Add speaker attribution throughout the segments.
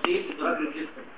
Speaker 1: ايه الدراج ريزيستنس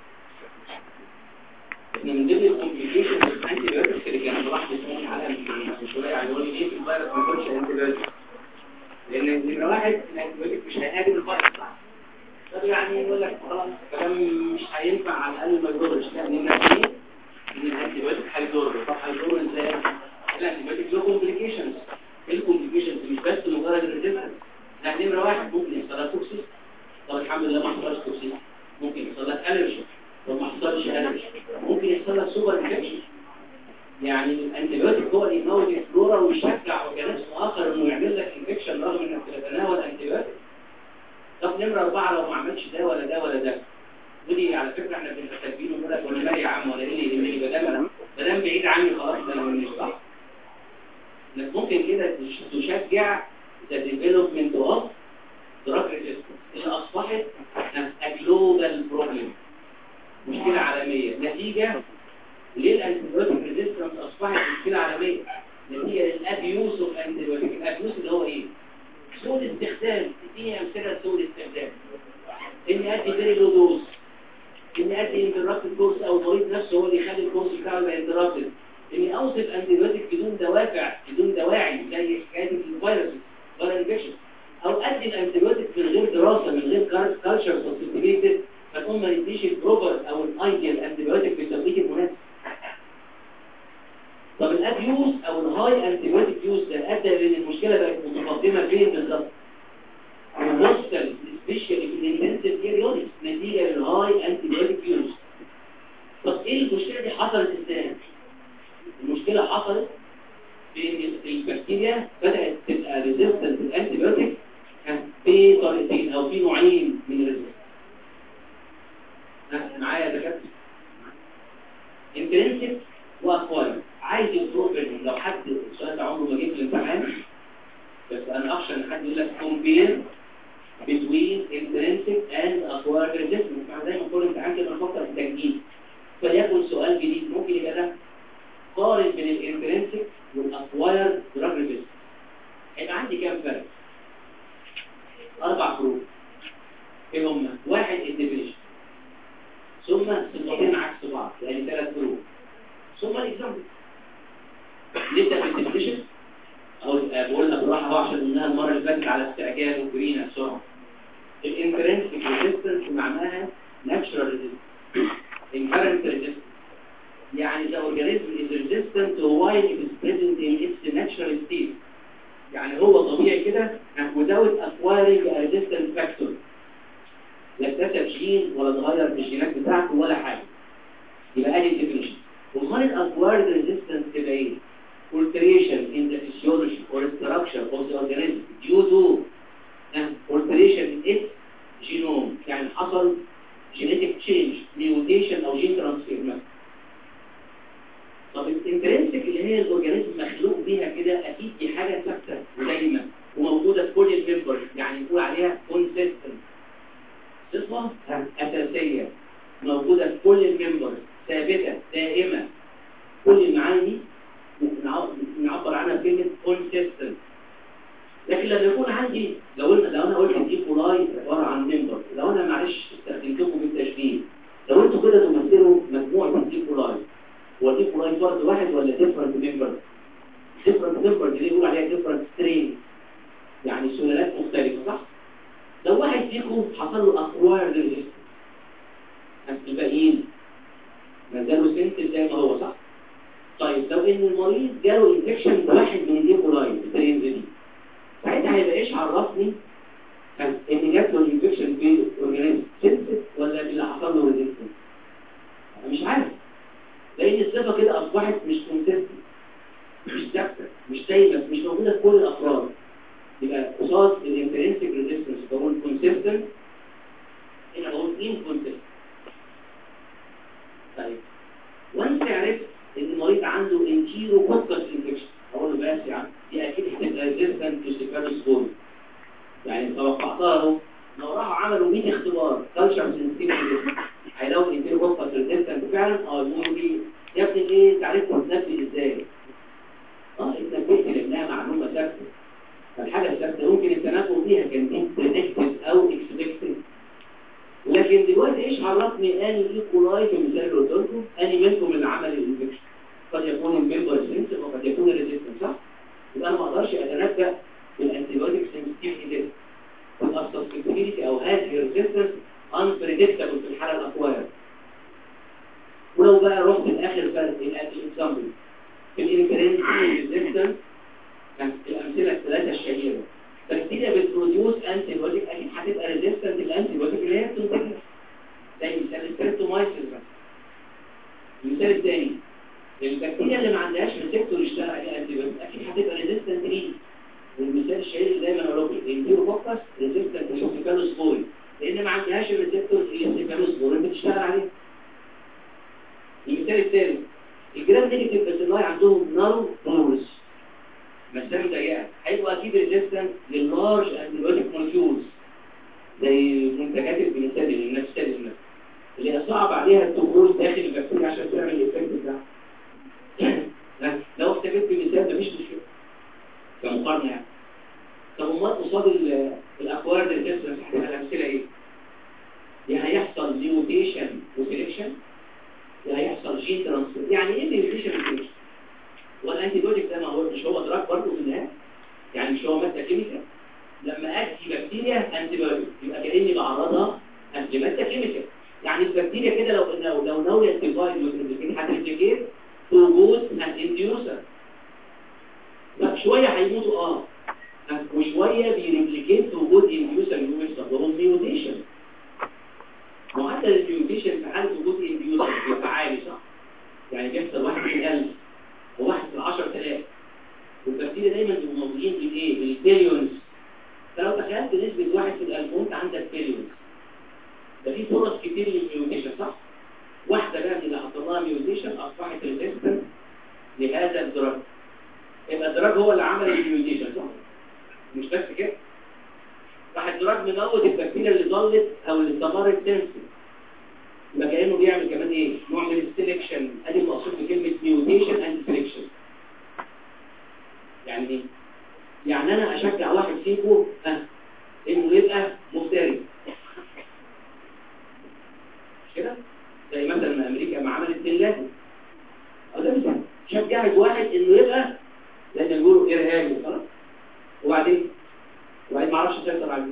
Speaker 1: احنا من ضمن الكومبليكيشن الانتي بايوتكس اللي كان بلاحظ اسمه على من شويه يعني يقول لي ليه في الفيروس ما يكونش انتي بايوتكس لان نمره واحد الانتي بايوتك مش هيهاجم الفيروس طب يعني يقول لك خلاص كلام مش هينفع على الاقل ما يضرش لا نمره اثنين ان الانتي بايوتك هيضر طب هيضر ازاي؟ الانتي بايوتك له كومبليكيشنز الكومبليكيشنز مش بس مجرد الريزيستنس لا نمره واحد ممكن يحصل لها توكسيس طب الحمد لله ما حصلش توكسيس ممكن يحصل لك الرجي طب ما حصلش الرجي ممكن يحصل لك سوبر انفكشن يعني الانتيبيوتيك هو اللي يموت الفلورا ويشجع اورجانيزم اخر انه يعمل لك انفكشن رغم انك تتناول انتيبيوتيك طب نمره اربعه لو ما عملش ده ولا ده ولا ده ودي على فكره احنا بنبقى كاتبين ونقول لك وانا مالي يا عم ولا ايه اللي يهمني ما دام ما دام بعيد عني خلاص ده انا مش صح انك ممكن كده تشجع the development of drug resistance اللي اصبحت a global problem مشكله عالميه نتيجه ليه الانتيبيوتيك ريزيستنس اصبحت مشكله عالميه نتيجه للابيوز اوف انتيبيوتيك الابيوز اللي هو ايه سوء الاستخدام اديني امثله سوء الاستخدام اني ادي فيري لو دوز اني ادي انترابتد كورس او المريض نفسه هو اللي يخلي الكورس بتاعه يبقى انترابتد اني اوصف انتيبيوتيك بدون دوافع بدون دواعي زي حكايه الفيروس ولا انفكشن او ادي الانتيبيوتيك من غير دراسه من غير كالتشر سوستيفيتد فتقوم ما نديش البروبر او الايديال انتيبيوتيك بالتوقيت المناسب طب الابيوز او الهاي انتيبيوتيك يوز ده ادى لان المشكله بقت متقدمه فين بالظبط الهوستل سبيشالي في الانتنسيف كير يونت نتيجه للهاي انتيبيوتيك يوز طب ايه المشكله دي حصلت ازاي المشكله حصلت بان البكتيريا بدات تبقى ريزيستنت للانتيبيوتيك في طريقتين او في نوعين من الريزيستنس معايا يا دكاتره انترنسيك واكواير عايز يفرق بينهم لو حد السؤال ده عمره ما جه في الامتحان بس انا اخشى ان حد يقول لك كومبير between intrinsic and acquired resistance مع دايما كل امتحان كده نفكر في التجديد فليكن سؤال جديد ممكن يبقى ده قارن بين الانترنسيك والاكوايرد دراج ريزيستنس هيبقى عندي كام فرق؟ اربع فروق ايه هم؟ واحد الديفينيشن ثم صفتين عكس بعض يعني ثلاث فروق ثم الاكزامبل نبدا بالديفينيشن او بقول لك بالراحه اهو عشان قلناها المره اللي فاتت على استعجال وجرينا بسرعه الانترنسيك ريزيستنس معناها ناتشرال ريزيستنس inherent resistance يعني the organism is resistant while it is present in its natural state يعني هو طبيعي كده without acquiring a resistant factor لا اكتسب جين ولا اتغير في الجينات بتاعته ولا حاجه يبقى ادي الديفينيشن امال الاكوايرد ريزيستنس تبقى ايه alteration in the physiology or structure of the organism due to uh, alteration in its genome يعني حصل genetic change mutation او gene transfer مثلا طب الانترنسك اللي هي الاورجانيزم مخلوق بيها كده اكيد دي حاجه ثابته ودايما وموجوده في كل الممبرز يعني نقول عليها كونسيستنت صفه اساسيه موجوده في كل الممبرز ثابته دائمه كل المعاني دي نعبر عنها بكلمه كونسيستنت لكن لما يكون عندي لو انا لو انا قلت دي كولاي عباره عن ممبر لو انا معلش استخدمتكم بالتشبيه لو انتوا كده تمثلوا مجموعه دي كولاي هو دي كولاي فرد واحد ولا ديفرنت ممبر ديفرنت ممبر دي يقول عليها ديفرنت سترين يعني سلالات مختلفه صح لو واحد فيكم حصل له اكوايرد ريزيستنس الباقيين ما زالوا سنتل زي ما هو صح طيب لو ان المريض جاله انفكشن بواحد من دي كولاي سترينز دي ساعتها هيبقى ايش عرفني ان جات له الانفكشن في اورجانيزم سنسيف ولا اللي حصل له ريزيستنس انا مش عارف لان الصفه كده اصبحت مش كونسيستنت مش ثابته مش دايما مش موجوده في كل الافراد يبقى قصاد الانترنسيك ريزيستنس بقول كونسيستنت هنا بقول انكونسيستنت طيب وانت عرفت ان المريض عنده انتيرو كوكس انفكشن اقول له بس يا عم دي اكيد هتبقى ريزيستنت تو سيفالوسبور يعني توقعتها اهو لو راحوا عملوا 100 اختبار كالتشر سنسيتيف هيلاقوا الانتيرو كوكس ريزيستنت فعلا اه يقولوا لي يا ابني ايه تعرفوا تنفذ ازاي اه اتنبهت لانها معلومه ثابته فالحاجه الثابته ممكن التنبؤ فيها كان دي بريدكتد او اكسبكتد لكن لكن دلوقتي ايش عرفني اني ايكولاي في المثال اللي قلت لكم اني منكم اللي عمل الانفكشن قد يكون الممبر سنسيف وقد يكون ريزيستنت صح يبقى انا ما اقدرش اتنبا بالانتيبيوتيك سنسيتيفيتي ده والسبستيبيليتي او هذه الريزيستنس unpredictable في الحاله الاكواير ولو بقى رحت لاخر فرق الاكزامبل في الانكرنت ريزيستنس الامثله الثلاثه الشهيره بكتيريا بتبروديوس انتي بيوتيك اكيد هتبقى ريزيستنت للانتي بيوتيك اللي هي بتنتجها زي مثال الستريبتومايسيس بس المثال الثاني البكتيريا اللي ما عندهاش ريسبتور يشتغل عليها انتي بيوتيك اكيد هتبقى ريزيستنت ليه والمثال الشهير اللي دايما اقول لكم الانتيروفوكس ريزيستنت للسيكالوسبوري لان ما عندهاش الريسبتور اللي السيكالوسبوري بتشتغل عليه المثال الثالث الجرام نيجاتيف باسيلاي عندهم نارو بورز مسام ضيقه هيبقوا اكيد ريزيستنت لللارج انتيبيوتيك مولكيولز زي منتجات البنسلين النفسلين اللي هي صعب عليها الدخول داخل البكتيريا عشان تعمل الايفكت بتاعها لو احتاجت بمثال مفيش مشكله كمقارنه يعني طب امال قصاد الاكوارد ريزيستنس هتبقى الامثله ايه؟ يا هيحصل ميوتيشن وسيلكشن يا هيحصل جين ترانسفير يعني ايه ميوتيشن وسيلكشن؟ والانتيبيوتيك ده ما هو مش هو دراج برضه في النهايه يعني مش هو ماده كيميكال لما ادي بكتيريا انتيبيوتيك يبقى كاني بعرضها لماده كيميكال يعني البكتيريا كده لو لو لو ناويه تديفايد وتريبليكيت هتريبليكيت في وجود الانديوسر شويه هيموتوا اه وشويه بيريبليكيت في وجود انديوسر اللي هو بيستخدمهم ميوتيشن معدل الميوتيشن في حاله وجود انديوسر بيبقى عالي صح؟ يعني بيحصل واحد في 1000 وواحد في 10000 والبكتيريا دايما بيبقوا موجودين بالايه؟ بالبليونز فلو تخيلت نسبة واحد في الألف وانت عندك بليونز ده في فرص كتير للميوتيشن صح؟ واحدة بقى من اللي حصل لها ميوتيشن أصبحت ريزيستنت لهذا الدراج يبقى الدراج هو اللي عمل الميوتيشن صح؟ مش بس كده راح الدراج مموت البكتيريا اللي ضلت أو اللي استمرت تنسل يبقى كأنه بيعمل كمان ايه؟ نوع من السلكشن ادي المقصود بكلمة ميوتيشن اند سلكشن يعني ايه؟ يعني انا اشجع واحد فيكم أه انه يبقى مفتري مش كده زي مثلا ما امريكا ما عملت بن او ده مثلا شجعت واحد انه يبقى لان بيقولوا ارهابي خلاص وبعدين وبعدين ما اعرفش اسيطر عليه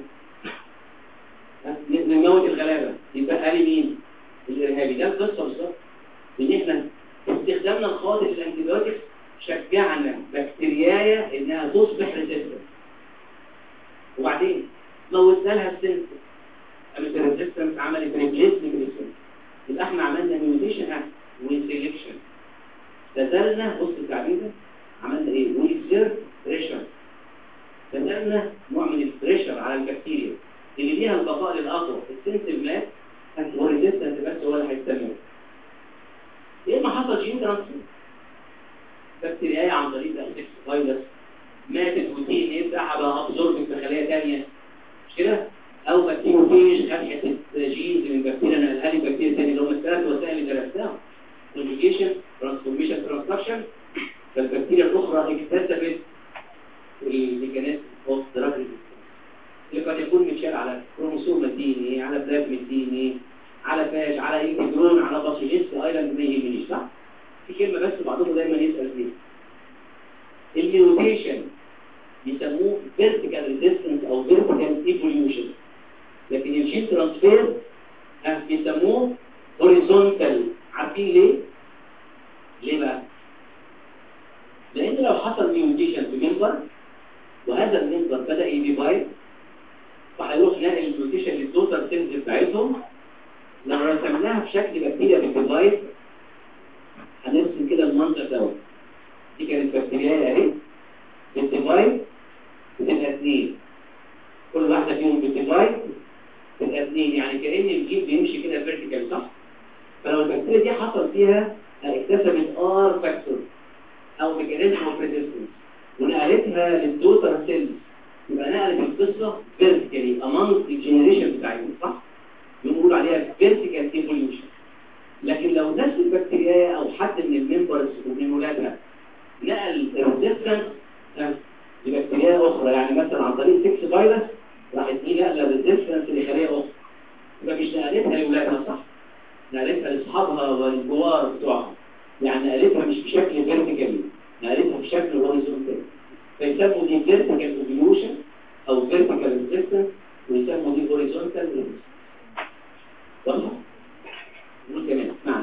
Speaker 1: نموت الغلابه يبقى لي مين الارهابي ده القصه بالظبط ان احنا استخدامنا الخاطئ للانتيبيوتكس شجعنا بكتيريايا انها تصبح ريزيستنت وبعدين موتنا لها السنس قامت الريزيستنس عملت ريبليسمنت للسنس يبقى احنا عملنا ميوتيشن وسيلكشن نزلنا بص التعبير ده عملنا ايه ويزر بريشر نزلنا نوع من البريشر على البكتيريا اللي ليها البقاء للاقوى السنسيف مات والريزيستنس بس هو اللي هيستمر ايه ما حصل جين ترانسفير بكتيريا عن طريق الانفكس فايروس ماتت وتين يبقى بقى ابزورب في خلايا ثانيه مش كده او بكتيروفيج خد حته جينز من بكتيريا نقلها لي بكتيريا ثانيه اللي هم الثلاث وسائل اللي درستها كونجيجيشن ترانسفورميشن ترانسكشن فالبكتيريا الاخرى اكتسبت الميكانيزم اوف دراج اللي قد يكون متشال على كروموسوم الديني على بلازم الديني على فاج على انتجرون على باسيليس ايلاند ما يهمنيش صح في كلمة بس بعضهم دايما يسأل فيها الميوتيشن بيسموه vertical resistance او vertical evolution لكن الجين ترانسفير بيسموه horizontal عارفين ليه؟ ليه بقى؟ لان لو حصل ميوتيشن في ممبر وهذا الممبر بدأ يديفايد فهيروح نقل الميوتيشن للدوتر سيلز بتاعتهم لو رسمناها بشكل بكتيريا في الديفايد هنرسم كده المنظر دوت دي كانت بكتيريا اهي بالديفايد بتبقى اثنين كل واحده فيهم بالديفايد بتبقى اثنين يعني كأن الجيب بيمشي كده فيرتيكال صح فلو البكتيريا دي حصل فيها اكتسبت ار فاكتور او ميكانيزم اوف ريزيستنس ونقلتها للدوتر سيلز يبقى نقلت القصه فيرتيكالي امونج الجنريشن بتاعتهم صح بنقول عليها فيرتيكال ايفوليوشن لكن لو نفس البكتيريا او حد من الممبرز ومن ولادها نقل الريزيستنس لبكتيريا اخرى يعني مثلا عن طريق 6 فيروس راح يدي نقله ريزيستنس لخليه اخرى يبقى مش نقلتها لاولادها صح نقلتها لاصحابها والجوار بتوعها يعني نقلتها مش بشكل فيرتيكالي نقلتها بشكل هوريزونتال فيسموا دي فيرتيكال ايفوليوشن او فيرتيكال ريزيستنس ويسموا دي هوريزونتال ريزيستنس واضح نقول كمان اسمعنا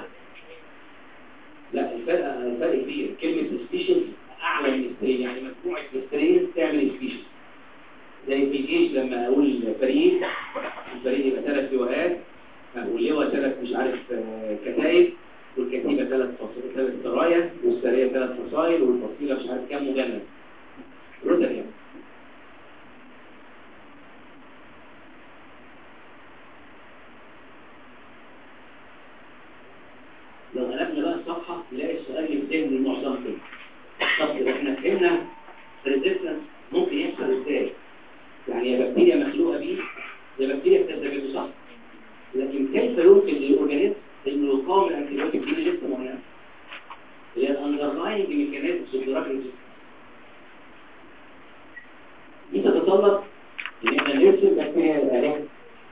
Speaker 1: لا الفرق الفرق كبير كلمه سبيشيز اعلى من سترين يعني مجموعه سترين تعمل سبيشيز زي في الجيش لما اقول فريق الفريق يبقى ثلاث لواءات واللواء ثلاث مش عارف كتائب والكتيبه ثلاث فصائل ثلاث سرايا والسريه ثلاث فصائل والفصيله مش عارف كام مجند روتر يعني لو قلبنا بقى الصفحه نلاقي السؤال اللي في ذهن المعظم كده طب احنا فهمنا الريزيستنس ممكن يحصل ازاي يعني يا بكتيريا مخلوقه بيه يا بكتيريا اكتسبته صح لكن كيف يمكن للاورجانيزم انه يقاوم الانتيبيوتيك دي لسه معينه هي الاندرلاينج ميكانيزم سوبراك دي تتطلب ان احنا نرسم بكتيريا الالات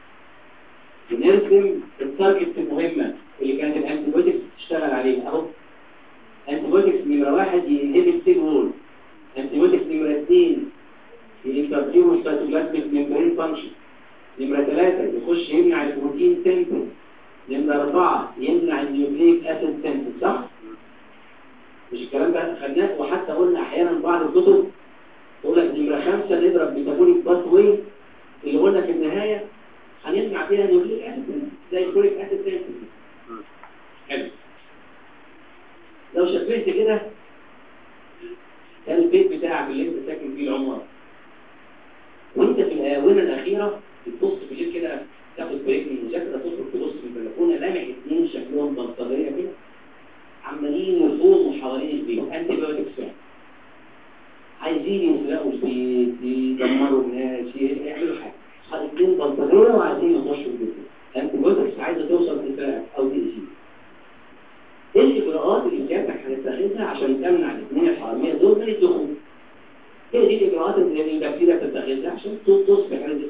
Speaker 1: ونرسم التارجت المهمه اللي كانت الانتيبيوتيك تشتغل عليها اهو انتيبيوتكس نمره واحد ينهبت سيل وول انتيبيوتكس نمره اثنين ينترفيو السيتوبلازميك ميمبرين فانكشن نمره ثلاثه يخش يمنع البروتين سينثيز نمره اربعه يمنع النيوكليك اسيد سينثيز صح؟ مش الكلام ده خدناه وحتى قلنا احيانا بعض الكتب تقول لك نمره خمسه نضرب ميتابوليك باث واي اللي قلنا في النهايه هنمنع فيها نيوكليك اسيد زي الكوليك اسيد سينثيز حلو لو شبهت كده كان البيت بتاعك اللي انت ساكن فيه العمارة وانت في الآونة الأخيرة بتبص بالليل كده تاخد بريك من المذاكرة تخرج تبص في البلكونة لامع اتنين شكلهم بلطجية كده عمالين يرفضوا حوالين البيت انت بايوتكس يعني عايزين يسرقوا البيت يدمروا الناس يعملوا حاجة اتنين بلطجية وعايزين يخشوا البيت انت بايوتكس عايزة توصل لفراق او تأذيه ايه الاجراءات اللي سيادتك هتتخذها عشان تمنع الاثنين الحراميه دول من الدخول هي دي الاجراءات اللي البكتيريا بتتخذها عشان تصبح ريزيست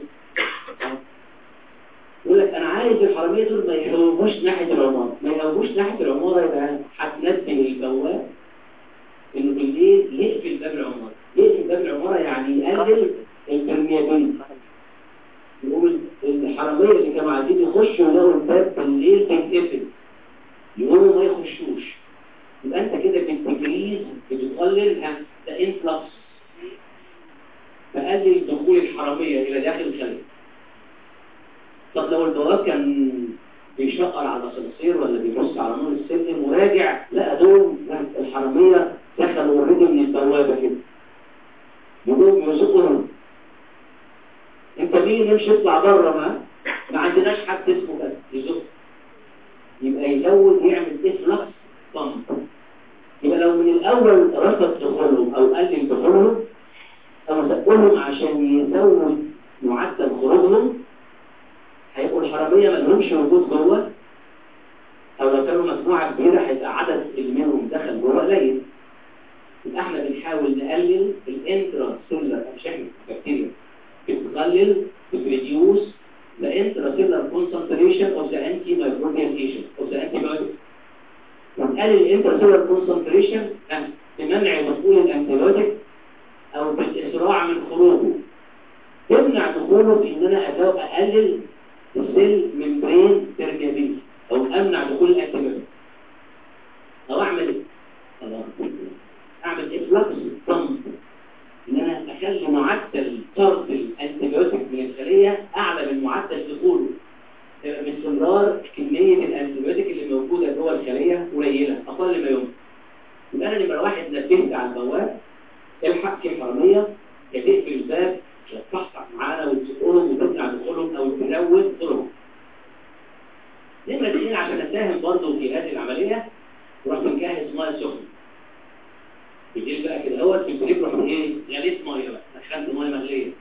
Speaker 1: يقول لك انا عايز الحراميه دول ما يهوبوش ناحيه العماره ما يهوبوش ناحيه العماره يبقى هتنبه البواب انه بالليل يقفل باب العماره يقفل باب العماره يعني يقلل البرميابيلتي يقول الحراميه اللي كانوا عايزين يخشوا يلاقوا الباب بالليل بيتقفل يقولوا ما يخشوش يبقى انت كده بالتجريز بتقلل ده انفلكس بقلل دخول الحرامية الى داخل الخلية طب لو البواب كان بيشقر على الاسانسير ولا بيبص على نور السلم وراجع لقى دول الحرامية دخلوا اوريدي من البوابة كده يقولوا يزقهم انت مين يمشي يطلع بره ما ما عندناش حد اسمه كده يزق يبقى يزود يعمل افلكس بامب يبقى لو من الاول رفض دخولهم او قلل دخولهم او سقلهم عشان يزود معدل خروجهم هيبقوا الحراميه ما لهمش وجود جوه او لو كانوا مجموعه كبيره هيبقى عدد اللي منهم دخل جوه قليل يبقى احنا بنحاول نقلل الانترا سيلر مش احنا بكتيريا بتقلل بتريديوس the intracellular concentration of the antimicrobial agent of the antibiotic ونقلل الانترسيلر concentration بمنع دخول الانتيبيوتيك او بالاسراع من خروجه تمنع دخوله في ان انا اقلل السيل ممبرين تربيابيلتي او امنع دخول الانتيبيوتيك او اعمل ايه؟ اعمل افلكس بامب ان انا اخلي معدل طرد الانتيبيوتيك من الخليه اعلى من معدل دخوله باستمرار كميه الانتيبيوتيك اللي موجوده جوه الخليه قليله اقل ما يمكن يبقى انا نمره واحد نبهت على البواب الحق في حراميه يا تقفل الباب يا تفحص معانا وتسقلهم وتمنع دخولهم او تزود دخولهم نمره اثنين عشان اساهم برضه في هذه العمليه رحت مجهز ميه سخنه بالليل بقى كده اول في البريك رحت ايه غليت ميه بقى دخلت ميه مغليه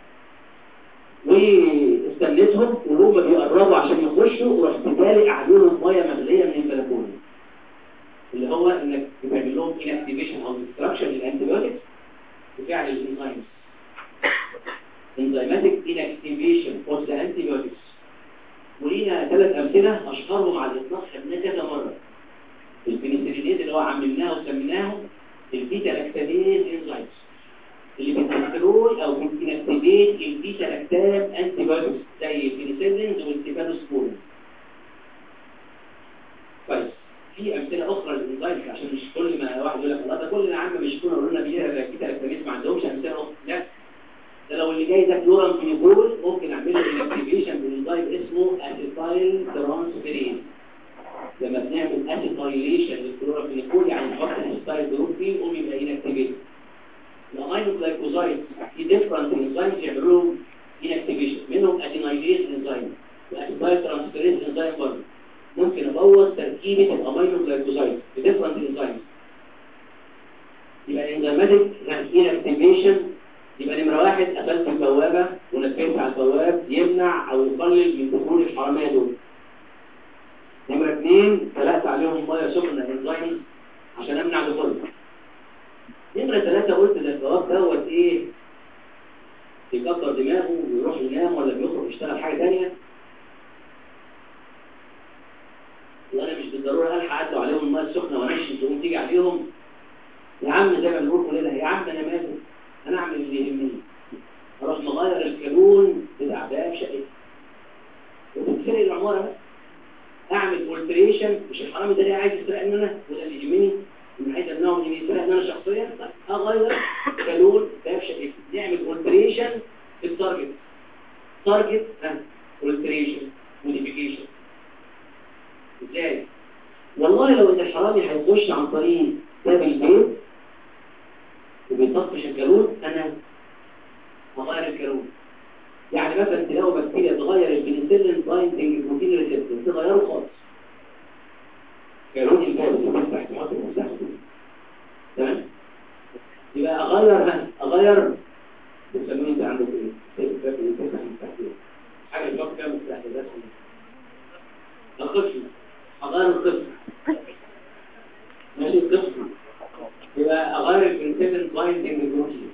Speaker 1: واستنيتهم وهم بيقربوا عشان يخشوا ورحت بالي اعلنهم ميه مغليه من البلكونه اللي هو انك بتعمل لهم انكتيفيشن او ديستراكشن للانتيبيوتكس بفعل الانزيمز enzymatic inactivation of the antibiotics ولينا ثلاث امثله اشهرهم على الاطلاق خدناه كذا مره البنسلينات اللي هو عملناها وسميناهم البيتا لاكتاميز انزايمز اللي بتكنترول او بتنكتيفيت البيتا لاكتام انتي بايوتكس زي البنسلينز والتيفانوسبورين كويس في امثله اخرى للانزايمز عشان مش كل ما واحد يقول لك الله ده كل العامه مش يكونوا قالوا لنا بيها البيتا لاكتاميز ما عندهمش امثله اخرى لا ده لو اللي جاي ده فلوران فينيبول ممكن اعمل له انكتيفيشن بانزايم اسمه اسيتايل ترانسفيريز لما بنعمل اسيتايليشن للكلوروفينيكول يعني نحط اسيتايل جروب فيه يقوم يبقى انكتيفيت الامينو جلايكوزايد في ديفرنت انزايمز يعملوا لهم انكتيفيشن منهم ادينايليز انزايم واسيتايل ترانسفيريز انزايم برضه ممكن ابوظ تركيبه الامينو جلايكوزايد في ديفرنت انزايمز يبقى انزيماتيك انكتيفيشن يبقى نمرة واحد قفلت البوابة ونفذت على البواب يمنع او يقلل من دخول الحرامية دول نمرة اثنين فلقت عليهم مية سخنة انزايم عشان امنع دخولهم نمرة ثلاثة قلت ده البواب دوت ايه يكبر دماغه ويروح ينام ولا بيخرج يشتغل حاجة تانية وانا مش بالضرورة الحق عدوا عليهم المية السخنة وانشي تقوم تيجي عليهم يا عم زي ما بنقول كلنا يا عم انا مالي انا اعمل اللي يهمني اروح مغير الكالون بتاع باب شقتي وبتفرق العماره بقى اعمل فولتريشن مش الحرامي ده ليه عايز يسرقني انا وده اللي يهمني ان عايز امنعه من يسرقني انا شخصيا اغير كالون باب شقتي نعمل فولتريشن في التارجت تارجت فولتريشن موديفيكيشن ازاي والله لو ان الحرامي هيخش عن طريق باب البيت وبيطفش الكالون انا هغير الكالون يعني مثلا تلاقوا بكتيريا تغير البنسلين بايندنج بروتين ريسبتور تغيره خالص كالون الباب اللي بيفتح تحط المفتاح تمام يبقى اغير اغير بتسميه انت عندك ايه الباب اللي بيفتح المفتاح حاجه الباب فيها مفتاح ده القسم اغير القسم ماشي القسم يبقى اغير البنسلين بايندنج بروتين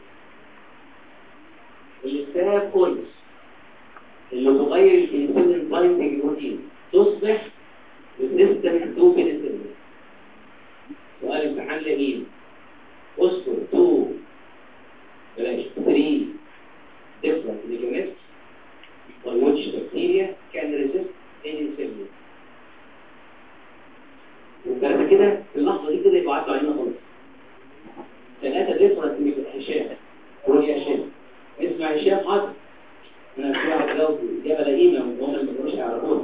Speaker 1: الستاب كويس اللي تغير البنسلين بايندنج بروتين تصبح ريزيستنت تو بنسلين سؤال امتحان لمين اذكر 2 بلاش 3 different mechanisms on which bacteria can resist penicillin وبعد كده في اللحظه دي كده يبقى عدوا علينا خالص ثلاثة ديفرنت من هشام قول يا هشام اسمع هشام حاضر انا في واحد جاوب اجابه لئيمه وهم اللي ما كانوش يعرفوها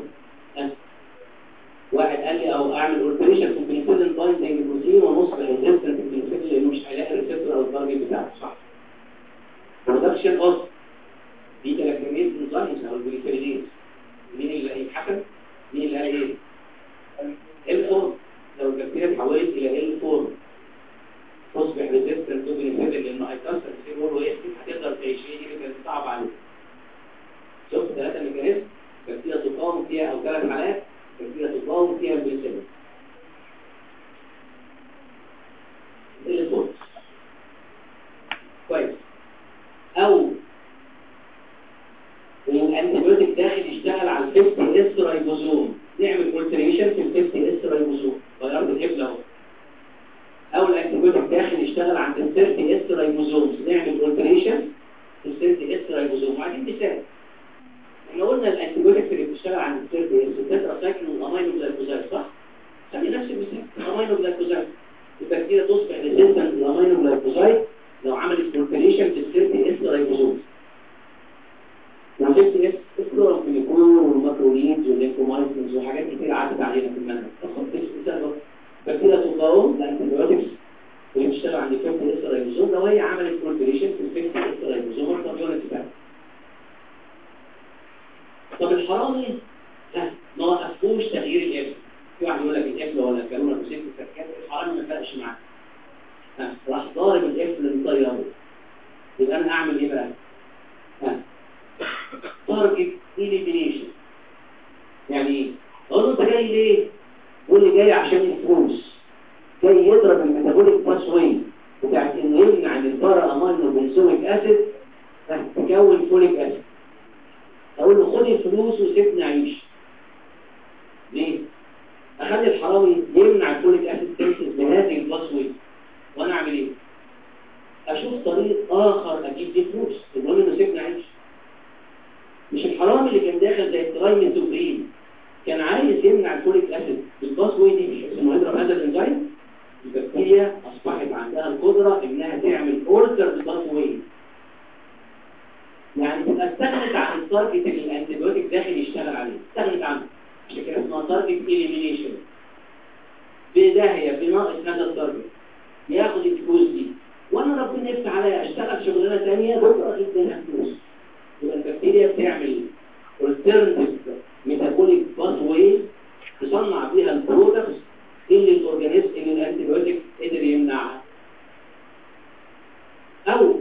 Speaker 1: واحد قال لي او اعمل اولتريشن في البنسلين بايندنج بروتين ونص ريزيستنت البنسلين لانه مش هيلاقي الريسبتور او التارجت بتاعه صح برودكشن اوف بيتا لاكتاميز انزيمز او البنسلينيز مين اللي هيتحكم مين اللي قال ايه ال 4 لو البكتيريا اتحولت الى ال 4 تصبح ريزيستنت تو بنسلين لانه هيكسر السي بول ويقفل هتقدر تعيش هي دي كانت صعبه عليك شفت ثلاثه ميكانيزم بكتيريا تقاوم فيها او ثلاث حالات بكتيريا تقاوم فيها البنسلين اللي فوق كويس او الانتيبيوتيك داخل يشتغل على الفيفتي اس رايبوزوم نعمل كولتريشن في الفيفتي اس رايبوزوم غيرت الحبل اهو او الانتيبيوتيك داخل يشتغل عند الثيرتي اس رايبوزومز نعمل كولتريشن في الثيرتي اس رايبوزوم وبعدين مثال احنا قلنا الانتيبيوتيك اللي بتشتغل عند الثيرتي اس التترا سايكل والامينو جلايكوزايد صح؟ خلي نفس المثال الامينو جلايكوزايد البكتيريا تصبح ريزيستنت للامينو جلايكوزايد لو عملت كولتريشن في الثيرتي اس رايبوزومز وجبت اس الكلوروفينيكول والماكروليدز واللينكومايسينز وحاجات كتير عدت علينا في المنهج اخد مثال بكتيريا تقاوم الانتيبيوتكس اللي بتشتغل عند الفيكت اس رايبوزوم لو هي عملت كولتريشن في الفيكت اس رايبوزوم الطب يونت بتاعها طب الحرامي ها ما وقفوش تغيير الابن في واحد يقول لك الابن ولا الكالونه او ست السكات الحرامي ما فرقش معاه ها راح ضارب الابن مطيره يبقى انا اعمل ايه بقى؟ ها تارجت إليمينيشن يعني ايه؟ اقول له انت جاي ليه؟ يقول لي جاي عشان الفلوس جاي يضرب الميتابوليك باسوي بتاعت انه يمنع ان البارا امينو بنسويك اسيد تكون فوليك اسيد اقول له خد الفلوس وسيبني اعيش اخلي الحرامي يمنع الفوليك اسيد سينثيز بهذه الباسوي وانا اعمل ايه اشوف طريق اخر اجيب بيه فلوس المهم انه سيبني اعيش مش الحرامي اللي كان داخل زي الترايميثوبرين كان عايز يمنع الفوليك اسيد بالباسوي دي بحيث انه يضرب هذا الانزيم البكتيريا اصبحت عندها القدره انها تعمل اورتر بالباسوي يعني تبقى استغنت عن التارجت اللي الانتيبيوتيك داخل يشتغل عليه استغنت عنه عشان كده اسمها تارجت اليمينيشن بداهيه بناقص هذا التارجت ياخد الفلوس دي وانا ربنا يفتح عليا اشتغل شغلانه ثانيه بكره اجيب منها فلوس يبقى البكتيريا بتعمل alternative metabolic pathway تصنع بيها البرودكتس اللي الاورجانيزم اللي الانتيبيوتيك قدر يمنعها او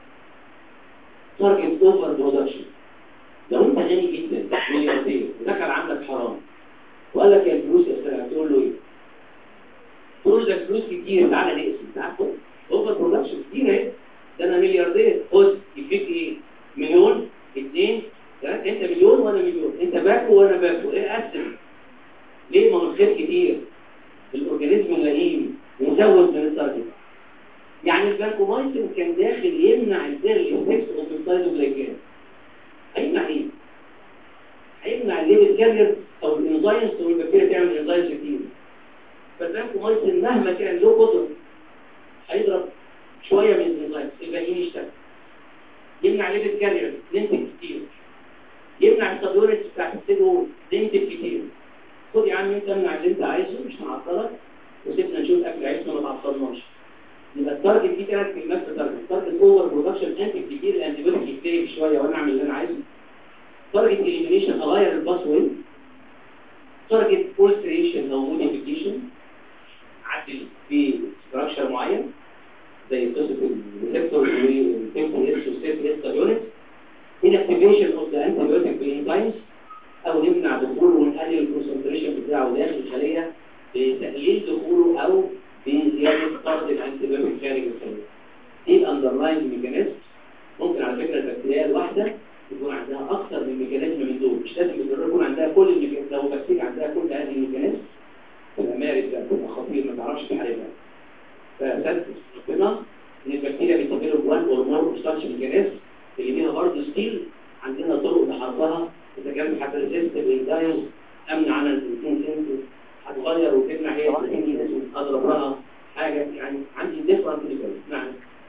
Speaker 1: تارجت اوفر برودكشن لو انت غني جدا ملياردير ودخل عندك حرام وقال لك يا الفلوس يا استاذ تقول له ايه؟ تقول له ده فلوس كتير تعالى نقسم تعالى خد اوفر برودكشن كتير اهي ده انا ملياردير خد يكفيك ايه؟ مليون اثنين ثلاثة انت مليون وانا مليون انت باكو وانا باكو ايه قسم ليه ما هو الخير كتير الاورجانيزم اللئيم مزود من التارجت يعني البانكومايسين كان داخل يمنع الزيرلي ستيكس اوف السايتوجلايكان هيمنع ايه؟ هيمنع الليبل كارير او الانزيمز او البكتيريا تعمل انزيمز كتير فالبانكومايسين مهما كان له قدره هيضرب شويه من الانزيمز الباقيين يشتغل يمنع ليبل كارير ننتج كتير يمنع السبيوريتس بتاعت السيل ننتج كتير خد يا عم انت امنع اللي انت عايزه مش هنعطلك وسيبنا نشوف اكل عيشنا ما تعطلناش يبقى التارجت فيه ثلاث كلمات في تارجت تارجت اوفر برودكشن انتج كتير الانتيبيوتيك يكتري شويه وانا اعمل اللي انا عايزه تارجت اليمينيشن اغير الباس واي تارجت اولتريشن او موديفيكيشن عدل في ستراكشر معين زي قصه الريسبتور والتمبل اس والسيف اس يونت inactivation of the antibiotic enzymes او نمنع دخوله ونقلل الكونسنتريشن بتاعه داخل الخليه بتقليل دخوله او بزياده طرد الانتيبيوتيك خارج الخليه دي الاندرلاين ميكانيزم ممكن على فكره البكتيريا الواحده يكون عندها اكثر من ميكانيزم من دول مش لازم بالضروره يكون عندها كل الميكانيزم لو بكتيريا عندها كل هذه الميكانيزم تبقى مارد بقى تبقى خطير ما تعرفش تحاربها فثبت ربنا ان البكتيريا بتديفلوب وان اور مور اوبستراكشن ميكانيزم اللي فيها برضه ستيل عندنا طرق لحربها اذا كانت حتى ريزيست بالدايز امن عن البروتين سنتز هتغير وتمنع هي البروتين دي لازم اضرب لها حاجه يعني عندي ديفرنت ليفل نعم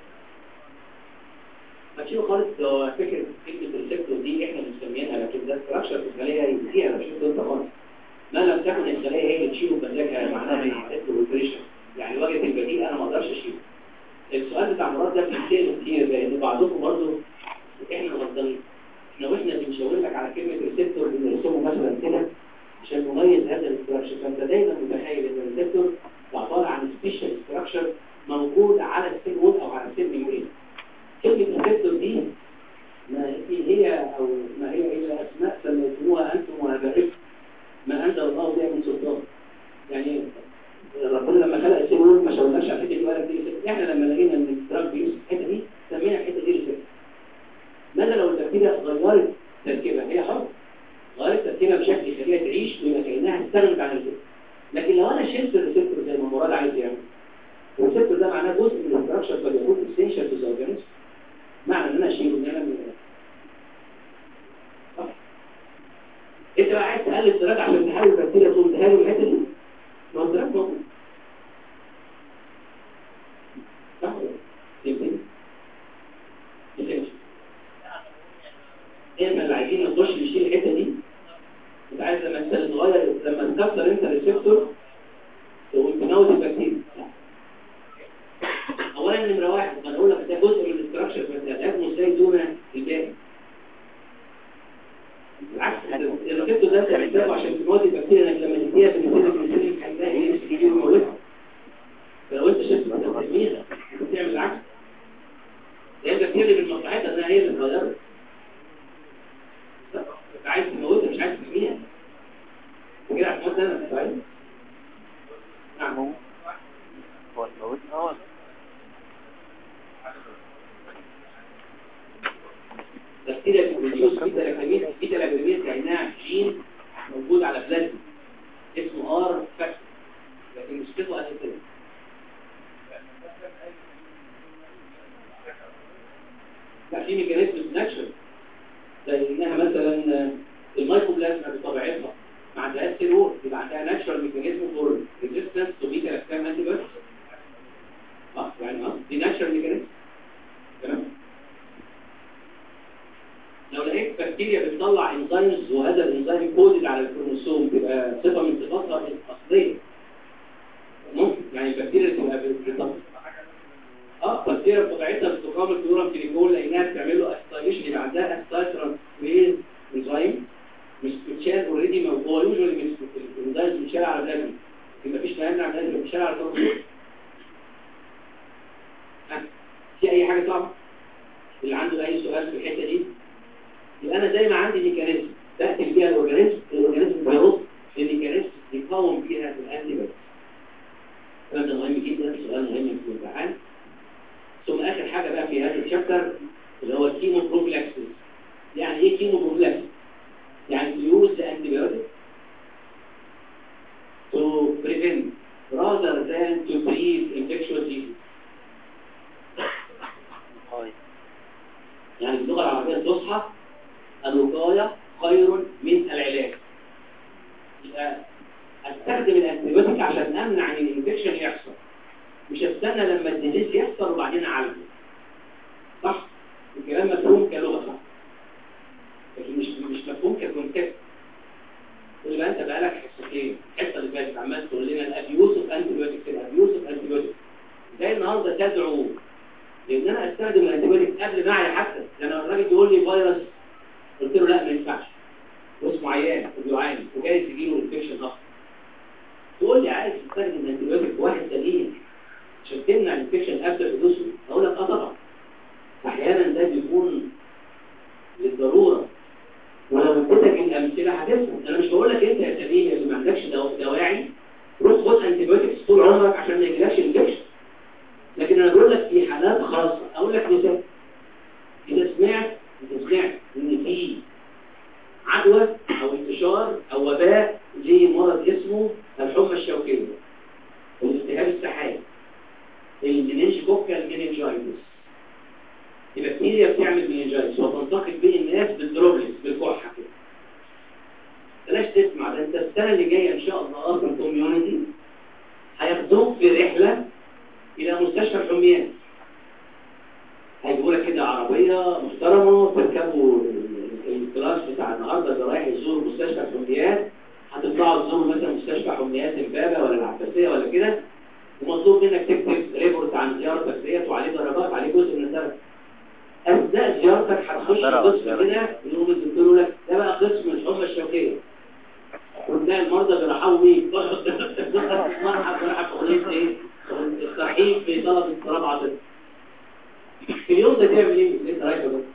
Speaker 1: هتشيلوا خالص لو فكره كلمه الريسبتور دي احنا بنسميها لكن ده ستراكشر في الخليه ينسيها لو شفت انت خالص ما لم تكن الخليه هي اللي تشيله بمزاجها معناها ريسبتور يعني وجهه البديل انا ما اقدرش اشيله السؤال بتاع مراد ده بيتسال كتير لان بعضكم برضه احنا غلطانين احنا واحنا بنشاور لك على كلمه ريسبتور بنرسمه مثلا كده عشان نميز هذا الاستراكشر فانت دايما متخيل ان الريسبتور عباره عن سبيشال ستراكشر موجود على السيل وول او على السيل ميمبرين كلمه ريسبتور دي ما هي او ما هي الا اسماء سميتموها انتم وابائكم ما انزل الله بها من سلطان يعني ربنا لما خلق السيل وول ما شاورناش على الحته دي ولا دي احنا لما لقينا ان الدراج بيوز الحته دي سمينا الحته دي ريسبتور ماذا لو البكتيريا غيرت تركيبها هي حر غيرت تركيبها بشكل يخليها تعيش ويبقى كانها استغنت عن الريسبتور لكن لو انا شلت الريسبتور زي ما مراد عايز يعمل الريسبتور ده معناه جزء من الاستراكشر فليكون اسينشال تو ذا اورجانيزم معنى ان انا اشيله ان انا من انت بقى عايز تقلل الدراج عشان تحاول البكتيريا تقوم تهاجم الحته دي ما هو الدراج موجود صح يمكن احنا اللي عايزين نخش نشيل الحته دي انت عايز لما انت تغير لما تكسر انت الريسبتور تقوم تموت البكتيريا اولا نمره واحد انا اقول لك ده جزء من الاستراكشر فانت هتاخده ازاي دون الباقي بالعكس الريسبتور ده انت محتاجه عشان تموت البكتيريا انك لما تديها بنسلين بنسلين هتلاقي يمسك يجي ويموتها فلو انت شفت انت بترميها بتعمل العكس هي البكتيريا من مصلحتها انها هي اللي اتغيرت عايز تموتها مش عايز ترميها كده هتموت انا طيب نعم
Speaker 2: هو الموت اه
Speaker 1: بكتيريا بروديوس بيتا لاكتاميز بيتا لاكتاميز كانها جين موجود على بلازما اسمه ار فاكتور مشكلته اساسيه لا في ميكانيزم ناتشرال زي انها مثلا المايكوبلازما بطبيعتها ما عندهاش سيلول يبقى عندها ناتشرال ميكانيزم فور ريزيستنس تو بيتا لاكتام انتي بيوتكس اه يعني اه دي ناتشرال ميكانيزم تمام لو لقيت بكتيريا بتطلع انزيمز وهذا الانزيم كودد على الكروموسوم تبقى صفه من صفاتها الاصليه ممكن يعني البكتيريا تبقى بتطلع اه بكتيريا بطبيعتها بتقام الكلورام كليكول لانها بتعمل له اسيتايليشن يبقى عندها اسيتايل ترانسفيريز انزيم مش بتشال اوريدي هو يوجوالي مش الانزيم بتشال على بلازما يبقى مفيش ما يمنع الناس بتشال على الكروموسوم في اي حاجه صعبه اللي عنده اي سؤال في الحته دي يبقى انا زي ما عندي ميكانيزم بقتل بيها الاورجانيزم الاورجانيزم بيرد لميكانيزم يقاوم بيها الانتي بودي الكلام ده مهم جدا سؤال مهم في الامتحان ثم اخر حاجه بقى في هذا الشابتر اللي هو الكيمو بروفلاكسيس يعني ايه كيمو بروفلاكسيس يعني to use the antibiotic to prevent rather than to treat infectious disease يعني باللغه العربيه الفصحى الوقايه خير من العلاج يبقى استخدم الانتيبيوتيك عشان امنع ان الانفكشن يحصل مش استنى لما الديزيز يحصل وبعدين اعالجه صح الكلام مفهوم كلغه صح لكن مش مش مفهوم ككونسيبت تقول بقى انت بقالك حصتين الحصه اللي فاتت عمال تقول لنا الابيوز اوف انتيبيوتكس الابيوز اوف انتيبيوتكس زي النهارده تدعو لان انا استخدم الانتيبيوتيك قبل معي حتى لما الراجل يقول لي فيروس قلت له لا ما ينفعش واسمه عيان وبيعاني وجاي تجيله انفكشن اصلا تقول لي عايز تستخدم الانتيبيوتيك واحد سليم عشان تمنع الانفكشن قبل حدوثه اقول لك اه طبعا احيانا ده بيكون للضروره ولو اديتك الامثله هتفهم انا مش بقول لك انت يا سليم اللي ما عندكش دو- دواعي روح خد انتيبيوتكس طول عمرك عشان ما يجيلكش انفكشن لكن انا بقول لك في حالات خاصه اقول لك مثال اذا سمعت اذا سمعت ان في عدوى او انتشار او وباء زي مرض اسمه الحمى الشوكيه والالتهاب السحائي المننجوكال مننجايتس البكتيريا بتعمل مننجايتس وتنتقل بين الناس بالدروبلس بالكحه كده بلاش تسمع ده انت السنه اللي جايه ان شاء الله في الكوميونتي هياخدوك في رحله الى مستشفى الحميات هيجيبوا لك كده عربيه محترمه تركبوا الكلاس بتاع النهارده اللي رايح يزور مستشفى الحميات هتطلعوا تزوروا مثلا مستشفى حميات امبابه ولا العباسيه ولا كده ومطلوب منك تكتب ريبورت عن زيارتك ديت وعليه درجات عليه جزء من الدرجه اثناء زيارتك هتخش قسم كده يقوم الدكتور يقول لك ده بقى قسم الحمى الشوكيه وتلاقي المرضى بيرحبوا بيك مرحب مرحب اغنيه ايه؟ الترحيب في طلبه رابعه طب في اليوم ده تعمل ايه؟ انت رايح ده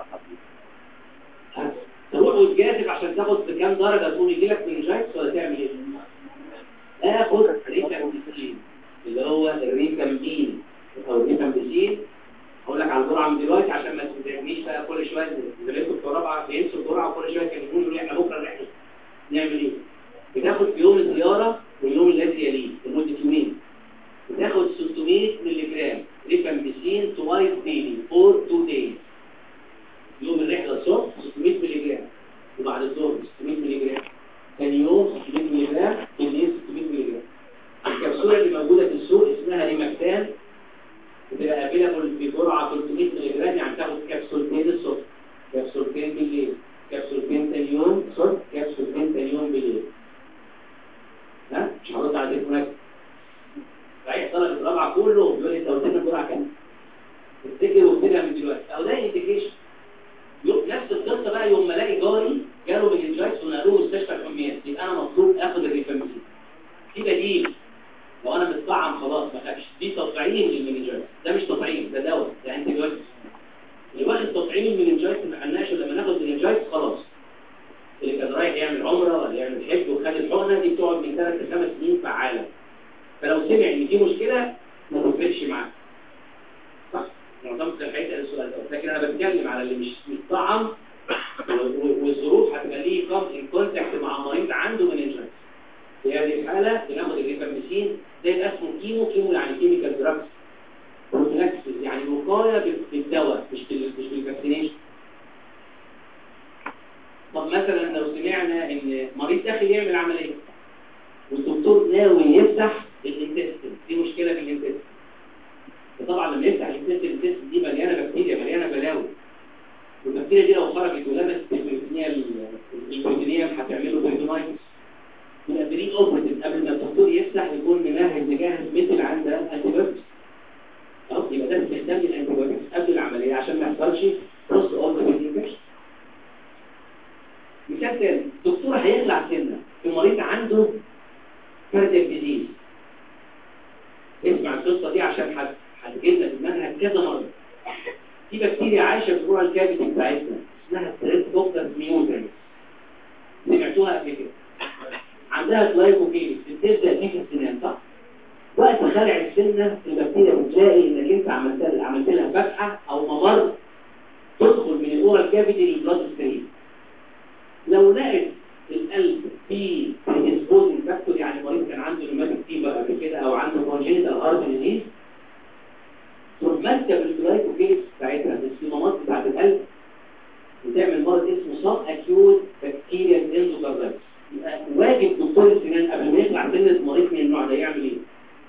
Speaker 1: تروح وتجازف عشان تاخد بكام درجه تقوم يجي لك منجايتس ولا تعمل ايه؟ اخد ريكامبيسين اللي هو الريكامبين او الريكامبيسين هقول لك على الجرعه من دلوقتي عشان ما تتعبنيش بقى كل شويه زميلتكم في رابعه بينسوا الجرعه وكل شويه يكلموني يقولوا لي احنا بكره نحجز نعمل ايه؟ بتاخد في يوم الزياره واليوم الذي يليه لمده يومين بتاخد 600 مللي جرام ريفامبيسين توايس ديلي فور تو دايز يوم الرحله الصبح 600 مللي جرام وبعد الظهر 600 مللي جرام ثاني يوم 600 مللي جرام بالليل 600 مللي جرام الكبسوله اللي موجوده في السوق اسمها ريماكتان بتبقى افيلابل بجرعه 300 مللي جرام يعني تاخد كبسولتين الصبح كبسولتين بالليل كبسولتين ثاني يوم الصبح كبسولتين ثاني يوم بالليل ها مش هرد على تليفونات رايح طلب الرابعه كله بيقول لي انت قلت لنا الجرعه كام؟ افتكر واكتبها من دلوقتي او ده انديكيشن نفس القصه بقى يوم ما الاقي جاري جاله بالانجايتس ونقلوه مستشفى الحميات يبقى انا مطلوب اخد الريفامبسين في بديل لو انا متطعم خلاص ما خدش دي تطعيم للمننجايتس ده مش تطعيم ده دواء ده انتي بايوتكس اللي واخد تطعيم المننجايتس ما خدناش لما ناخد مننجايتس خلاص اللي كان رايح يعمل عمره ولا يعمل حج وخد الحقنه دي بتقعد من ثلاث لخمس سنين فعاله فلو سمع ان في مشكله ما تفرقش معاه صح معظم كان هيسال السؤال ده لكن انا بتكلم على اللي مش متطعم والظروف هتبقى ليه كونتاكت مع مريض عنده مننجايتس في هذه الحالة بناخد الريفاميسين ده يبقى اسمه كيمو كيمو يعني كيميكال دراجز بروفيلاكسيس يعني وقاية بال- بالدواء مش بال- مش بالفاكسينيشن طب مثلا لو سمعنا ان مريض داخل يعمل عملية والدكتور ناوي يفتح الانتستين دي مشكلة في الانتستين فطبعا لما يفتح الانتستين الانتستين دي مليانة بكتيريا مليانة بلاوي والبكتيريا دي لو خرجت ولمست البروتينية البروتينية هتعمله بروتينايتس يبقى بري اوبريتيف قبل ما الدكتور يفتح يكون مجهز مجهز مثل عند الانتيبيوتكس خلاص يبقى ده استخدام الانتيبيوتكس قبل العملية عشان ما يحصلش بوست اوبريتيف انفكشن مثال تاني دكتور هيخلع سنة في مريض عنده كاردياك ديزيز اسمع القصة دي عشان هت- هتجيلنا في المنهج كذا مرة في بكتيريا عايشة في الروح الكافيتي بتاعتنا اسمها ستريبتوكوكس ميوتنس سمعتوها قبل كده عندها جلايكوجينيس بتبدأ دي في السنان صح؟ وقت خلع السنة البكتيريا بتلاقي انك انت عملت لها عملت لها فتحة او ممر تدخل من الاورال كافيتي للبلاد ستريم لو لقت القلب فيه بريديسبوزنج فاكتور يعني مريض كان عنده روماتيك فيبر قبل كده او عنده كونجينيتال هارت ديزيز تروح ماسكه بالجلايكوجينيس بتاعتها بالصمامات بتاعت القلب وتعمل مرض اسمه سب اكيوت بكتيريا اندوكاردايتس يبقى واجب دكتور السنان قبل ما يطلع سنه مريض من النوع ده يعمل ايه؟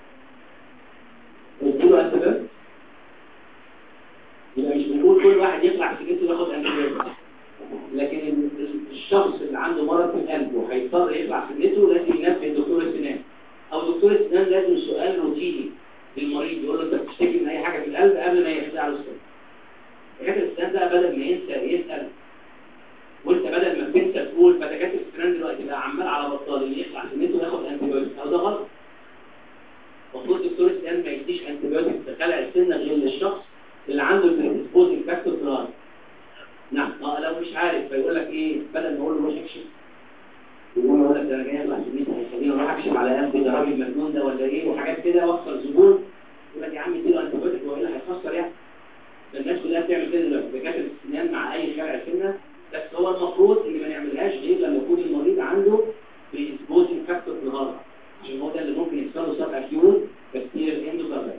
Speaker 1: نديله انتباه يبقى مش بنقول كل واحد يطلع سكته وياخد انتباه لكن ال- الشخص اللي عنده مرض في القلب وهيضطر يطلع سنته لازم ينبه دكتور السنان او دكتور السنان لازم سؤال روتيني للمريض يقول له انت بتشتكي من اي حاجه في القلب قبل ما يخلع له السن دكاتره السنان بقى بدل ما ينسى يسال وانت بدل ما تنسى تقول فدكاتره السنان دلوقتي بقى عمال على بطال اللي يخلع سنته وياخد انتيبيوتيك او ده غلط المفروض دكتور السنان ما يديش انتيبيوتيك في خلع السنه غير للشخص اللي عنده البريديسبوزنج فاكتور في الهارت نعم اه لو مش عارف فيقول لك ايه بدل ما اقول له روح اكشف يقول له لك ده انا جاي اطلع سنتي هيخليني اروح اكشف على قلبي ده راجل مجنون ده ولا ايه وحاجات كده واخسر زبون يقول لك يا عم اديله انتيبيوتيك والا هيخسر يعني ده الناس كلها بتعمل كده دلوقتي دكاتره السنان مع اي خلع سنه بس هو المفروض ان ما نعملهاش غير لما يكون المريض عنده بريسبوزنج فاكتور في الهارت عشان هو ده اللي ممكن يحصل له سب اكيوت بكتيريا اندوكاردايتس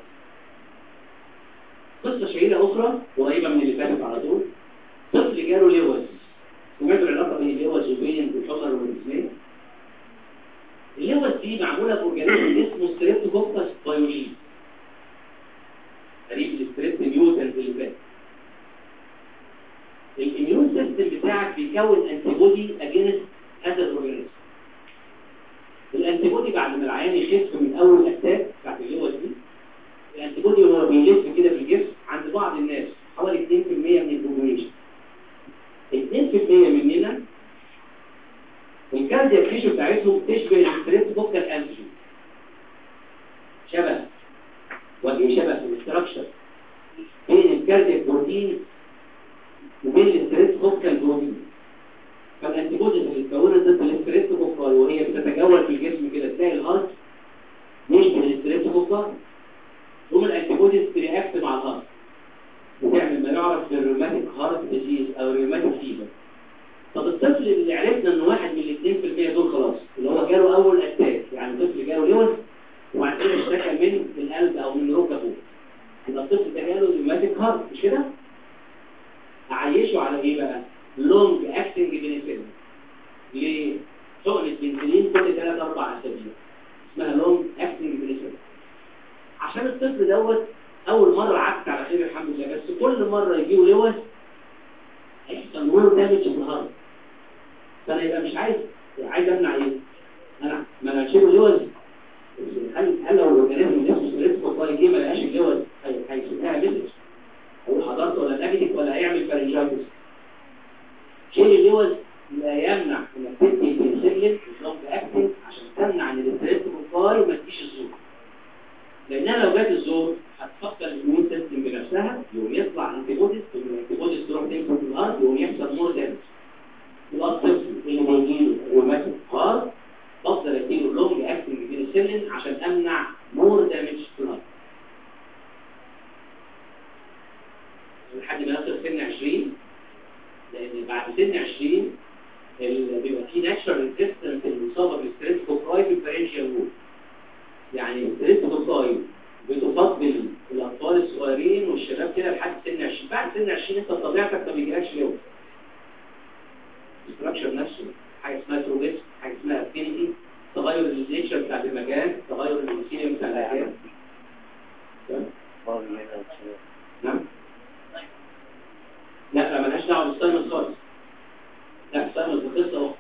Speaker 1: قصه شهيره اخرى قريبه من اللي فاتت على طول طفل جاله لوز سمعتوا العلاقه بين اللوز وبين الحمر والجسمين اللوز دي معموله باورجانيزم اسمه ستريبتوكوكس بايولين قريب الستريبت ميوتنت اللي فات الاميون سيستم بتاعك بيكون انتي بودي اجينست هذا الاورجانيزم الانتي بودي بعد ما العيان يخف من اول اتاك بتاعت اللوز دي الانتي بودي وهو بيلف كده في الجسم عند بعض الناس حوالي 2% من البوبوليشن 2% مننا الكاردياك تيشو بتاعتهم تشبه الستريبتوكوكال انتيجين شبه وجه شبه في الاستراكشر بين الكاردياك بروتين وبين الستريبتوكوكال بروتين فالانتيبوديز اللي اتكونت ضد الستريبتوكوكال وهي بتتجول في الجسم كده تلاقي الهارت يشبه الستريبتوكوكال ثم الانتيبوديز ترياكت مع الهارت وتعمل ما يعرف بالروماتيك هارت ديزيز او روماتيك فيبر طب الطفل اللي عرفنا ان واحد من ال 2% دول خلاص اللي هو جاله اول اتاك يعني طفل جاله لوز وبعد كده اشتكى من القلب او من ركبه يبقى الطفل ده جاله روماتيك هارت مش كده؟ اعيشه على ايه بقى؟ لونج اكتنج بنسلين ليه؟ حقنة بنسلين كل 3 4 اسابيع اسمها لونج اكتنج بنسلين عشان الطفل دوت اول مرة عدت على خير الحمد لله بس كل مرة يجيله لوز هيحصل مور دامج في الهارت فانا يبقى مش عايز عايز امنع ايه انا ما انا اشيله لوز هل هل لو الاورجانيزم نفسه سلسله والله جه ما لقاش اللوز هيسيبها مسج اقول حضرته ولا نيجاتيف ولا هيعمل فارنجايتس شيل اللوز لا يمنع انك تدي البنسلين نظام اكتنج عشان تمنع ان الاستريس كوفاي ما تجيش الزور لانها لو جت الزور هتفكر الاميون سيستم بنفسها يقوم يطلع انتيبوديز الانتيبوديز تروح تمسك في الارض يقوم يحصل مور دامج يبقى الطفل اللي بيجيله روماتيك هارت بفضل اديله لونج اكتنج بنسلين عشان امنع مور دامج في الارض لحد ما يصل سن 20 لان بعد سن 20 اللي بيبقى فيه ناتشرال ريزيستنس للاصابه بالستريس كوكراي بيبقى سن 20 انت بطبيعتك ما بيجيلكش لو الستراكشر نفسه حاجه اسمها تروبيس حاجه اسمها افينيتي تغير النيتشر بتاع المكان تغير الانسيليوم بتاع المكان تمام؟
Speaker 2: بابا من هنا وشباب.
Speaker 1: نعم لا لا ملهاش دعوه بالسايمس خالص لا السايمس دي قصه اخرى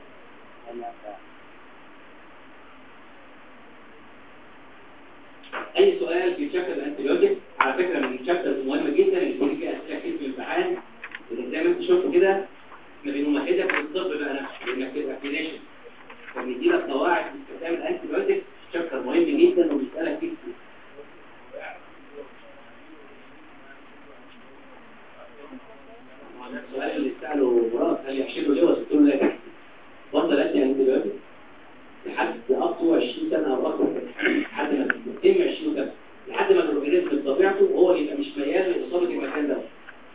Speaker 1: اي سؤال في شابتر الانتيبيوتيك على فكره من الشابترز المهمه جدا اللي بيجي فيها اسئله كتير في الامتحان لان زي ما انت شفت كده احنا بنمهدك للطب بقى نفسه لانك تبقى كلينيشن فبندي لك قواعد في استخدام الانتيبيوتيك شابتر مهم جدا وبيسالك فيه كتير السؤال اللي سأله مراد قال يحشده ليه وقلت له لا تحت بطل أدي انتبيوتيك لحد أقصى 20 سنة أو أكثر لحد ما تتم 20 سنة لحد ما الأورجانيزم بطبيعته هو يبقى مش ميال لإصابة المكان ده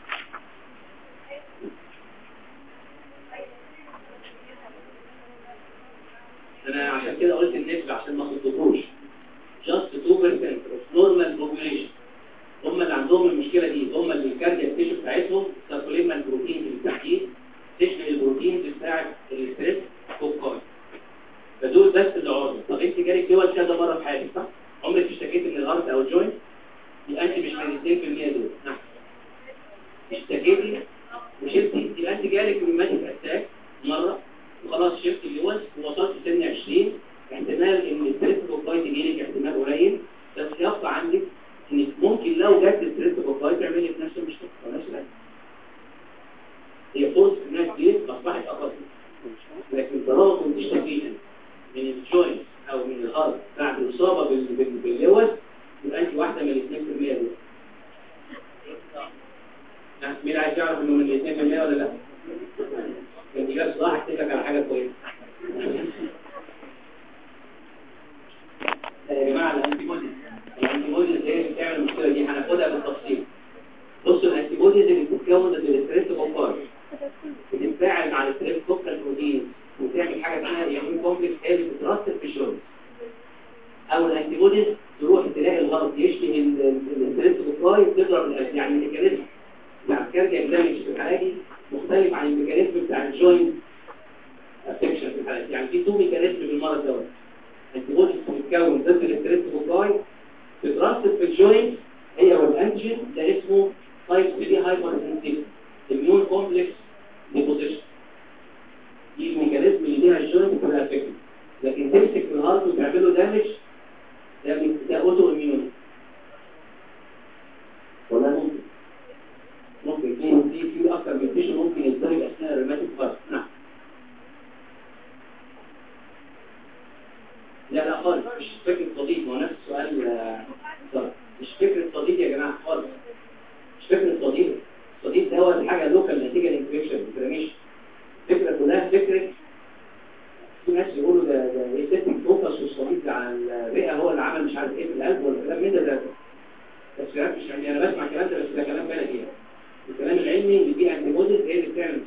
Speaker 1: أنا عشان كده قلت النسبة عشان ما خططوش just 2% of normal population هم اللي عندهم المشكلة دي هم اللي الكارديا تيشو بتاعتهم سيركوليما البروتين بالتحديد تشمل البروتين بتاع الستريس كوكاي فدول بس اللي عرضوا طب انت جالك دول كذا مرة في حياتك صح؟ عمرك اشتكيت من الارض او الجوينت يبقى انت مش من 2% دول نعم اشتكيتي وشلتي يبقى انت جالك روماتيك اتاك مرة وخلاص شلت اللوز ووصلت سن 20 احتمال ان الستريس كوكاي تجيلك احتمال قليل بس يبقى عندك ان ممكن لو جت الستريس كوكاي تعمل لك نفس المشكله مالهاش لازمه هي فرصه انها كتير اصبحت اقل لكن طالما كنت اشتكينا من الجوينت او من الارض بعد الاصابه بال- بال- باللوز يبقى انت واحده من ال 2% دول ها، مين عايز يعرف انه من ال 2% ولا لا؟ كان دي جاب صلاح احكي لك على حاجه كويسه يا جماعه الانتي بوديز الانتي بوديز هي اللي بتعمل المشكله دي هناخدها بالتفصيل بصوا الانتي بوديز اللي بتتكون ضد الستريس كوكاي بتتفاعل مع الستريس كوكاي بروتين وتعمل حاجه اسمها ايمون كومبلكس هي اللي بتترسب في الجوينت او الانتي بوديز تروح تلاقي الغرض يشبه ال- ال- الستريس كوكاي تضرب الأس- يعني الميكانيزم بتاع الكاردياك دامج في الحاله دي مختلف عن الميكانيزم بتاع الجوينت افكشن في الحالة دي. يعني في تو ميكانيزم بالمرض دوت انتي بوديز بتتكون ضد الستريس كوكاي تترسب في الجوينت هي والانتيجين ده اسمه تايب 3 هايبر سنسيتيف اميون كومبلكس ديبوزيشن دي الميكانيزم اللي ليها الجوينت بتبقى افكتيف لكن تمسك في الهارت وتعمله دامج ده بي- ده اوتو اميون ولا ممكن ممكن في في في اكتر من تيشو ممكن يتضرب اثناء الروماتيك فاست نعم لا لا خالص مش فكرة صديق هو نفس السؤال آه، صح. مش فكرة صديق يا جماعة خالص مش فكرة صديق الصديق ده هو حاجة لوكال نتيجة للانفكشن مش فكرة كلها فكرة في ناس يقولوا ده ده ايه سيتنج فوكس والصديق على الرئة هو اللي عمل مش عارف ايه في القلب ولا كلام من ده ده تفسيرات مش علمية انا بسمع الكلام ده بس ده كلام بلدي يعني الكلام العلمي اللي فيه انتي بوديز هي اللي بتعمل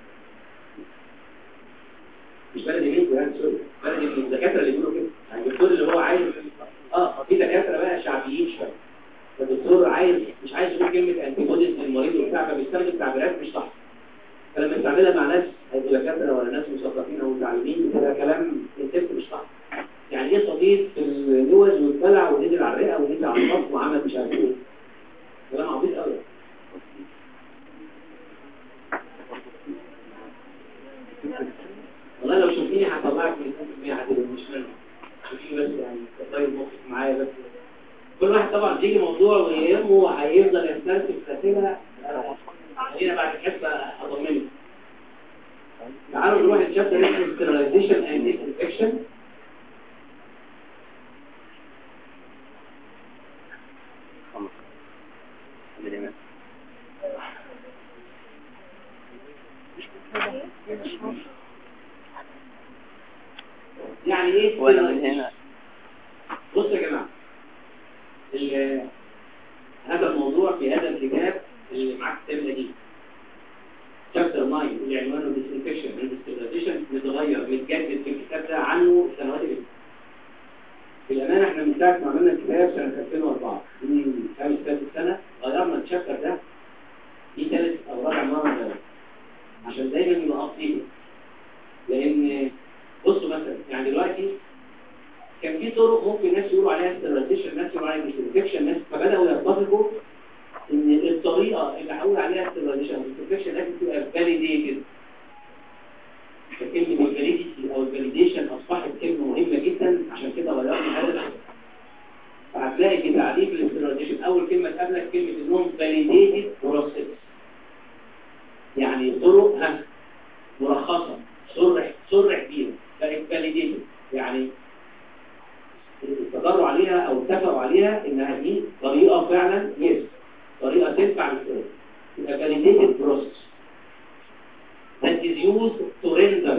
Speaker 1: مش بلدي منكم يعني سوري بلدي من الدكاتره اللي بيقولوا كده يعني الدكتور اللي هو عايز اه في دكاتره بقى شعبيين شويه فالدكتور عايز مش عايز يقول كلمه انتي بوديز للمريض وبتاع فبيستخدم تعبيرات مش صح فلما يستعملها مع ناس هيبقوا دكاتره ولا ناس مثقفين او متعلمين بتبقى كلام الست مش صح يعني ايه صديق في اللوز واتبلع ونزل على الرئه ونزل على الخط وعمل مش عارف ايه كلام عبيط قوي والله لو شفتيني هطلعك من 2% هتبقى مش منه شوفيني بس يعني تطيب مخك معايا بس كل واحد طبعا بيجي موضوع ويهمه هيفضل يسترسل في الاسئله خلينا بعد الحصه اطمنك تعالوا نروح الشابتر اسمه sterilization and disinfection
Speaker 2: خمسة بالإيمان
Speaker 1: يعني ايه
Speaker 2: ولا من
Speaker 1: sterilization؟
Speaker 2: هنا
Speaker 1: بص يا جماعة ال- هذا الموضوع في هذا الكتاب اللي معاك التابلة دي شابتر 9 اللي عنوانه disinfection and sterilization متغير متجدد في الكتاب ده عنه السنوات اللي فاتت. بالأمانة احنا من ساعة ما عملنا الكتاب سنة 2004 من خمس ثلاث سنة غيرنا الشابتر ده دي ثالث او رابع مره ده عشان دايما يبقى ابديت لان بصوا مثلا يعني دلوقتي كان في طرق ممكن الناس يقولوا عليها ستيرلايزيشن ناس يقولوا عليها ديسانفكشن ناس فبداوا يتفقوا ان الطريقه اللي هقول عليها ستيرلايزيشن ديسانفكشن لازم تبقى فاليديتد فكلمه الفاليديتي او الفاليديشن اصبحت كلمه مهمه جدا عشان كده غيرنا هذا الاسم فهتلاقي في تعريف الاستراتيجيشن اول كلمه تقابلك كلمه انهم فاليديتد بروسيس يعني طرق ها مرخصه صرح صرح بيها بقت فاليديتد يعني استقروا عليها او اتفقوا عليها انها دي طريقه فعلا يس طريقه تنفع للسؤال يبقى validated process that is used to render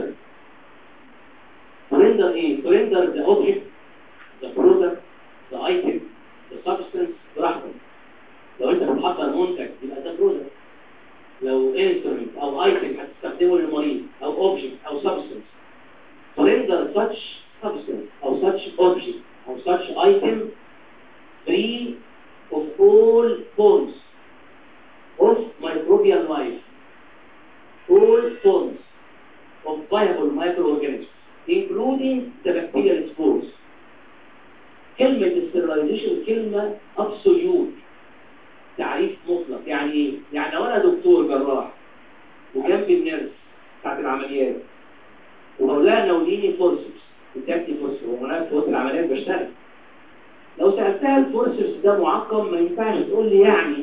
Speaker 1: to render ايه to render the object the product the item the substance براحتك لو انت بتحضر منتج يبقى ده product لو instrument او item هتستخدمه للمريض او object او substance to render such substance او such object or such item free of all forms of microbial life, all forms of viable microorganisms, including the bacterial spores. كلمة sterilization كلمة absolute تعريف مطلق يعني ايه؟ يعني لو انا دكتور جراح وجنبي النيرس بتاعت العمليات ومولانا ناوليني فورسبس بتاعتي فورسبس وانا في وسط العمليات بشتغل لو سألتها الفورسبس ده معقم ما ينفعش تقول لي يعني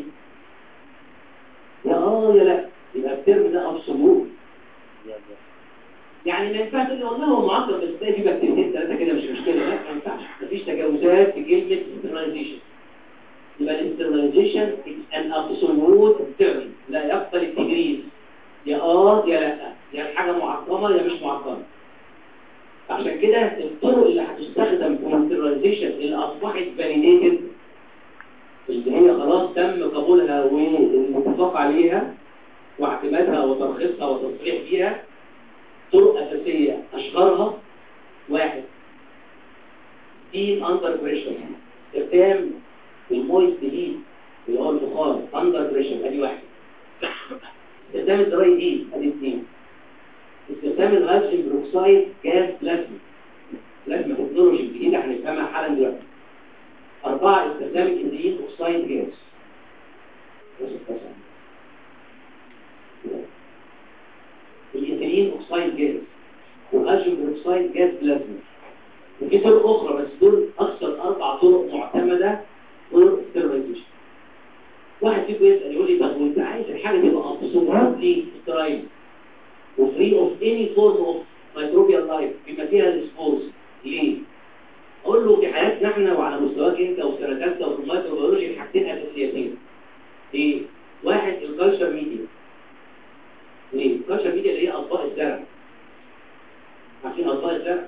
Speaker 1: يا اه يا لا يبقى الترم ده ابسولوت يعني ما ينفعش تقول لي والله هو معقم بس تلاقي في بكتيريتين ثلاثه كده مش مشكله لا ما ينفعش مفيش تجاوزات في كلمه ستيرلايزيشن يبقى الاسترلايزيشن ان ابسولوت ترم لا يقبل التجريد يا اه يا لا يا حاجه معقمه يا مش معقمه عشان كده الطرق اللي هتستخدم في الاسترلايزيشن اللي اصبحت فاليديتد اللي هي خلاص تم قبولها والاتفاق عليها واعتمادها وترخيصها وتصريح بيها طرق اساسيه اشهرها واحد steam under pressure استخدام المويست هيت اللي هو البخار under pressure ادي واحد استخدام الدراي هيت ادي اثنين استخدام الغاز بروكسايد جاز بلازما بلازما تكنولوجي جديده هنفهمها حالا دلوقتي أربعة استخدام الإنزيم أكسايد جاز الإثيلين أكسايد جاز والهيدروجين بروكسايد جاز بلازما وفي طرق أخرى بس دول أكثر أربع طرق معتمدة طرق ستيرلايزيشن واحد فيكم يسأل يقول لي طب وأنت عايز الحاجة تبقى أبسولوتلي سترايل وفري اوف اني فورم اوف مايكروبيال لايف بما فيها السبورز ليه؟ اقول له في حياتنا احنا وعلى مستواك انت وسنه ثالثه وفي الميكروبيولوجي الحاجتين اساسيتين ايه؟ واحد الكالتشر ميديا ليه؟ الكالتشر ميديا اللي هي اطباق الزرع عارفين اطباق الزرع؟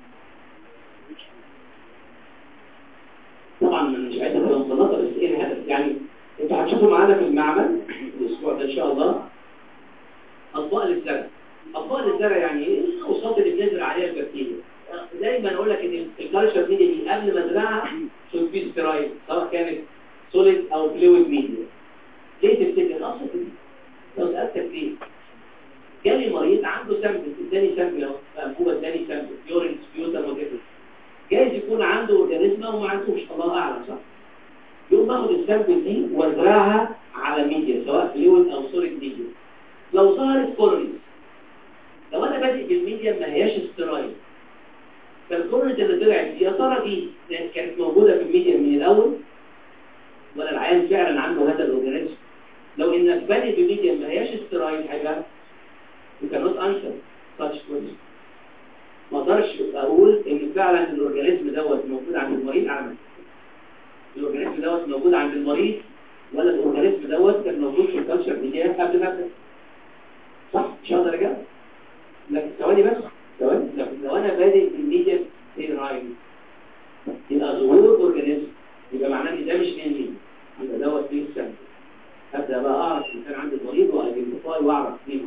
Speaker 1: طبعا مش عايز ابقى مطلقه بس ايه الهدف؟ يعني انتوا هتشوفوا معانا في المعمل الاسبوع ده ان شاء الله اطباق للزرع اطباق للزرع يعني ايه الاوساط اللي بنزرع عليها البكتيريا دايما اقول لك ان الكالتشر ميديا دي قبل ما ازرعها شوف في سترايل سواء كانت سوليد او فلويد ميديا ليه تفتكر اصلا لو سالتك ليه جالي مريض عنده سامبل اداني سامبل اهو انبوبه اداني سامبل يورين سبيوتر وكده جايز يكون عنده اورجانيزما وما عندوش الله اعلم صح يقوم اخد السامبل دي وازرعها على ميديا سواء فلويد او سوليد ميديا لو ظهرت كورنيز لو انا بادئ بالميديا ما هياش استرايل فالكورنيز اللي طلعت دي يا ترى دي كانت موجوده في الميديا من الاول ولا العيان فعلا عنده هذا الاورجانيزم لو انك بادئ بميديا ما هياش استرايل هيبقى you cannot answer such question ما اقدرش اقول ان فعلا الاورجانيزم دوت موجود عند المريض اعمل الاورجانيزم دوت موجود عند المريض ولا الاورجانيزم دوت كان موجود في الكالتشر ميديا قبل ما ابدا صح مش هقدر اجاوب لكن ثواني بس ثواني لو انا بادئ بالميديا ستيرايل يبقى ظهور اورجانيزم يبقى معناه ان ده مش مين يبقى دوت فيه السم ابدا بقى اعرف ان كان عندي المريض وايدنتيفاي واعرف مين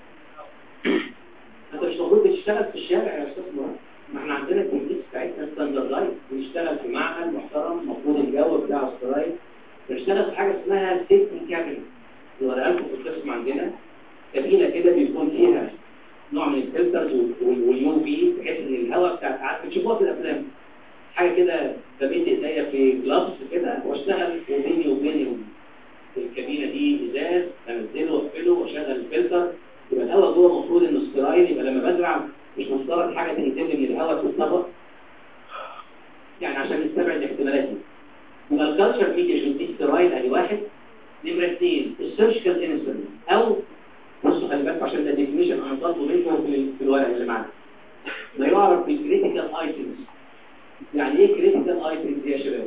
Speaker 1: انت مش المفروض بتشتغل في الشارع يا استاذ مراد ما احنا عندنا التكنيك بتاعتنا ستاندردايز بنشتغل في معهد محترم المفروض الجو بتاعه سترايل بنشتغل في حاجه اسمها سيفتي كابينت اللي وريها لكم حاجه كده رميت ايديا في جلافز كده واشتغل وبيني وبين الكابينه دي ازاز انزله واقفله واشغل الفلتر يبقى الهواء جوه المفروض انه سترايل يبقى لما بزرع مش مفترض حاجه تنزل من الهواء في الطبق يعني عشان نستبعد الاحتمالات دي يبقى الكالتشر ميديا شود دي سترايل ادي واحد نمره اثنين السيرجيكال انسترومنت او بصوا خلي بالكم عشان ده ديفينيشن انا طالبه منكم في في الورق اللي معانا ده يعرف بالكريتيكال ايتمز يعني ايه كريتيكال ايتمز يا شباب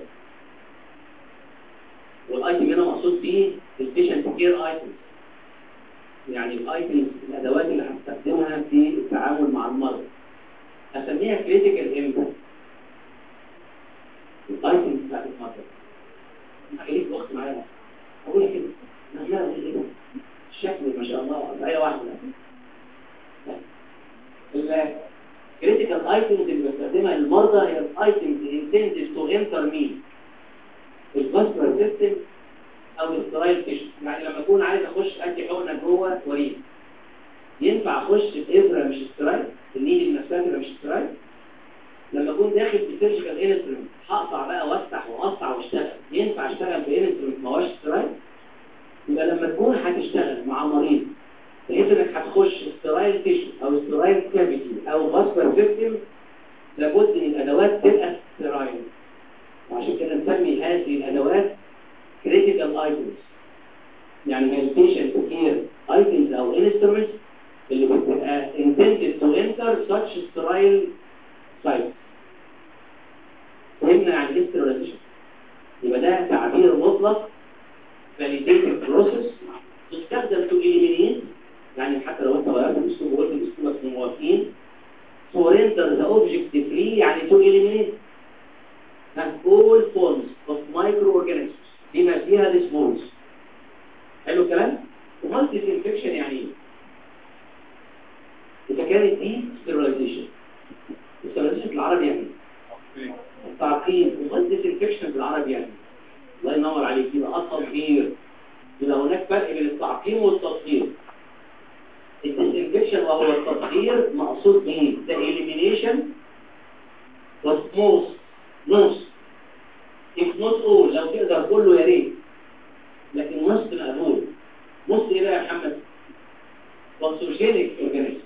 Speaker 1: والايتم هنا مقصود بيه البيشنت كير ايتمز يعني الايتمز الادوات اللي هنستخدمها في التعامل مع المرضى اسميها كريتيكال امتى الايتمز بتاعت المرضى خليك اخت معايا اقول كده لا لا كده الشكل ما شاء الله آية واحدة الكريتيكال ايتمز اللي بستخدمها للمرضى هي الايتمز intended to enter me الفاسكولار سيستم او السترايل تيشو يعني لما اكون عايز اخش ادي حقنه جوه وريد ينفع اخش بابره مش سترايل النيل نفسها تبقى مش سترايل لما اكون داخل بسيرجيكال انسترومنت هقطع بقى وافتح واقطع واشتغل ينفع اشتغل بانسترومنت ما هوش سترايل يبقى لما تكون هتشتغل مع مريض بحيث انك هتخش سترايل تيشو او سترايل كافيتي او فاسكولار سيستم لابد ان الادوات تبقى سترايل وعشان كده نسمي هذه الادوات كريتيكال ايتمز يعني هي البيشنت كير ايتمز او انسترومنتس اللي بتبقى intended to enter such sterile site فهمنا يعني ايه sterilization يبقى ده تعبير مطلق validated process تستخدم to eliminate يعني حتى لو انت غيرت الاسلوب وقلت الاسلوب بس موافقين to render the object free يعني to eliminate all forms of microorganisms بما فيها السبورز حلو الكلام؟ امال disinfection يعني ايه؟ إذا كانت دي sterilization sterilization بالعربي يعني ايه؟ التعقيم امال disinfection بالعربي يعني ايه؟ الله ينور عليك يبقى التطهير يبقى هناك فرق بين التعقيم والتطهير الديسانفكشن وهو التطهير مقصود به the elimination of most most if not all لو تقدر كله يا ريت لكن نص مقبول نص ايه بقى يا محمد باثوجينيك اورجانيزم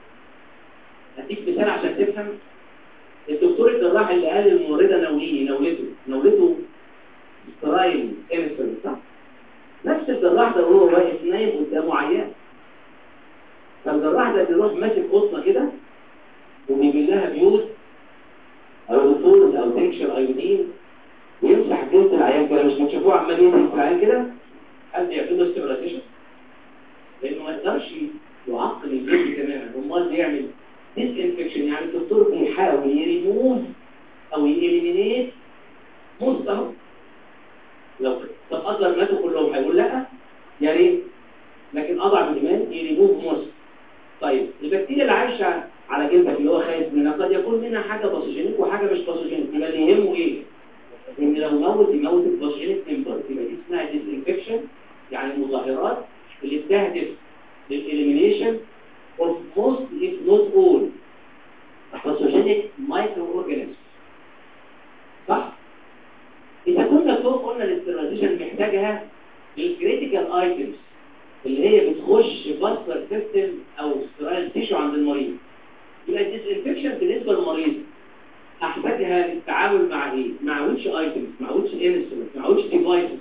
Speaker 1: هديك مثال عشان تفهم الدكتور الجراح اللي قال الممرضه نوليه نولته نولته سترايل كيمستري صح نفس الجراح ده وهو واقف نايم قدامه عيان فالجراح ده بيروح ماسك قطنه كده وبيجيب لها بيوت او رفوز او تنكشر ايودين ويمسح جلد العيان كده مش بتشوفوه عمال ينزل في العيان كده حد يعمل له ستيموليشن لانه ما يقدرش يعقل الجلد تماما امال بيعمل ديس انفكشن يعني الدكتور بيحاول يريموف او يليمينيت موست اهو لو طب قدر ماتوا كلهم هيقول لا يا ريت لكن اضعف الايمان يريموف موست طيب البكتيريا اللي عايشه على جلدك اللي هو خايف منها قد يكون منها حاجه باثوجينيك وحاجه مش باثوجينيك يبقى اللي يهمه ايه ان لو موت يموت الباثوجينيك تمبر يبقى دي اسمها ديس انفكشن يعني المظاهرات اللي بتهدف للإليمينيشن of most if not all pathogenic microorganisms صح؟ إذا كنا فوق قلنا الاستراتيجيشن محتاجها للكريتيكال ايتمز اللي هي بتخش فاسكولار سيستم او سترايل تيشو عند المريض يبقى الديسانفكشن بالنسبه للمريض هحتاجها للتعامل مع ايه؟ مع ويتش ايتمز مع ويتش انسترومنت مع ويتش ديفايسز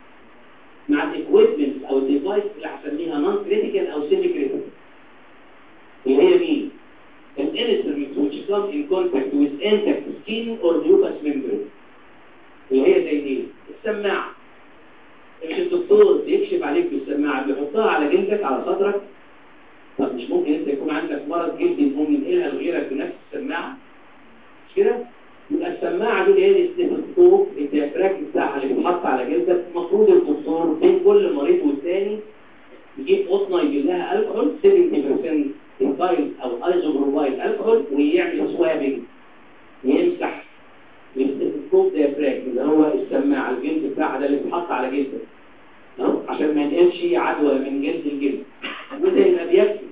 Speaker 1: مع الاكويبمنت او الديفايس اللي هسميها نون كريتيكال او سيمي كريتيكال اللي هي مين؟ الانسترومنت which come in contact with intact skin or mucous membrane اللي هي زي دي السماعه مش الدكتور بيكشف عليك بالسماعه بيحطها على جلدك على صدرك طب مش ممكن انت يكون عندك مرض جلدي يقوم ينقلها لغيرك بنفس السماعه مش كده؟ يبقى السماعه دي اللي هي الاستيثوسكوب الديافراجم بتاعها اللي بيتحط على جلدك المفروض الدكتور بين كل مريض والتاني يجيب قطنه يجيب لها الكحول 70% انفايل او ايزوبرومايل الكحول ويعمل سوابنج يمسح الاستيثوسكوب ديافراجم اللي هو السماعه الجلد بتاعها ده اللي بيتحط على جلدك أهو، عشان ما ينقلش عدوى من جلد لجلد وده يبقى بيكفي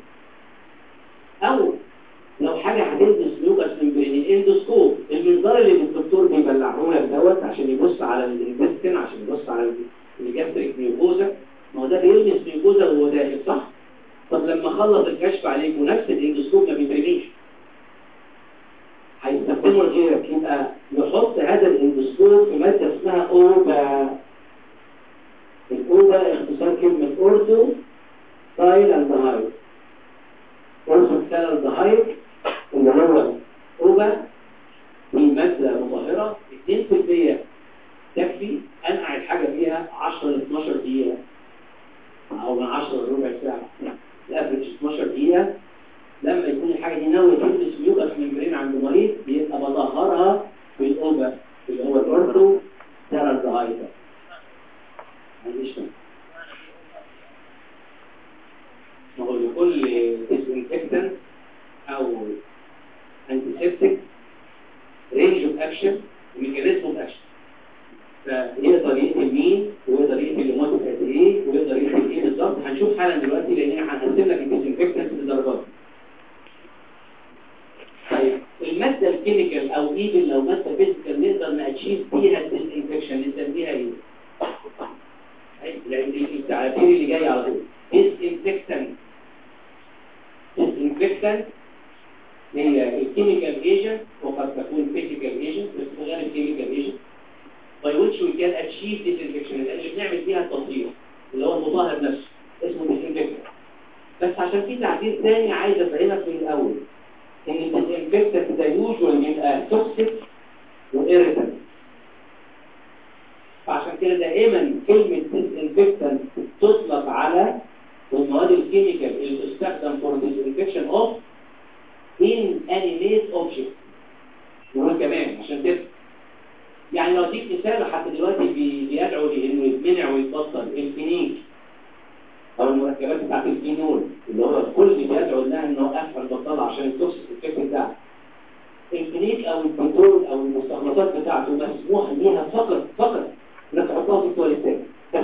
Speaker 1: او لو حاجه هتلبس لوكاس ممبرين الاندوسكوب المنظار اللي الدكتور عشان يبص على الانتستين عشان يبص على الجاستريك ميوكوزا ما هو ده بيلمس ميوكوزا وهو داخل صح طب لما خلص الكشف عليك ونفس الاندوسكوب ما بيترميش هيستخدمه لغيرك يبقى يحط هذا الاندوسكوب في ماده اسمها اوبا الاوبا اختصار كلمه اورتو ستايل الدهايد اورتو ستايل الدهايد اللي هو اوبا دي ماده مطهره 2% تكفي انقع الحاجه فيها 10 ل 12 دقيقه او من 10 لربع ساعه الافرج 12 دقيقه لما يكون الحاجه دي ناويه تلبس ميوكس ممبرين عند مريض بيبقى بطهرها بالاوبا اللي هو الاورتو ستايل ده معلش ما هو لكل ديسانفكتنت او انتيسيبتيك رينج اوف اكشن وميكانيزم اوف اكشن فيقدر يقتل مين ويقدر يقتل لمده قد ايه ويقدر يقتل ايه بالظبط هنشوف حالا دلوقتي لان احنا هنقسم لك الديسانفكتنت لدرجات طيب الماده الكيميكال او ايفن لو ماده فيزيكال نقدر ناتشيف بيها الديسانفكشن نسميها ايه؟ التعابير اللي جاي على طول disinfectant disinfectant هي الكيميكال ايجنت وقد تكون فيزيكال ايجنت بس غير الكيميكال ايجنت by which we can achieve disinfection اللي بنعمل فيها التصوير اللي هو المطهر نفسه اسمه disinfectant بس عشان في تعبير ثاني عايز افهمك من الاول ان الديسانفكتنت ده يوجوال بيبقى توكسيك وإيريتنت فعشان كده دائما كلمة disinfectant تطلق على المواد الكيميكال اللي تستخدم for disinfection of inanimate object نقول كمان عشان كده يعني لو اديك مثال حتى دلوقتي بي- بيدعو لانه يتمنع ويتبطل الفينيك او المركبات بتاعت الفينول اللي هو الكل بيدعو لها انه افعل بطلها عشان التوكسيك الفكر بتاعه الفينيك او البترول او المستخلصات بتاعته مسموح ليها فقط فقط انك تحطها في التواليتات بس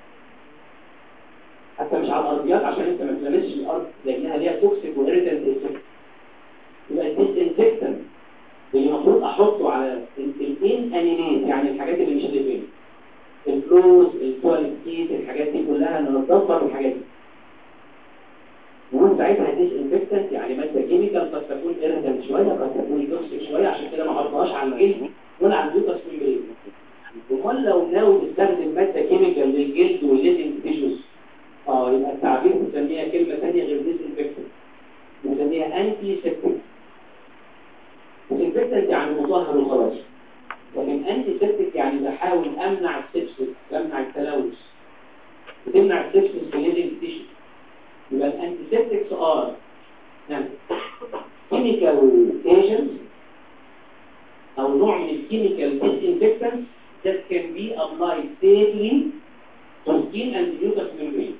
Speaker 1: حتى مش على الارضيات عشان انت ما تلمسش الارض لانها ليها توكسيك وإيريتنت افكت يبقى الديسانفكتنت اللي المفروض احطه على الان انيميت يعني الحاجات اللي مش ليفين الفلوس التواليت كيت الحاجات دي كلها ننظفها بالحاجات دي نقول ساعتها ديسانفكتنت يعني ماده كيميكال قد تكون ايريتنت شويه قد تكون توكسيك شويه عشان كده ما احطهاش على الجلد ولا على البيوتس ميمبرين امال لو ناوي تستخدم ماده كيميكال للجلد والليدنج تيشوز اه يبقى التعبير بنسميها كلمه ثانيه غير ديسانفكتنت بنسميها انتي سيبتيك ديسانفكتنت يعني مطهر وخلاص لكن انتي سيبتيك يعني بحاول امنع السبسس امنع التلوث بتمنع السبسس في الليدنج تيشوز يبقى الانتي سيبتيكس ار كيميكال ايجنتس او نوع من الكيميكال disinfectants that can be applied safely to skin and mucous membrane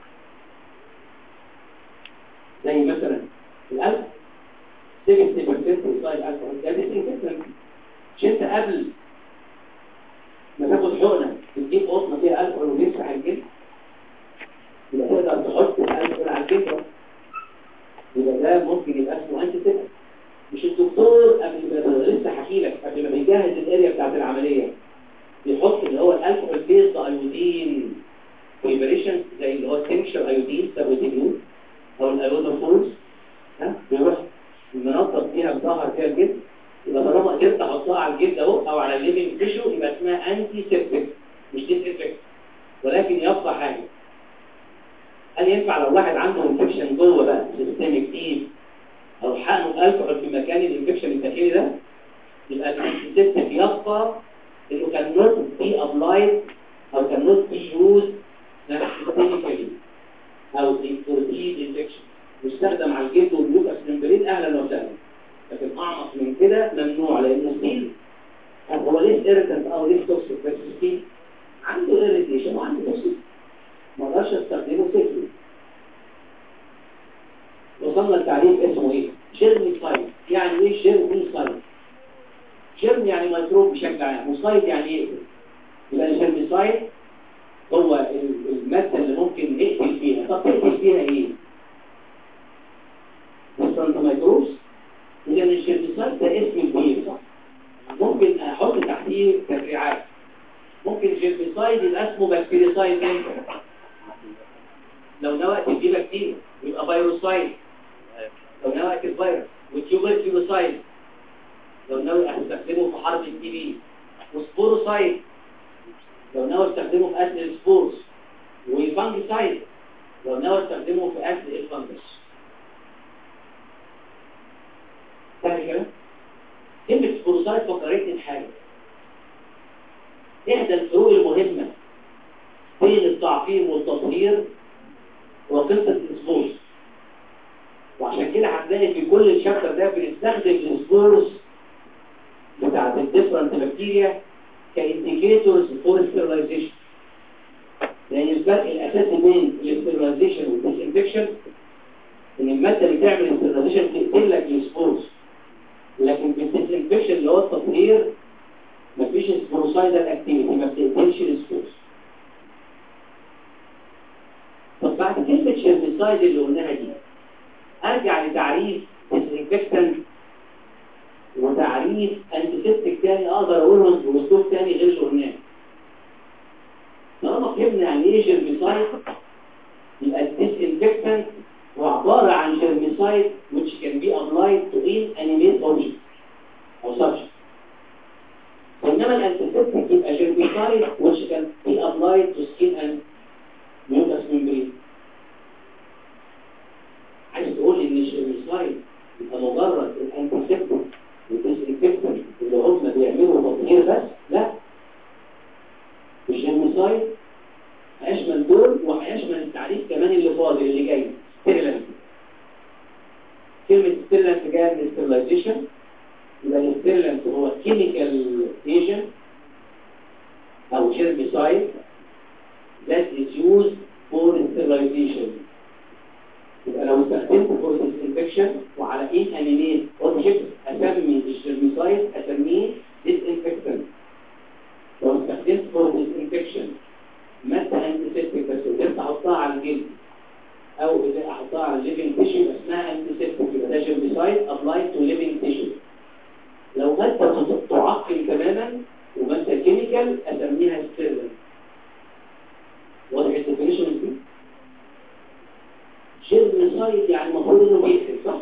Speaker 1: زي مثلا الألف 60% وصايل الكحول ده disinfectant مش انت قبل ما تاخد حقنه تجيب قطنه فيها الكحول وتمسح الجلد يبقى تقدر تحط الالكحول على الجلد يبقى ده ممكن يبقى اسمه انتي سيبتيك مش الدكتور قبل ما لسه حكي لك قبل ما بيجهز الاريا بتاعت العمليه بيحط اللي هو الالكحول بيز ايودين بريبريشن زي اللي هو تنشر ايودين سابوتينيون او الايودوفورز ها بيروح منظف فيها مطهر فيها الجلد يبقى طالما قدرت احطها على الجلد اهو او على الليفنج تيشو يبقى اسمها انتي سيبتيك مش ديسانفكت ولكن يبقى حاجه هل ينفع لو واحد عنده انفكشن جوه بقى سيستميك ديب او حقنه الكحول في مكان الانفكشن الداخلي ده يبقى الانتيسيبتيك يبقى انه كان نوت بي ابلايد او كان نوت بي يوز سيستميكالي او انفورتيد انفكشن يستخدم على الجلد والميوكس ممبرين اهلا وسهلا لكن اعمق من كده ممنوع لانه ستيل هو ليه ايريتنت او ليه توكسيك بس ستيل عنده ايريتيشن وعنده توكسيك ما اقدرش استخدمه سيفلي وصلنا لتعريف اسمه ايه جيرمي سايد يعني ايه جيرمي سايد جيرم يعني ميكروب بشكل عام وسايد يعني ايه يبقى الجيرمي سايد هو ال- المادة اللي ممكن نقتل فيها طب تقتل فيها ايه مثلا ميكروبس اذا الجيرمي سايد ده اسم كبير صح ممكن احط تحتيه تفريعات ممكن جيرميسايد يبقى اسمه بكتيريسايد انت لو نوى تدي بكتيريا يبقى فيروسايد لو نوى الفيروس وتيوبر كيوبوسايد لو ناوي استخدمه في حرب التي بي وسبوروسايد لو ناوي استخدمه في قتل السبورز وفانجيسايد لو ناوي استخدمه في قتل الفانجس فاهم كده؟ كلمة سبوروسايد فكرتني بحاجة إحدى الفروق المهمة بين التعقيم والتطهير وقصة السبورز وعشان كده هتلاقي في كل الشابتر ده بنستخدم السبورز بتاعت الديفرنت بكتيريا كانديكيتورز فور ستيرلايزيشن لان الفرق الاساسي بين الاستيرلايزيشن والديسانفكشن ان الماده اللي تعمل استيرلايزيشن تقتل لك السبورز لكن في الديسانفكشن اللي هو التطهير مفيش سبوروسايدال اكتيفيتي ما بتقتلش السبورز طب بعد كلمه شيرميسايد اللي قلناها دي ارجع لتعريف ديسانفكتنت وتعريف انتيسبتيك تاني اقدر اقولهم باسلوب تاني غير اللي قلناه طالما فهمنا يعني ايه جيرميسايد يبقى الديسانفكتنت هو عباره عن جيرميسايد which can be applied to inanimate object او subject بينما الانتيسبتيك يبقى جيرميسايد which can be applied to skin and mucous membrane عايز تقول ان الجيرميسايد يبقى مجرد الانتيسبتيك والديسانفكتنت اللي هم بيعملوا تطهير بس لا الجيرميسايد هيشمل دول وهيشمل التعريف كمان اللي فاضل اللي جاي ستيرلنت كلمة ستيرلنت جاية من ستيرلايزيشن يبقى الستيرلنت هو كيميكال ايجنت او جيرميسايد that is used for sterilization يبقى لو استخدمت فور disinfection وعلى inanimate object اسمي الجيرميسايد اسميه disinfectant لو استخدمت فور disinfection مادة انتيسيبتيك بس قدرت احطها على الجلد او اذا احطها على الليفنج تيشو اسمها انتيسيبتيك يبقى ده جيرميسايد ابلايد تو ليفنج تيشو لو مادة تعقم تماما ومادة كيميكال اسميها ستيرلنت واضح الديفينيشن دي جيرميسايد يعني المفروض انه بيقتل صح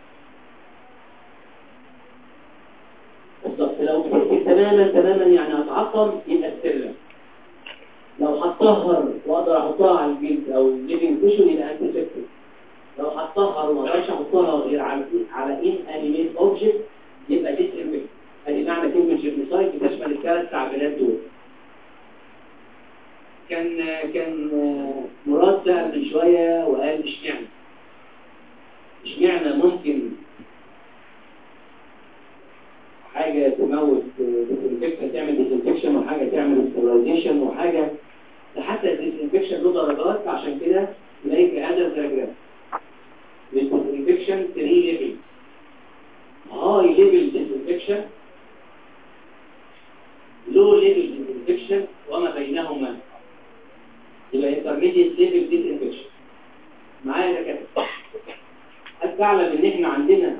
Speaker 1: بالظبط لو بيقتل تماما تماما يعني هتعقم يبقى ستيرلنت لو هتطهر واقدر احطها على الجلد او الليفنج تيشو يبقى انتيسبتيك لو هتطهر وما اقدرش احطها غير على على ان انيميت اوبجكت يبقى ديسانفكت ادي معنى كلمه جيرميسايد بتشمل الثلاث تعبيرات دول كان كان مراد سأل من شويه وقال اشمعنى اشمعنى ممكن حاجه تموت ديسانفكشن تعمل ديسانفكشن وحاجه تعمل ستيلايزيشن وحاجه حتى الديسانفكشن له درجات عشان كده تلاقي في هذا الدياجرام للديسانفكشن 3 ليفل هاي ليفل ديسانفكشن لو ليفل ديسانفكشن وما بينهما يبقى انترميديت ليفل ديسانفكشن معايا ده كده هل تعلم ان احنا عندنا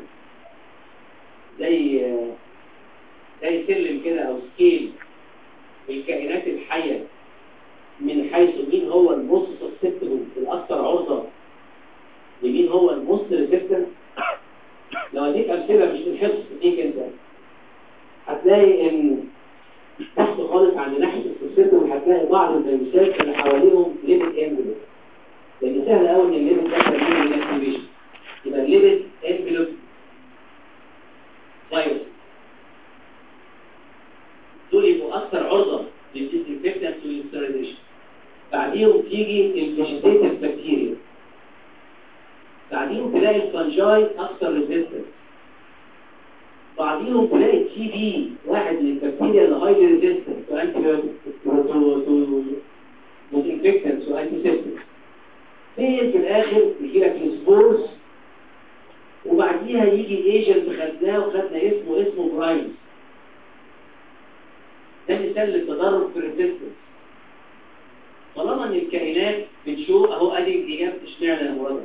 Speaker 1: زي زي سلم كده او سكيل الكائنات الحيه من حيث مين هو الموست سسبتبل الاكثر عرضه لمين هو الموست ريزيستنت لو اديك امثله مش الحفظ اديك انت هتلاقي ان تحت خالص عند ناحيه السسبتبل هتلاقي بعض الفيروسات اللي حواليهم ليميت انفلوب لان سهل قوي ان الليميت ده تعمل الاكتيفيشن يبقى الليميت انفلوب فيروس دول يبقوا اكثر عرضه للديسانفكتنت والستيريلايزيشن بعديهم تيجي الفيجيتيف بكتيريا بعديهم تلاقي الفنجاي اكثر ريزيستنس بعديهم تلاقي التي بي واحد من البكتيريا اللي هايلي ريزيستنس تو انتي تو ديسانفكتنس وانتي سيبتكس فين في الاخر يجي لك السبورز وبعديها يجي ايجنت خدناه وخدنا اسمه اسمه برايمز ده مثال للتدرج في الريزيستنس طالما ان الكائنات بتشوف اهو ادي الاجابه اشمعنى يا مراد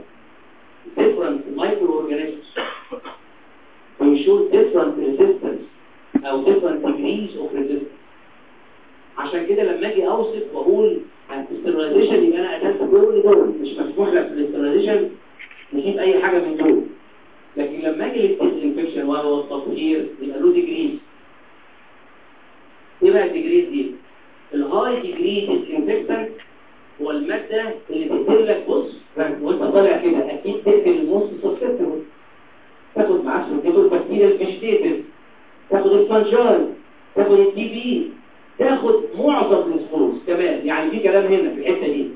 Speaker 1: different microorganisms we show different resistance او different degrees of resistance عشان كده لما اجي اوصف واقول استراليزيشن يبقى انا قتلت دول دول مش مسموح لك في الاستراليزيشن نجيب اي حاجه من دول لكن لما اجي للديسانفكشن وهو التطهير يبقى له ديجريز ايه بقى الديجريز دي الهاي ديجري ديسانفكتنت هو الماده اللي تقتل لك بص وانت طالع كده اكيد تقتل الموست سسبتبل تاخد معاك سلوكيته البكتيريا الفيجيتيف تاخد الفنجال تاخد التي بي تاخد معظم السبورز كمان يعني في كلام هنا في الحته دي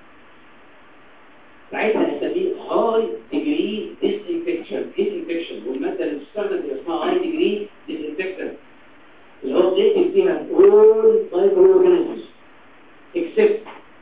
Speaker 1: ساعتها اسميه هاي ديجري ديسانفكشن ديسانفكشن والماده اللي بتستخدم اللي اسمها هاي ديجري ديسانفكشن اللي هو بيكتب فيها all microorganisms except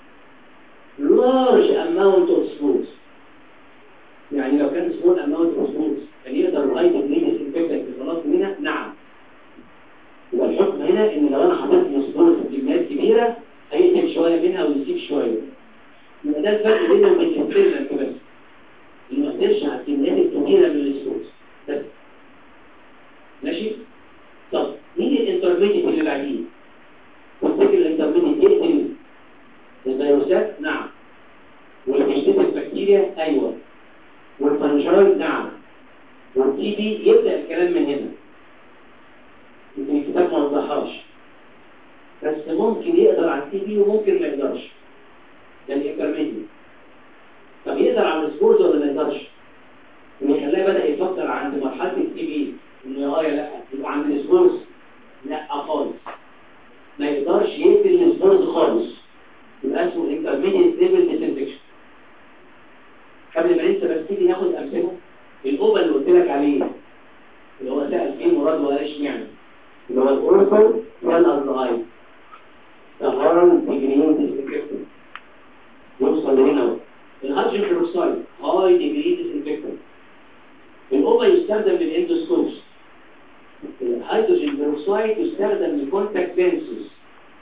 Speaker 1: large amount of spores يعني لو كان small amount of spores كان يقدر الهاي ديجري ديسانفكشن يتخلص منها نعم يبقى الحكم هنا ان لو انا حطيت الاسبور في كميات كبيره هيقتل شويه منها ويسيب شويه يبقى ده الفرق بينه وبين السيرلنت بس اللي ما قدرش على الكميات الكبيره من الاسبور بس ماشي طب مين الانترميديت اللي بعديه تفتكر الانترميديت يقتل الفيروسات نعم والفيجيتيف البكتيريا ايوه والفنجاي نعم والتي بي يبدا الكلام من هنا يمكن الكتاب ما وضحهاش بس ممكن يقدر على التي بي وممكن ما يقدرش ده الانترميديت طب يقدر على السبورز ولا ما يقدرش اللي خلاه بدا يفكر عند مرحله التي بي انه اه لا يبقى عند السبورز لا خالص ما يقدرش يقتل السبورز خالص يبقى اسمه انترميديت ليفل ديسنفكشن قبل ما ننسى بس تيجي ناخد امثله الاوبا اللي قلت لك عليه اللي هو سال فيه مراد وقال اشمعنى اللي هو الأورفل والأرضغاي تهارن ديجريين ديسنفكتن يوصل لهنا اهو الهيدروجين بيروكسايد هاي ديجري ديسنفكتن الأوبا يستخدم للإندوسكوبس الهيدروجين بيروكسايد يستخدم للكونتاكت لينسز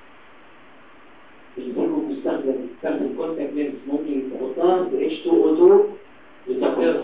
Speaker 1: الفيرمو بيستخدم يستخدم كونتاكت لينس ممكن تحطها ب H2O2 لتطهيرها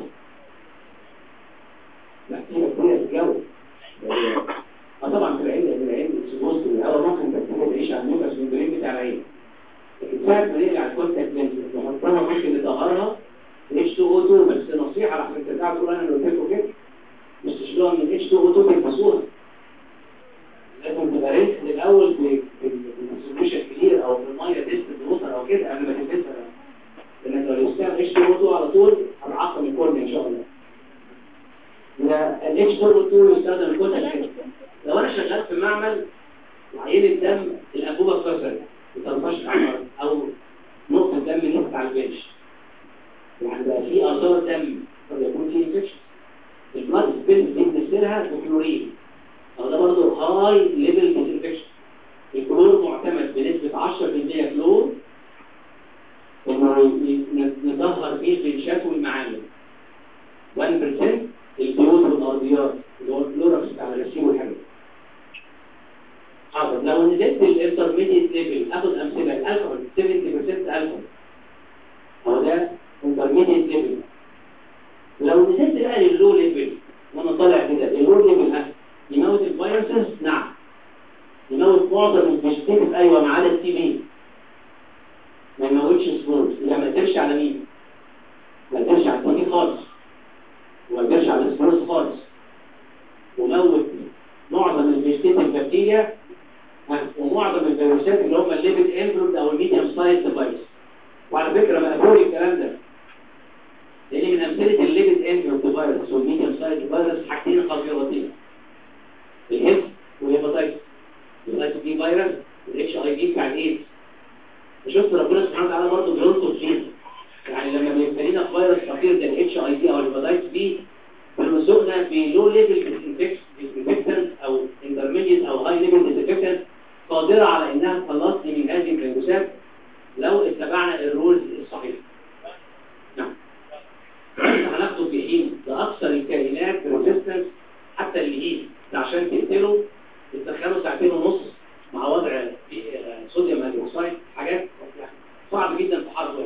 Speaker 1: محتاجة كتير في الجو اه طبعا في العين لان العين اكسبوز الهواء ممكن بكتيريا تعيش على الموكس ممبرين بتاع العين لكن ساعه ما نقلع الكونتاكت لينس نحطها ممكن نطهرها اتش 2 او 2 بس نصيحه لحسن ترجعوا تقول انا اللي قلت لكم كده مش تشيلوها من اتش 2 او 2 تلبسوها لازم تبقى ريسك الاول بالسوليوشن كلير او بالميه تيست الوتر او كده قبل ما تلبسها لانك لو استخدم اتش 2 او 2 على طول هتعقم الكورن ان شاء الله الاتش 2 او 2 يستخدم الكونتاكت لو انا شغال في معمل وعين الدم الانبوبه اتكسرت بتنفش احمر او نقطه دم نزلت على البنش يعني بقى في اثار دم قد يكون في انفكشن البلاد سبيلز دي بنغسلها بكلورين او ده برضه هاي ليفل ديسانفكشن الكلور معتمد بنسبه 10% كلور انه نطهر فيه البنشات والمعامل 1% البيوت والارضيات اللي هو الفلوركس بتاع الغسيل والحاجات حاضر لو نزلت الانترميديت ليفل اخد امثله الكحول 70% الكحول هو ده انترميديت ليفل لو نزلت بقى لللو ليفل وانا طالع كده اللو ليفل ها يموت الفيروسز نعم يموت معظم الفيجيتيف ايوه ما عدا التي بي ما يموتش سبورز يبقى ما تقدرش على مين ما تقدرش على التي بي خالص وما تقدرش على السبورز خالص وموت معظم الفيجيتيف البكتيريا ومعظم الفيروسات اللي هم الليبيد انفلوب او الميديوم سايز ديفايس وعلى فكره مقبول الكلام ده لان من امثله الليبيد انفلوب ديفايس والميديوم سايز ديفايس حاجتين خطيرتين الهيب والهيباتايتس الهيباتايتس دي فيروس والاتش اي في بتاع الايدز شفت ربنا سبحانه وتعالى برضه بينصر فيه يعني لما بيبتلينا في فيروس خطير زي الاتش اي في او الهيباتايتس بي بنرزقنا في لو ليفل ديسانفكتنت او انترميديت او هاي ليفل ديسانفكتنت قادرة على انها تخلصني من هذه الفيروسات لو اتبعنا الرولز الصحيحة نعم هناخده في حين لأكثر الكائنات ريزيستنس حتى اللي هي عشان تقتله تدخله ساعتين ونص مع وضع صوديوم هيدروكسيد حاجات صعب جدا في حرب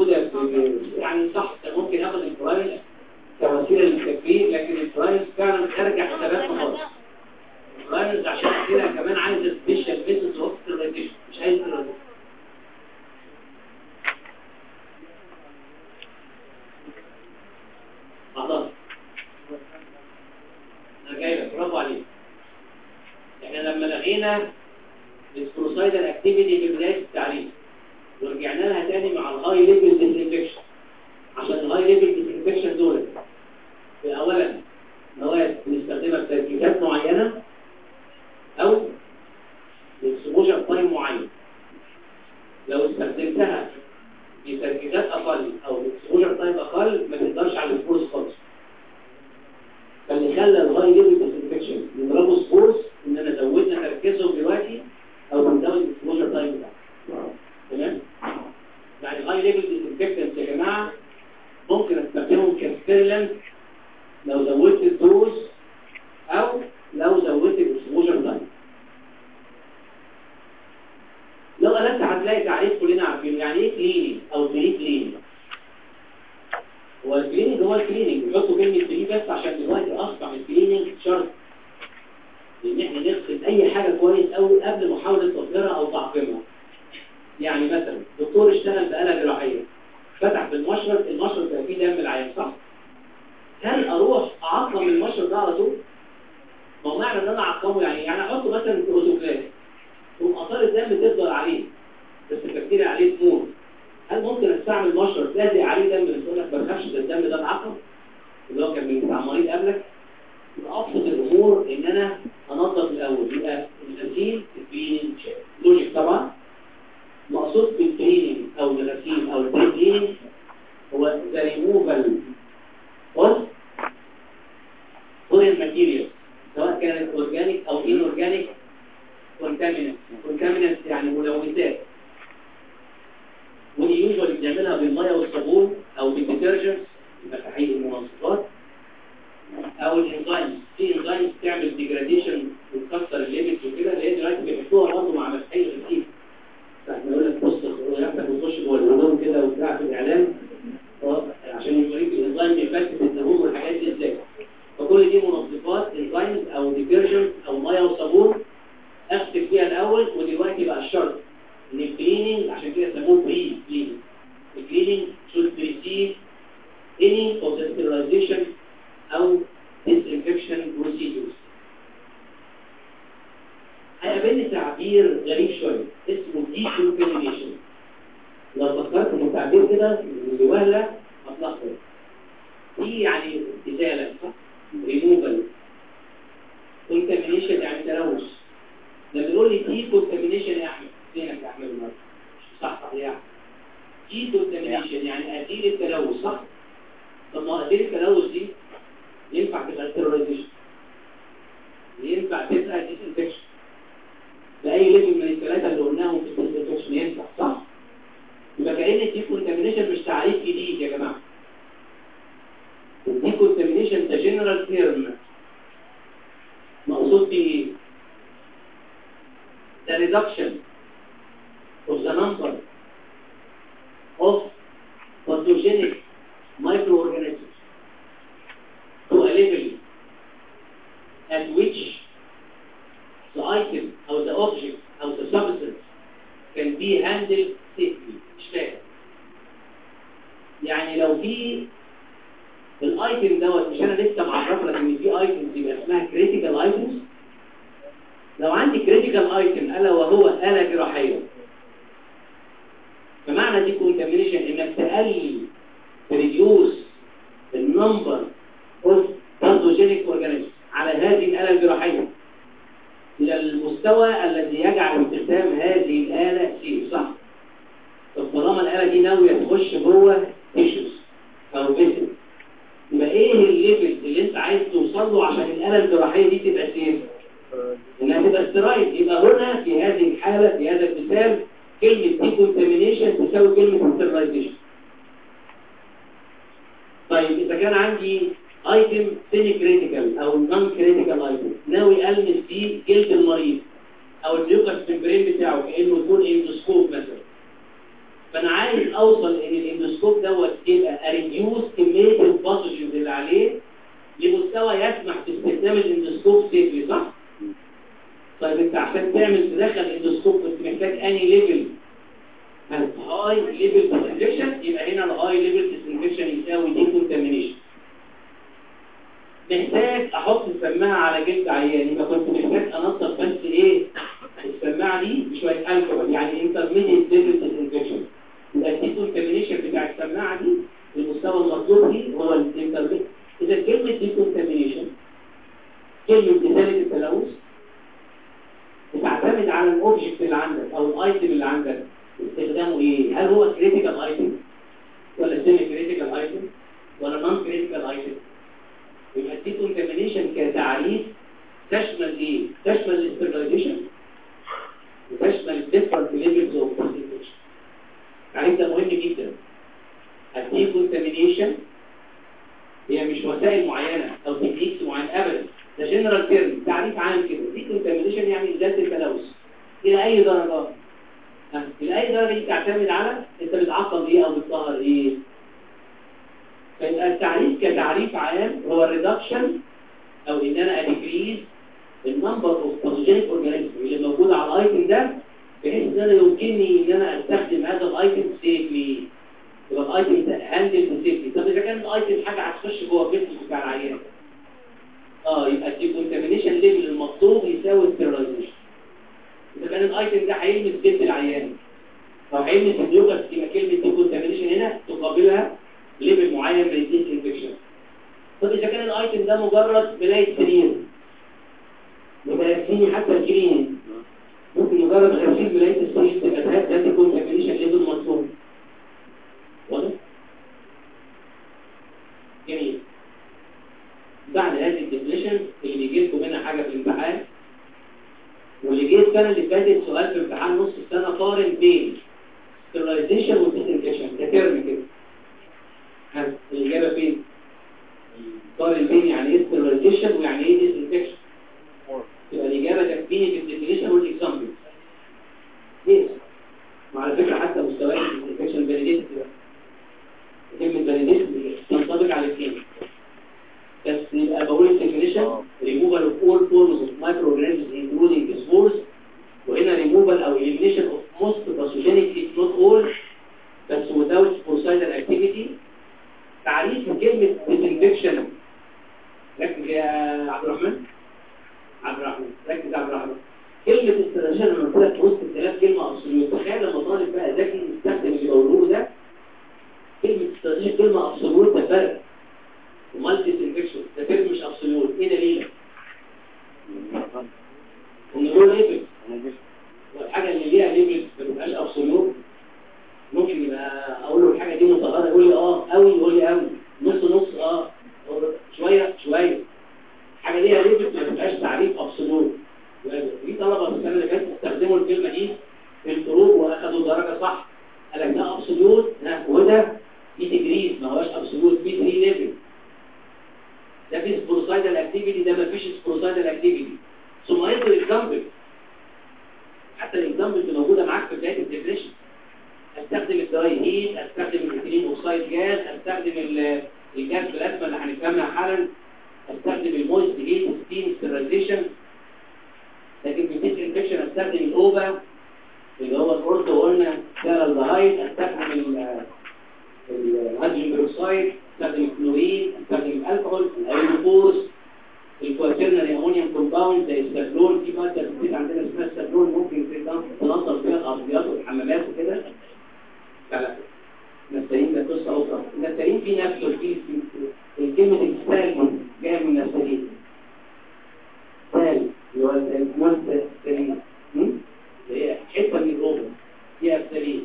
Speaker 1: موجودة في يعني صح ممكن اخد البرايل كوسيلة للتكبير لكن البرايل فعلا خارج حساباتنا خالص البرايل عشان كده كمان عايز سبيشال ميثود اوف ستيرلايزيشن مش عايز ستيرلايزيشن خلاص انا جاي لك برافو عليك احنا لما لغينا السبروسايدال اكتيفيتي في بدايه التعريف ورجعنا لها تاني مع الهاي ليفل ديسانفكشن عشان الهاي ليفل ديسانفكشن دول اولا مواد بنستخدمها في تركيبات معينه او اكسبوجر تايم معين لو استخدمتها في تركيزات اقل او اكسبوجر تايم اقل ما تقدرش على الفورس خالص فاللي خلى الهاي ليفل ديسانفكشن نضربه سبورس اننا زودنا تركيزهم دلوقتي او بنزود الاكسبوجر تايم بتاعه تمام يعني الهاي ليفل ديسانفكتنت يا جماعه ممكن استخدمهم كستيرلنت لو زودت الدوز او لو زودت الاكسبوجر تايم لو قلت هتلاقي تعريف كلنا عارفينه يعني ايه كلينينج او بري كلينينج هو الكلينينج هو الكلينينج بيحطوا كلمه بري بس عشان دلوقتي اصبح الكلينينج شرط ان احنا نغسل اي حاجه كويس قوي قبل محاوله تطهيرها او تعقيمها يعني مثلا دكتور اشتغل بآلة جراحيه فتح بالمشرط المشرط بقى فيه دم العيان صح هل اروح اعقم المشرط ده على طول ما هو معنى ان انا اعقمه يعني يعني احطه مثلا في اوتوكلاف ثم اثار الدم تفضل عليه بس البكتيريا عليه تموت هل ممكن استعمل مشرط لازق عليه دم بس يقول لك ما تخافش ده الدم ده اتعقم اللي هو كان من بتاع مريض قبلك يبقى ابسط الامور ان انا انظف الاول يبقى الغسيل الكليننج لوجيك طبعا مقصود بالكليننج او الغسيل او البري كليننج هو ذا ريموفال اوف فورين ماتيريال سواء كانت اورجانيك او ان اورجانيك كونتاميننت كونتاميننت يعني ملوثات ودي يوجوالي بنعملها بالميه والصابون او بالديترجنت مفاعيل المنظفات او الانزيم في انزيم بتعمل ديجراديشن وتكسر الليميت وكده اللي هي دلوقتي بيحطوها برضه مع مفاعيل الغسيل فاحنا نقول لك بص نفسك وتخش جوه الهدوم كده وبتاع في الاعلام عشان يوريك الانزيم بيفتت الدهون والحاجات دي ازاي فكل دي منظفات انزيمز او ديترجنت او ميه وصابون اغسل فيها الاول ودلوقتي بقى الشرط ان الكليننج عشان كده سموه بري كليننج الكليننج should precede any of the sterilization او disinfection procedures هيقابلني تعبير غريب شويه اسمه decontamination لو فكرت في التعبير كده لوهله هتلخبط دي يعني ازاله صح ريموفال contamination يعني تلوث لما يقول لي دي كونتامينيشن يا احمد فينك يا احمد النهارده صح صح يا احمد دي كونتامينيشن يعني ازيل التلوث صح طب ما ازيل التلوث دي ينفع تبقى ستيرولايزيشن ينفع تبقى ديسانفكشن باي ليفل من الثلاثه اللي قلناهم في الديسانفكشن ينفع صح يبقى كأن الدي كونتامينيشن مش تعريف جديد يا جماعه الدي كونتامينيشن ده جنرال تيرم مقصود بيه the reduction of the number of pathogenic microorganisms to a level at which the item or the object or the substance can be handled safely مش فاهم يعني لو في الايتم دوت مش انا لسه معرف لك ان في ايتمز يبقى اسمها critical items لو عندي كريتيكال ايتم الا وهو آلة جراحية فمعنى دي كونتامينيشن انك تقلل تريديوس النمبر اوف باثوجينيك اورجانيزم على هذه الآلة الجراحية الى المستوى الذي يجعل استخدام هذه الآلة سيف صح طب طالما الآلة دي ناوية تخش جوه تيشوز او فيسل يبقى ايه الليفل اللي انت عايز توصل له عشان الآلة الجراحية دي تبقى سيف انها تبقى سترايد يبقى هنا في هذه الحالة في هذا المثال كلمة decontamination تساوي كلمة sterilization طيب إذا كان عندي ايتم سيني كريتيكال او نون كريتيكال ايتم ناوي ألمس فيه جلد المريض او النيوكاس ممبرين بتاعه كأنه يكون اندوسكوب مثلا فانا عايز اوصل ان الاندوسكوب دوت يبقى اريديوس كميه الباثوجينز اللي عليه لمستوى يسمح باستخدام الاندوسكوب سيفلي صح؟ طيب انت عشان تعمل تدخل اندوسكوب كنت محتاج اني ليفل هاي ليفل ديسنفكشن يبقى هنا الهاي ليفل ديسنفكشن يساوي دي كونتامينيشن محتاج احط السماعه على جلد عيان يبقى كنت محتاج انظف بس ايه السماعه دي بشويه الكحول يعني انترميديت ليفل ديسنفكشن يبقى الدي كونتامينيشن بتاع السماعه دي المستوى المطلوب دي هو الانترميديت اذا كلمه دي كونتامينيشن كلمه ازاله التلوث بتعتمد على الاوبجكت اللي عندك او الايتم اللي عندك استخدامه ايه هل هو كريتيكال ايتم ولا سيمي كريتيكال ايتم ولا نون كريتيكال ايتم يبقى الدي كونتامينيشن كتعريف تشمل ايه تشمل الاسترلايزيشن وتشمل الديفرنت ليفلز اوف كونتامينيشن التعريف ده مهم جدا الدي كونتامينيشن هي مش وسائل معينه او تكنيكس معينه ابدا ده جنرال تيرم تعريف عام كده دي كونتامينيشن يعني ازاله التلوث الى اي درجه الى اي درجه دي تعتمد على انت بتعقم ايه او بتطهر ايه فيبقى التعريف كتعريف عام هو الريدكشن او ان انا اديكريز النمبر اوف باثوجينيك اورجانيزم اللي موجوده على الايتم ده بحيث ان انا يمكنني ان انا استخدم هذا الايتم سيفلي يبقى الايتم ده هاندل سيفلي طب اذا كان الايتم حاجه هتخش جوه الجسم بتاع العيان اه يبقى الديكونتامينيشن ليفل المطلوب يساوي الستيرلايزيشن اذا كان الايتم ده هيلمس جلد العيان او هيلمس اليوجا يبقى كلمه ديكونتامينيشن هنا تقابلها ليفل معين من الديس انفكشن طب اذا كان الايتم ده مجرد ملايه سرير يبقى يكفيني حتى الكلينيك ممكن مجرد غسيل ملايه السرير تبقى ده ده ديكونتامينيشن ليفل مطلوب واضح؟ جميل بعد هذه الديفينيشن اللي بيجي لكم منها حاجه في الامتحان واللي جه السنه اللي فاتت سؤال في امتحان نص السنه قارن بين ستيرلايزيشن والديسنفكشن ده ترم كده ها الاجابه فين؟ قارن بين يعني ايه ستيرلايزيشن ويعني ايه ديسنفكشن يبقى الاجابه تكفيني في الديفينيشن والاكزامبل يس وعلى فكره حتى مستويات الديسنفكشن فاليديت كلمه فاليديت تنطبق على الاثنين بس يبقى بقول الديفينيشن removal of all forms of microorganisms including spores وهنا removal او elimination of most pathogenic if not all بس without sporicidal activity تعريف كلمة disinfection ركز يا عبد الرحمن عبد الرحمن ركز يا عبد الرحمن كلمة استراتيجية لما قلت لك وسط الثلاث كلمة ابسوليوت تخيل لما طالب بقى ذكي يستخدم اللي بقوله ده كلمة استراتيجية كلمة ابسوليوت ده فرق ومالتي انفكشن ده كلمة مش ابسوليوت ايه دليلك؟ ان له ليفل والحاجة اللي ليها ليفل ما تبقاش ابسوليوت ممكن يبقى اقول له الحاجة دي مصغرة يقول لي اه قوي يقول لي قوي نص نص اه شوية شوية حاجة ليها ليفل ما تبقاش تعريف ابسوليوت في طلبة في السنة اللي فاتت استخدموا الكلمة دي في الفروق واخدوا درجة صح قال لك ده ابسوليوت وده في ديجريز ما هوش ابسوليوت في 3 ليفل ده في سبروسايدال اكتيفيتي ده ما فيش سبروسايدال اكتيفيتي ثم يدخل اكزامبل حتى الاكزامبل اللي موجوده معاك في بدايه الديفينيشن استخدم الدراي هيت استخدم الاثيلين اوكسايد جاز استخدم الجاز بلازما اللي هنفهمها حالا استخدم المويست هيت ستيم ستيرلايزيشن لكن في الديس انفكشن استخدم الاوبا اللي هو الاورتو قلنا سيرالدهايد استخدم الهيدروجين بيروكسايد استخدم الكلورين استخدم الكحول الايروفورس الكواترنري امونيوم كومباوند زي السابلون في ماده جديد عندنا اسمها السابلون ممكن تنظف بيها الارضيات والحمامات وكده لا النفتالين ده قصه اخرى النفتالين في نفسه في في كلمه السالمون جايه من النفتالين سال اللي هو النفتالين اللي هي حته من الاوبن فيها نفتالين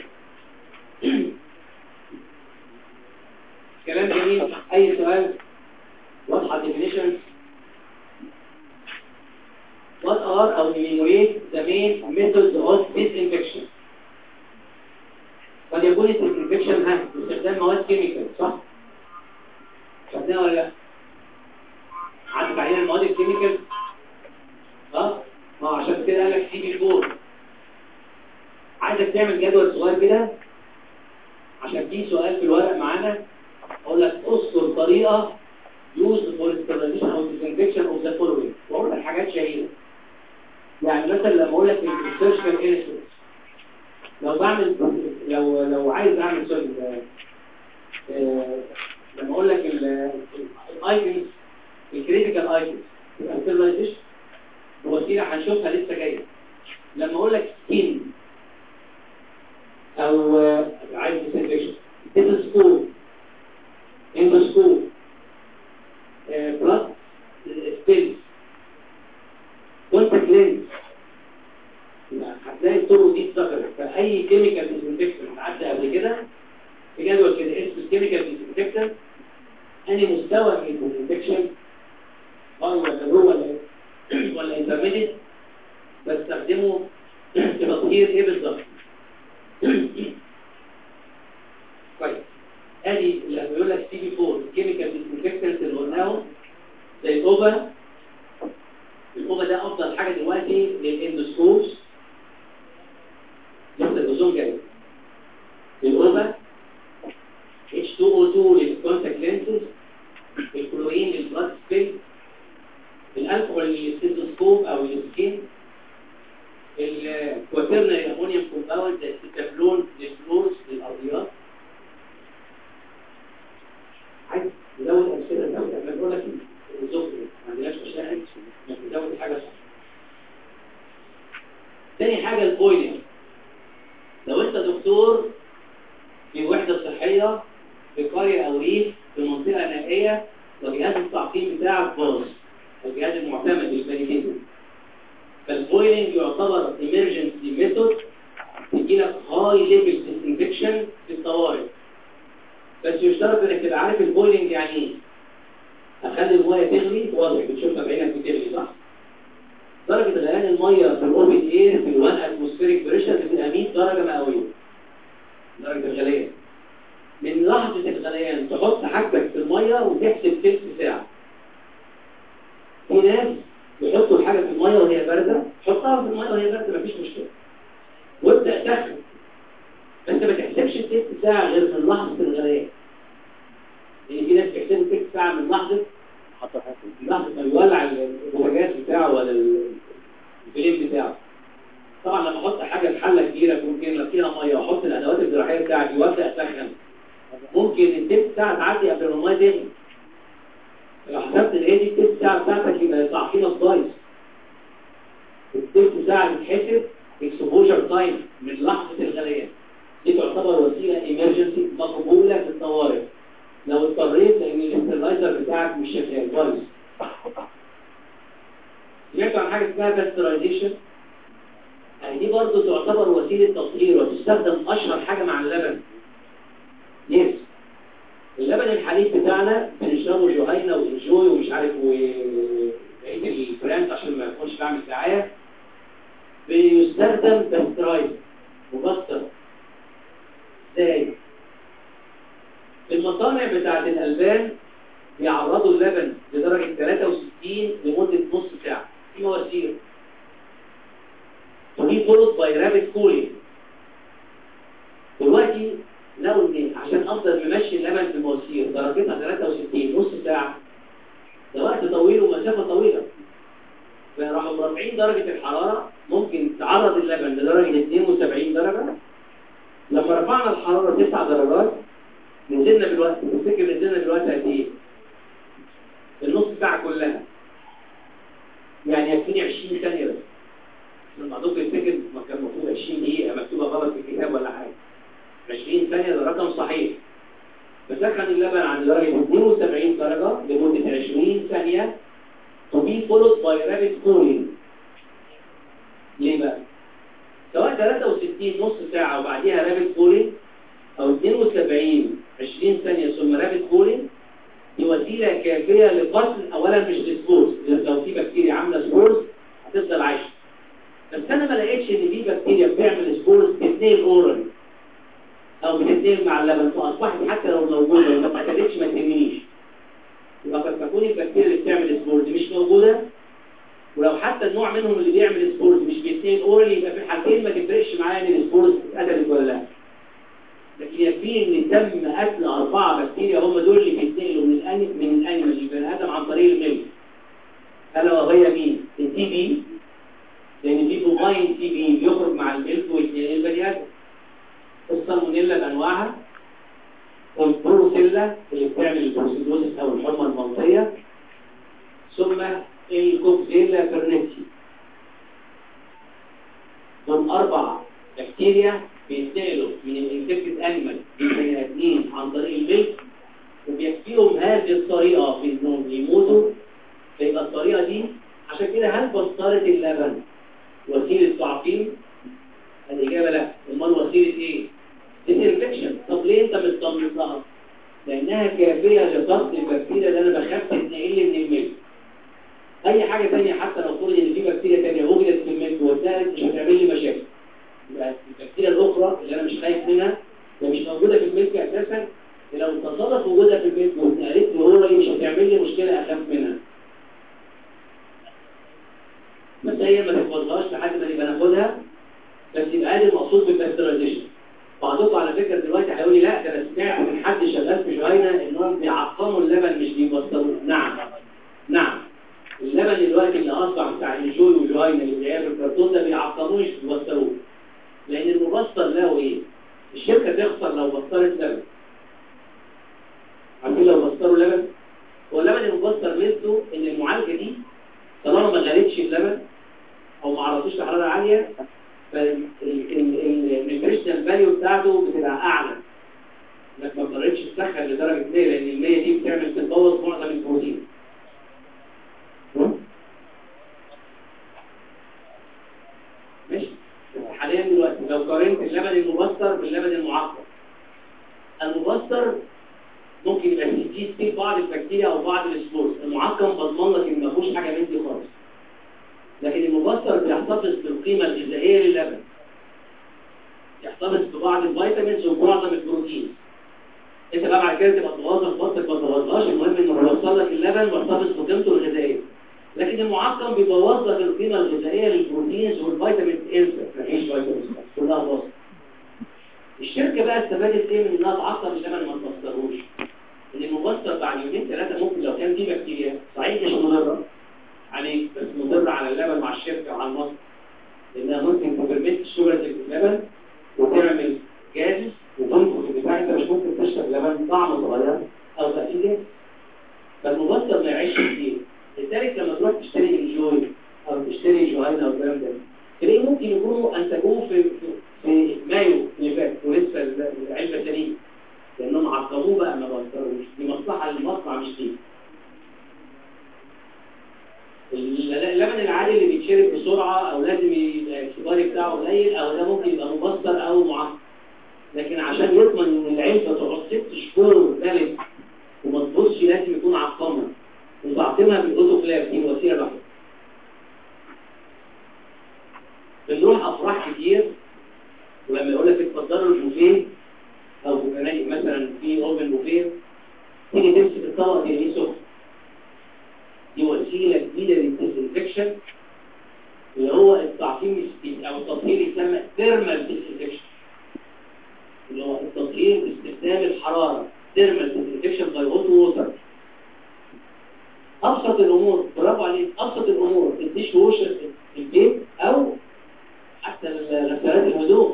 Speaker 1: كلام جميل اي سؤال واضحه definition what are or enumerate the main methods of disinfection قد يكون الديسانفكشن ها باستخدام مواد كيميكال صح خدناها ولا لا عدت علينا المواد الكيميكال اه ما هو عشان كده قال لك سي بي 4 عايزك تعمل جدول صغير كده عشان في سؤال في الورق معانا اقول لك اذكر طريقه يوز فور ستيرلايزيشن او ديسانفكشن اوف ذا فولوينج واقول لك حاجات شهيره يعني مثلا لما اقول لك السيرشكال انسترومنت لو بعمل لو لو عايز اعمل سوري آه، لما اقول لك الايتمز الكريتيكال ايتمز الستيرلايزيشن وسيله هنشوفها لسه جايه لما اقول لك سكين او آه، عايز ديسانفكشن تيتسكوب اندوسكوب بلاد سبيلز كونتاكت لينز هتلاقي الطرق دي اتذكرت فاي كيميكال ديسانفكتنت عدى قبل كده في جدول كده اسمه كيميكال ديسانفكتنت انهي مستوى من الديسانفكشن اه ولا لو ولا ولا انترميديت بستخدمه في تطهير ايه بالظبط كويس ادي اللي بيقول لك سي بي 4 الكيميكال ديسانفكتنت اللي قلناهم زي الاوبا الاوبا ده افضل حاجه دلوقتي للاندوسكوبس لسه الاوزون جاي الاوبا H2O2 للكونتاكت لينسز الكلورين للبلاد سبيل الالكحول للستيثوسكوب او السكين الكواترنا الامونيوم كومباوند زي التفلون للفلورس للارضيات عايز نزود امثله نزود انا بقول لك الزهر ما عندناش مشاكل انك تزود حاجه صح تاني حاجه البويلنج لو انت دكتور في وحده صحيه في قريه او ريف في منطقه نائيه وجهاز التعقيم بتاعك باظ الجهاز المعتمد للميديكيشن فالبويلنج يعتبر emergency ميثود تجي لك هاي ليفل ديسانفكشن في الطوارئ بس يشترط انك تبقى عارف البويلنج يعني ايه اخلي الميه تغلي واضح بتشوفها بعينك بتغلي صح درجه غليان الميه في الاوربت اير في الوان اتموسفيريك بريشر بتبقى 100 درجه مئويه درجه الغليان من لحظه الغليان تحط حاجتك في الميه وتحسب تلت ساعه في ناس يحطوا الحاجه في الميه وهي بارده حطها في الميه وهي بارده مفيش مشكله وابدا تسخن بس ما تحسبش التلت ساعه غير من لحظه الغليان لان في ناس بتحسب التلت ساعه من لحظه
Speaker 2: حتى حتى
Speaker 1: لحظه ما يولع البوتاجاز بتاعه ولا الفيلم بتاعه طبعا لما احط حاجه في حله كبيره ممكن لو فيها ميه واحط الادوات الجراحيه بتاعتي وابدا اسخن ممكن التلت ساعه تعدي قبل ما الميه تغلي لو حسبت ان هي دي التلت ساعه بتاعتك يبقى تعقيمك بايظ التلت ساعه بتتحسب اكسبوجر تايم من لحظه الغليان دي تعتبر وسيله ايمرجنسي مقبوله في الطوارئ لو اضطريت لان الاسترلايزر بتاعك مش شغال بايظ سمعتوا عن حاجه اسمها باسترايزيشن يعني دي برضه تعتبر وسيله تطهير وتستخدم اشهر حاجه مع اللبن يس اللبن الحليب بتاعنا بنشربه جهينة وانجوي ومش عارف وبقيه البراند عشان ما اكونش بعمل دعايه بيستخدم باسترايز مبستر ازاي في المصانع بتاعت الالبان بيعرضوا اللبن لدرجه 63 لمده نص ساعه في مواسير ودي فولد باي رابت كولينج دلوقتي لو ان عشان افضل ممشي اللبن في المواسير درجتها 63 نص ساعه ده وقت طويل ومسافه طويله فراحوا مرفعين درجه الحراره ممكن تعرض اللبن لدرجه 72 درجه لما رفعنا الحراره 9 درجات نزلنا بالوقت تفتكر نزلنا بالوقت قد ايه؟ النص ساعه كلها يعني يكفيني 20 ثانيه بس لما بعضكم يفتكر ما كان المفروض 20 دقيقه مكتوبه غلط في الكتاب ولا حاجه 20 ثانية ده رقم صحيح بسخن اللبن عند درجة 72 درجة لمدة 20 ثانية to be followed by rapid cooling ليه بقى؟ سواء 63 نص ساعة وبعديها rapid cooling أو 72 20 ثانية ثم rapid cooling دي وسيلة كافية لقتل أولا مش للسبورز لو في بكتيريا عاملة سبورز هتفضل عايشة بس أنا ما لقيتش إن في بكتيريا بتعمل سبورز تتنقل أورالي او بتتنقل مع اللبن فاصبحت حتى لو موجوده وما اتاكدتش ما تهمنيش يبقى قد تكون البكتيريا اللي بتعمل سبورز مش موجوده ولو حتى النوع منهم اللي بيعمل سبورز مش بيتنقل اورالي يبقى في الحالتين ما تفرقش معايا ان السبورز اتقتلت ولا لا لكن يكفي ان تم قتل اربعه بكتيريا هم دول اللي بينتقلوا من الاني من الانيمال للبني ادم عن طريق الملك الا وهي مين؟ التي بي لان في بوفاين تي بي بيخرج مع الملك ويتنقل للبني ادم السالمونيلا بانواعها والبروسيلا اللي بتعمل البروسيدوزس او الحمى المنطيه ثم الكوكسيلا بيرنيتي دول اربع بكتيريا بينتقلوا من الانفكتد انيمال للبني ادمين عن طريق الملك وبيكفيهم هذه الطريقه في انهم يموتوا فيبقى الطريقه دي عشان كده هل بسطره اللبن وسيله تعقيم؟ الاجابه لا امال وسيله ايه؟ ديسانفكشن طب ليه انت مطمن لها؟ لانها كافيه لضبط البكتيريا اللي انا بخاف تتنقل لي من الملك اي حاجه ثانيه حتى لو فرض ان في بكتيريا ثانيه وجدت في الملك واتنقلت مش هتعمل لي مشاكل يبقى البكتيريا الاخرى اللي انا مش خايف منها اللي مش موجوده في الملك اساسا لو تصادف وجودها في الملك واتنقلت لي هو مش هتعمل لي مشكله اخاف منها بس هي ما تحفظهاش لحد ما نبقى ناخدها بس يبقى ادي المقصود بالباسترايزيشن بعضكم على فكره دلوقتي هيقول لي لا ده انا سمعت من حد شغال في جهينه انهم بيعقموا اللبن مش بيبسطوه نعم نعم اللبن دلوقتي اللي اصبح بتاع الجوي وجهينه اللي جايه في الكرتون ده بيعقموه مش بيبسطوه لان المبسطر له ايه؟ الشركه تخسر لو بسطرت لبن عارفين لو بسطروا لبن هو اللبن المبسطر ميزته ان المعالجه دي طالما ما غلتش اللبن او ما عرضوش لحراره عاليه فالنيوتريشنال فاليو بتاعته بتبقى اعلى انك ما اضطريتش تسخن لدرجه 100 لان ال 100 دي بتعمل تبوظ معظم البروتين ماشي حاليا دلوقتي لو قارنت اللبن المبستر باللبن المعقم المبستر ممكن يبقى فيه فيه بعض البكتيريا او بعض السبورز المعقم بضمن لك ان ما فيهوش حاجه من دي خالص لكن المبستر بيحتفظ بالقيمة الغذائية للبن يحتفظ ببعض الفيتامينز وبعض البروتين انت بقى بعد كده تبقى توظف بطنك ما توظفهاش المهم انه يوصل لك اللبن واحتفظ بقيمته الغذائية لكن المعقم بيبوظ لك القيمة الغذائية للبروتينز والفيتامينز انسى مفيش فيتامينز كلها باظت الشركة بقى استفادت ايه من انها تعقم اللبن ما تبستروش ان المبستر بعد يومين ثلاثة ممكن لو كان فيه بكتيريا صحيح مش مضرة عليك بس مضرة على اللبن مع الشركة وعلى المصر لأنها ممكن تبرمت الشجرة اللي في اللبن وتعمل جاز وتنفخ البتاع انت مش ممكن تشرب لبن طعمه اتغير أو بقى فيه جاز فالمبسط ما يعيش كتير لذلك لما تروح تشتري من جوي أو تشتري جوهينا أو الكلام ده تلاقيه ممكن يكونوا أنتجوه في, في, في مايو اللي فات ولسه العلبة سليمة لأنهم عقموه بقى ما بطروش دي مصلحة للمصنع مش ليه اللبن العادي اللي بيتشرب بسرعة او لازم الكباري بتاعه قليل او ده ممكن يبقى مبستر او معقم لكن عشان يضمن ان العلبة تقعد ست شهور ثالث وما تبصش لازم يكون عقمها وتعقمها بالاوتوكلاف دي وسيلة لوحدها بنروح افراح كتير ولما يقول لك اتفضلوا البوفيه او في فنادق مثلا في اوبن بوفيه تيجي تمسك الطبق تلاقيه سخن دي وسيلة جديدة للديسنفكشن اللي هو التعقيم او التطهير يسمى ثيرمال ديسنفكشن اللي هو التطهير باستخدام الحرارة ثيرمال ديسنفكشن باي هوت ووتر ابسط الامور برافو عليك ابسط الامور الديش ووشر في البيت او حتى غسالات الهدوم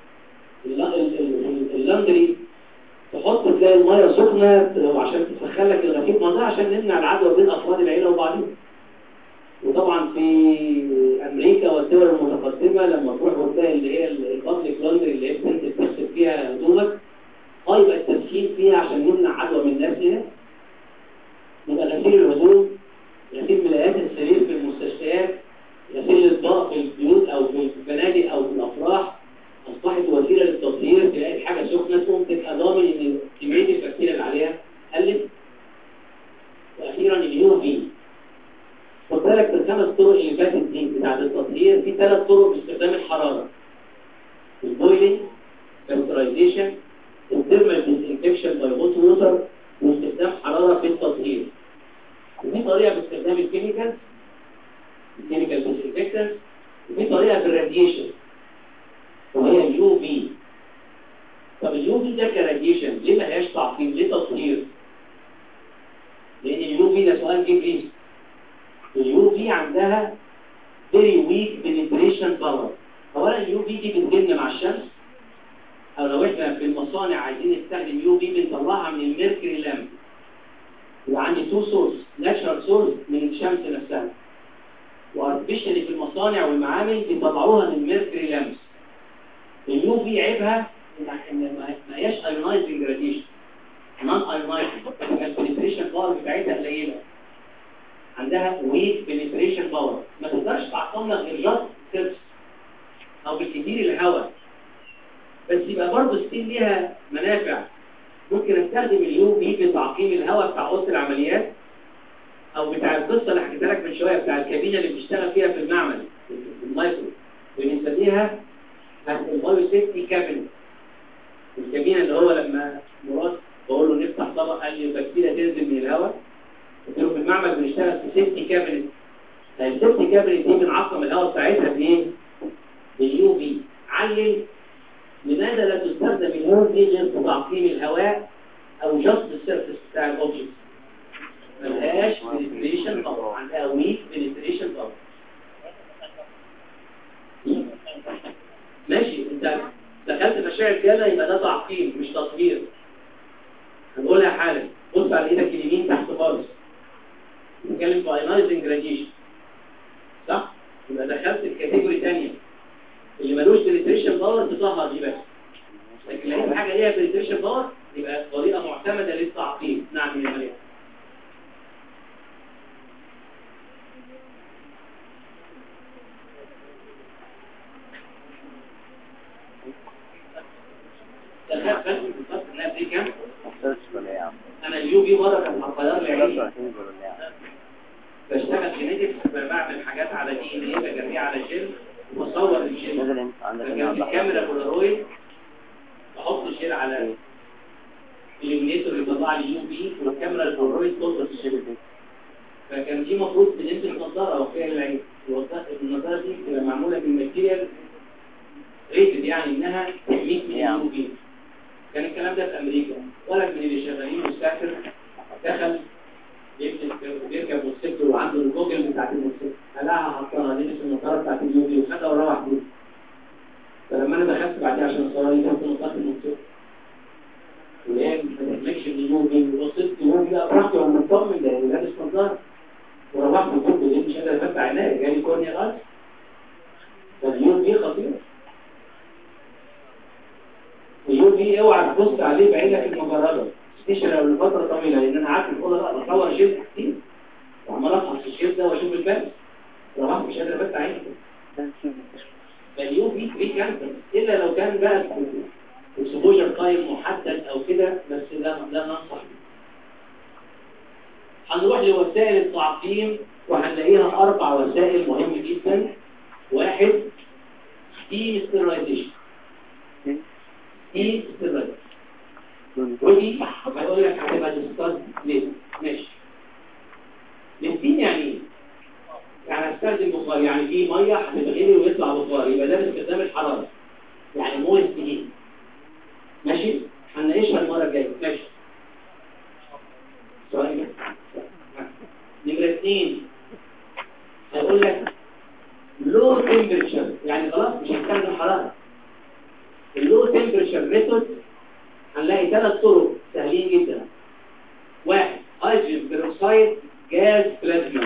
Speaker 1: اللاندري تحط تلاقي الميه سخنه عشان تسخن لك الغسيل ما ده عشان نمنع العدوى بين افراد العيله وبعضهم وطبعا في امريكا والدول المتقدمه لما تروح وتلاقي اللي هي البابليك لاندري اللي هي بتنزل تغسل فيها هدومك اه يبقى التسخين فيها عشان نمنع عدوى من الناس هنا يبقى غسيل الهدوم غسيل ملايات السرير في المستشفيات غسيل الاطباق في البيوت او في الفنادق او في الافراح اصبحت وسيله للتطهير تلاقي حاجه سخنه تقوم تبقى ضامن ان كميه البكتيريا اللي عليها قلت واخيرا اليو في خد بالك في الخمس طرق اللي فاتت دي بتاعت التطهير في ثلاث طرق باستخدام الحراره البويلنج باسترايزيشن الثيرمال ديسانفكشن باي هوت ووتر واستخدام حراره في التطهير وفي طريقه باستخدام الكيميكال الكيميكال ديسانفكتنت وفي طريقه بالراديشن وهي اليو في طب اليو في ده كراديشن ليه ما هياش تعقيم ليه تطهير لان اليو في ده سؤال جه ليه اليو في عندها very weak penetration power اولا اليو في دي بتجن مع الشمس او لو احنا في المصانع عايزين نستخدم يو في بنطلعها من الميركوري لامب يبقى عندي تو سورس ناتشرال سورس من الشمس نفسها وارتفيشالي في المصانع والمعامل بيطلعوها من الميركوري لامبس اليو في عيبها ان ما هياش ايونايزنج راديشن نون ايونايزنج البنتريشن باور بتاعتها قليله عندها ويك بنتريشن باور ما تقدرش تعقم لك غير جاست سيرفس او بالكثير الهواء بس يبقى برضه ستيل ليها منافع ممكن استخدم اليو في في تعقيم الهواء بتاع اوضه العمليات او بتاع القصه اللي حكيت لك من شويه بتاع الكابينه اللي بنشتغل فيها في المعمل في المايكرو بنسميها البايو سيفتي كابينت الكابينه اللي هو لما مراد بقول له نفتح طبق قال لي البكتيريا تنزل من الهواء قلت له في المعمل بنشتغل في سيفتي كابينت السيفتي كابينت دي بنعقم الهواء بتاعتها بايه؟ باليو في علل لماذا لا تستخدم اليو في غير في تعقيم الهواء او جاست السيرفس بتاع الاوبجكت ملهاش بنتريشن باور عندها ويك بنتريشن باور ماشي انت دخلت مشاعر كده يبقى ده تعقيم مش تطهير هنقولها حالا بص على ايدك اليمين تحت خالص نتكلم في اينايزنج راديشن صح يبقى دخلت في كاتيجوري ثانيه اللي ملوش بنتريشن باور تطهر دي بس لكن لو في حاجه ليها بنتريشن باور يبقى طريقه معتمده للتعقيم نعم يا مريم دخلت بس بالظبط الناس دي كام؟
Speaker 2: سيرش ولا ايه يا عم؟
Speaker 1: انا اليو في مره كان هتغير لي عيني
Speaker 2: 33 ولا ايه يا عم؟
Speaker 1: بشتغل جينيتكس بعمل حاجات على دي ان ايه بجميع على جيل وبصور الجيل
Speaker 2: نزل انت عندك
Speaker 1: فكان
Speaker 2: هنا
Speaker 1: في كاميرا بولارويد بحط الجيل على الاليمينيتور اللي يطلع لي يو في والكاميرا البولارويد تلقط الجيل
Speaker 2: دي
Speaker 1: فكان دي المفروض بنلبس نظاره او فيها العين النظاره دي بتبقى معموله من ماتيريال ريتد يعني انها تحميك من اليو في كان الكلام ده في امريكا ولد من اللي شغالين مستكر دخل يمسك بيركب موتوسيكل وعنده الجوجل بتاعت الموتوسيكل قلعها حطها لبس النظاره بتاعت اليو في وخدها وروح بيته فلما انا دخلت بعديها عشان اصور لي كنت نظاره الموتوسيكل ولقيت ما تهمكش ان اليو في وبصيت اليو في بقى براحتي وانا مطمن لان لابس نظاره وروحت البيت بالليل مش قادر افتح عينيا جالي كورنيا غلط فاليو في خطير اليو في اوعى تبص عليه بعينك المجرده سبيشال لفتره طويله لان انا عارف الاوضه لا بصور جلد كتير وعمال افحص الجلد ده واشوف الباب روحت مش قادر افتح عيني فاليو في فري كانسر الا لو كان بقى اكسبوجر تايم محدد او كده بس لا لا ننصح بيه هنروح لوسائل التعقيم وهنلاقيها اربع وسائل مهمه جدا واحد ستيم ستيرايزيشن ستيم ستيرايزيشن ودي هقول لك هتبقى ديسكاس ليه ماشي الستيم يعني ايه؟ يعني هستخدم بخار يعني في ميه هتتغلي ويطلع بخار يبقى ده باستخدام الحراره يعني مويه ستيم ماشي هنناقشها المره الجايه ماشي سؤال نمرة اثنين هقول لك لو تمبريتشر يعني خلاص مش هنستخدم حرارة اللو تمبريتشر ميثود هنلاقي ثلاث طرق سهلين جدا واحد هيدروجين بيروكسيد جاز بلازما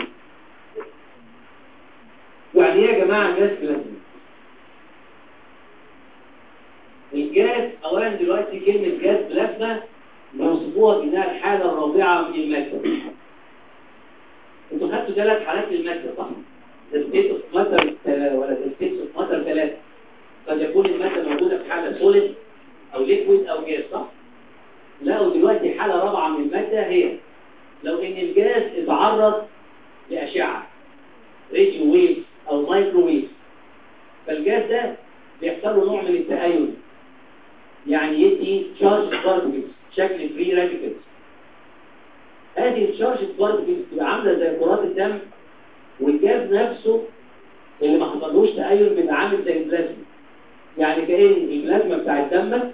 Speaker 1: يعني ايه يا جماعه جاز بلازما الجاز اولا دلوقتي كلمه جاز بلازما بيوصفوها بانها الحاله الرابعه من الماده انتوا خدتوا ثلاث حالات للماده صح؟ ستيت اوف ماتر ولا ستيت اوف ماتر ثلاثه قد يكون الماده موجوده في حاله سوليد او ليكويد او جاز صح؟ لقوا دلوقتي حاله رابعه من الماده هي لو ان الجاز اتعرض لاشعه راديو ويف او مايكرو ويف فالجاز ده بيحصل له نوع من التأيد يعني يدي تشارج بارتكلز شكل فري راديكلز هذه التشارج بارتكلز بتبقى عامله زي كرات الدم والجاز نفسه اللي ما حصلوش تأيد بيبقى عامل زي البلازما يعني كأن البلازما بتاع دمك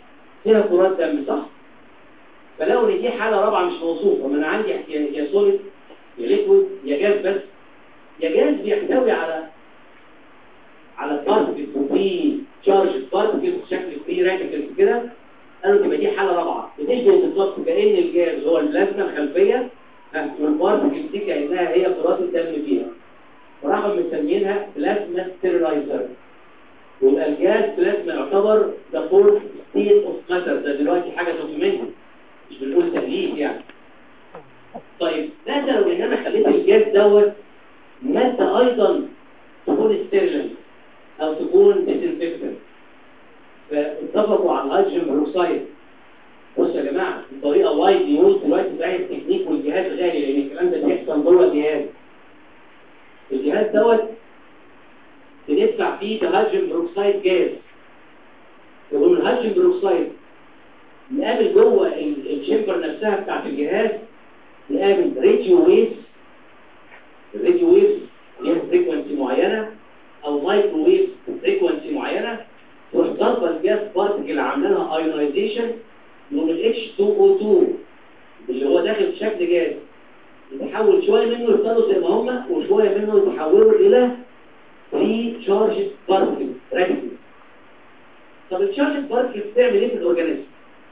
Speaker 1: فيها كرات دم صح فلقوا ان دي حاله رابعه مش موصوفه ما انا عندي يا يا سوليد يا ليكويد يا جاز بس يا جاز بيحتوي على على بارتكلز وفي تشارج بارتكلز بشكل فري راديكالز كده قالوا تبقى دي حاله رابعه بتشبه بالظبط كان الجاز هو البلازما الخلفيه ها، والبارتكلز دي كانها هي كرات الدم فيها وراحوا مسمينها بلازما ستيرلايزر يبقى الجاز بلازما يعتبر ذا فورث ستيت اوف ماتر ده دلوقتي حاجه دوكيومنتد مش بنقول تأليف يعني طيب ماذا لو ان انا خليت الجاز دوت مادة ايضا تكون ستيرلنت او تكون ديسنفكتنت فاتفقوا على الهيدروجين بروكسايد بصوا يا جماعه الطريقه وايد يوز دلوقتي زي التكنيك والجهاز غالي لان الكلام ده بيحصل جوه الجهاز الجهاز دوت بندفع فيه بهيدروجين بروكسايد جاز ومن الهيدروجين بروكسايد نقابل جوه ال- الشمبر نفسها بتاعت الجهاز نقابل راديو ويفز الراديو ويفز ليها فريكونسي معينه او مايكرو ويفز فريكونسي معينه تروح ضربه الجاز بارتكل عامله لها ايونايزيشن من ال H2O2 اللي هو داخل في شكل جاز يتحول شويه منه يفضلوا زي ما هم وشويه منه يتحولوا الى فري تشارج بارتكل راديكال طب التشارج بارتكل بتعمل ايه في الاورجانيزم؟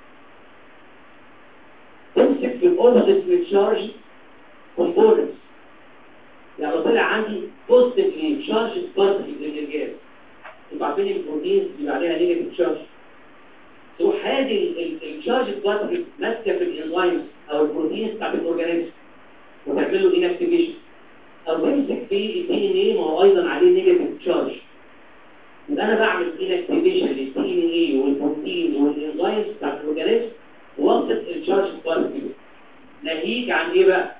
Speaker 1: تمسك في الاوبجكت من تشارج كومبوننتس يعني لو طلع عندي بوزيتيفلي تشارج بارتكل للجاز انتوا عارفين البروتين بيبقى عليها نيجاتيف تشارج تروح هذه التشارج بارتكل ماسكه في الانزيمز او البروتينز بتاعت الاورجانيزم وتعمل له انكتيفيشن او تمسك في الدي ان اي ما هو ايضا عليه نيجاتيف تشارج يبقى انا بعمل انكتيفيشن للدي ان اي والبروتين والانزيمز بتاعت الاورجانيزم وسط التشارج بارتكل ناهيك عن ايه بقى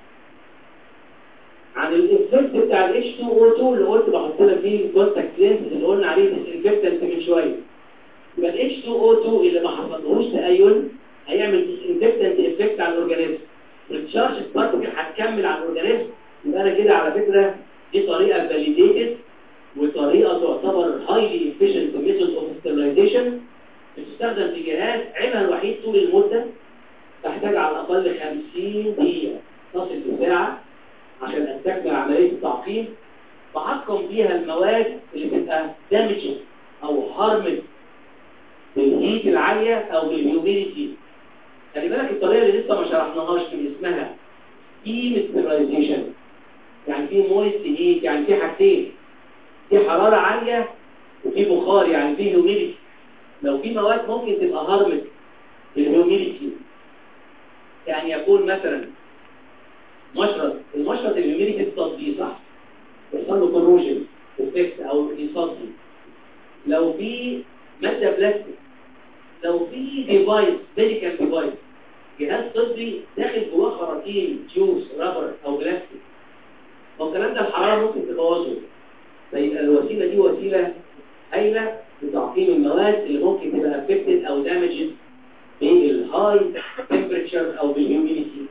Speaker 1: عن الافكت بتاع ال H2O2 اللي قلت بحط لك فيه الكونتاكت لينس اللي قلنا عليه ديسانفكتنت من شويه يبقى ال H2O2 اللي ما حصلهوش تأين هيعمل ديسانفكتنت افكت على الاورجانيزم والتشارج بارتكل هتكمل على الاورجانيزم يبقى انا كده على فكره دي طريقه فاليديتد وطريقه تعتبر هايلي efficient ميثود اوف ستيرلايزيشن بتستخدم في جهاز عيبها الوحيد طول المده تحتاج على الاقل 50 دقيقه تصل لساعه عشان استكمل عمليه التعقيم بعقم بيها المواد اللي بتبقى دامجنج او هارمد بالهيت العاليه او بالهيوميديتي خلي بالك الطريقه اللي لسه ما شرحناهاش من اسمها ايمسترايزيشن يعني في مويست هيت يعني في حاجتين في حراره عاليه وفي بخار يعني في هيوميديتي لو في مواد ممكن تبقى هارمد بالهيوميديتي يعني يكون مثلا مشرط المشرط الهيوميديتي بتصديه صح يحصل له كوروجن افكت او يصدي لو في ماده بلاستيك لو في ديفايس ميديكال ديفايس جهاز طبي داخل جواه خراطيم جوس رابر او بلاستيك هو الكلام ده الحراره ممكن تبوظه فيبقى الوسيله دي وسيله هايله لتعقيم المواد اللي ممكن تبقى افكتد او دامجد بالهاي تمبريتشر او بالهيوميديتي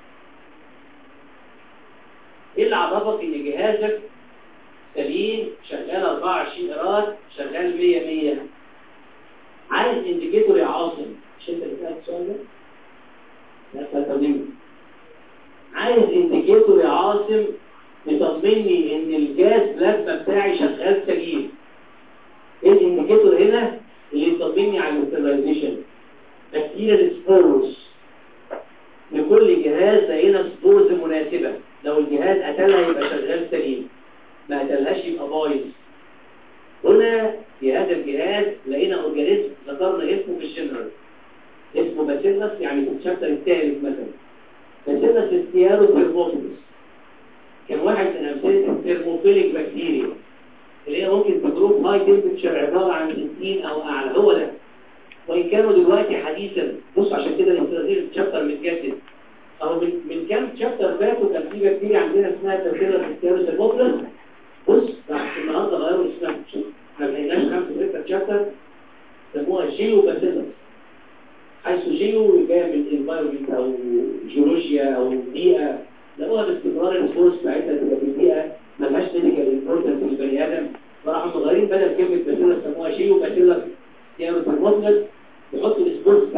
Speaker 1: ايه اللي عرفك ان جهازك سليم شغال 24 قراط شغال 100 100 عايز انديكيتور يا عاصم مش انت اللي سالت السؤال ده؟ لا تفهمني عايز انديكيتور يا عاصم يطمني ان الجاز بلازما بتاعي شغال سليم ايه الانديكيتور هنا اللي يطمني على الاسترلايزيشن بكتيريا سبورز لكل جهاز لقينا سبورز مناسبة لو الجهاز قتلها يبقى شغال سليم ما قتلهاش يبقى بايظ هنا في هذا الجهاز لقينا اورجانيزم ذكرنا اسمه في الجنرال اسمه باسيلس يعني في الشابتر الثالث مثلا باسيلس استيارو ثيرموفيلس كان واحد من امثله الثيرموفيليك بكتيريا اللي هي ممكن تجروب هاي تمبرتشر عباره عن 60 او اعلى هو ده وان كانوا دلوقتي حديثا بص عشان كده نستغل الشابتر متجدد اهو من, من كام شابتر فاتوا كان في بكتيريا عندنا اسمها تركيبه ستيروس الموبلس بص راح النهارده غيروا اسمها احنا ما لقيناش خمسه سته شابتر سموها جيو باسيلس حيث جيو جايه من انفايرمنت او جيولوجيا او بيئه لقوها باستمرار الفورس بتاعتها تبقى في البيئه ملهاش ميديكال امبورتنس للبني ادم فراحوا مغيرين بدل كلمه باسيلس سموها جيو باسيلس ستيروس الموبلس يحطوا السبورس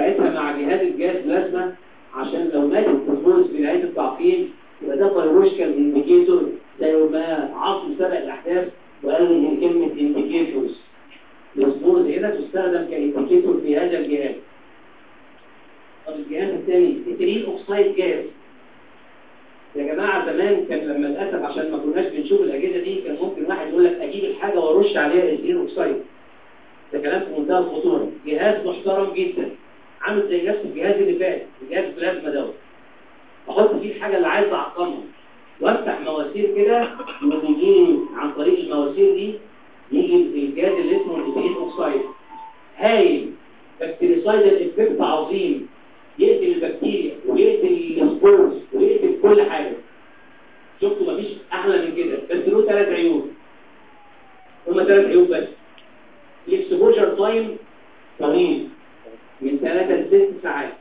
Speaker 1: بلازما عشان لو مات الفوسفورس في نهايه التعقيم يبقى ده بيولوجيكال انديكيتور زي ما عاصم سبق الاحداث وقال ان كلمه انديكيتورز الفوسفورس هنا تستخدم كانديكيتور في هذا الجهاز طب الجهاز الثاني اترين اوكسايد جاز يا جماعة زمان كان لما للأسف عشان ما كناش بنشوف الأجهزة دي كان ممكن واحد يقول لك أجيب الحاجة وأرش عليها إثيلين أوكسايد ده كلام في منتهى الخطورة جهاز محترم جدا عامل زي نفس الجهاز اللي فات الجهاز بلازما دوت أحط فيه الحاجة اللي عايز أعقمها وأفتح مواسير كده ويجيني عن طريق المواسير دي يجي الجهاز اللي اسمه الإثيلين أوكسايد هايل بكتيريسايدال إفكت عظيم يقتل البكتيريا ويقتل السبورز ويقتل كل حاجة شفتوا مفيش أحلى من كده بس له ثلاث عيوب هما ثلاث عيوب بس الاكسبوجر تايم طويل من ثلاثة لست ساعات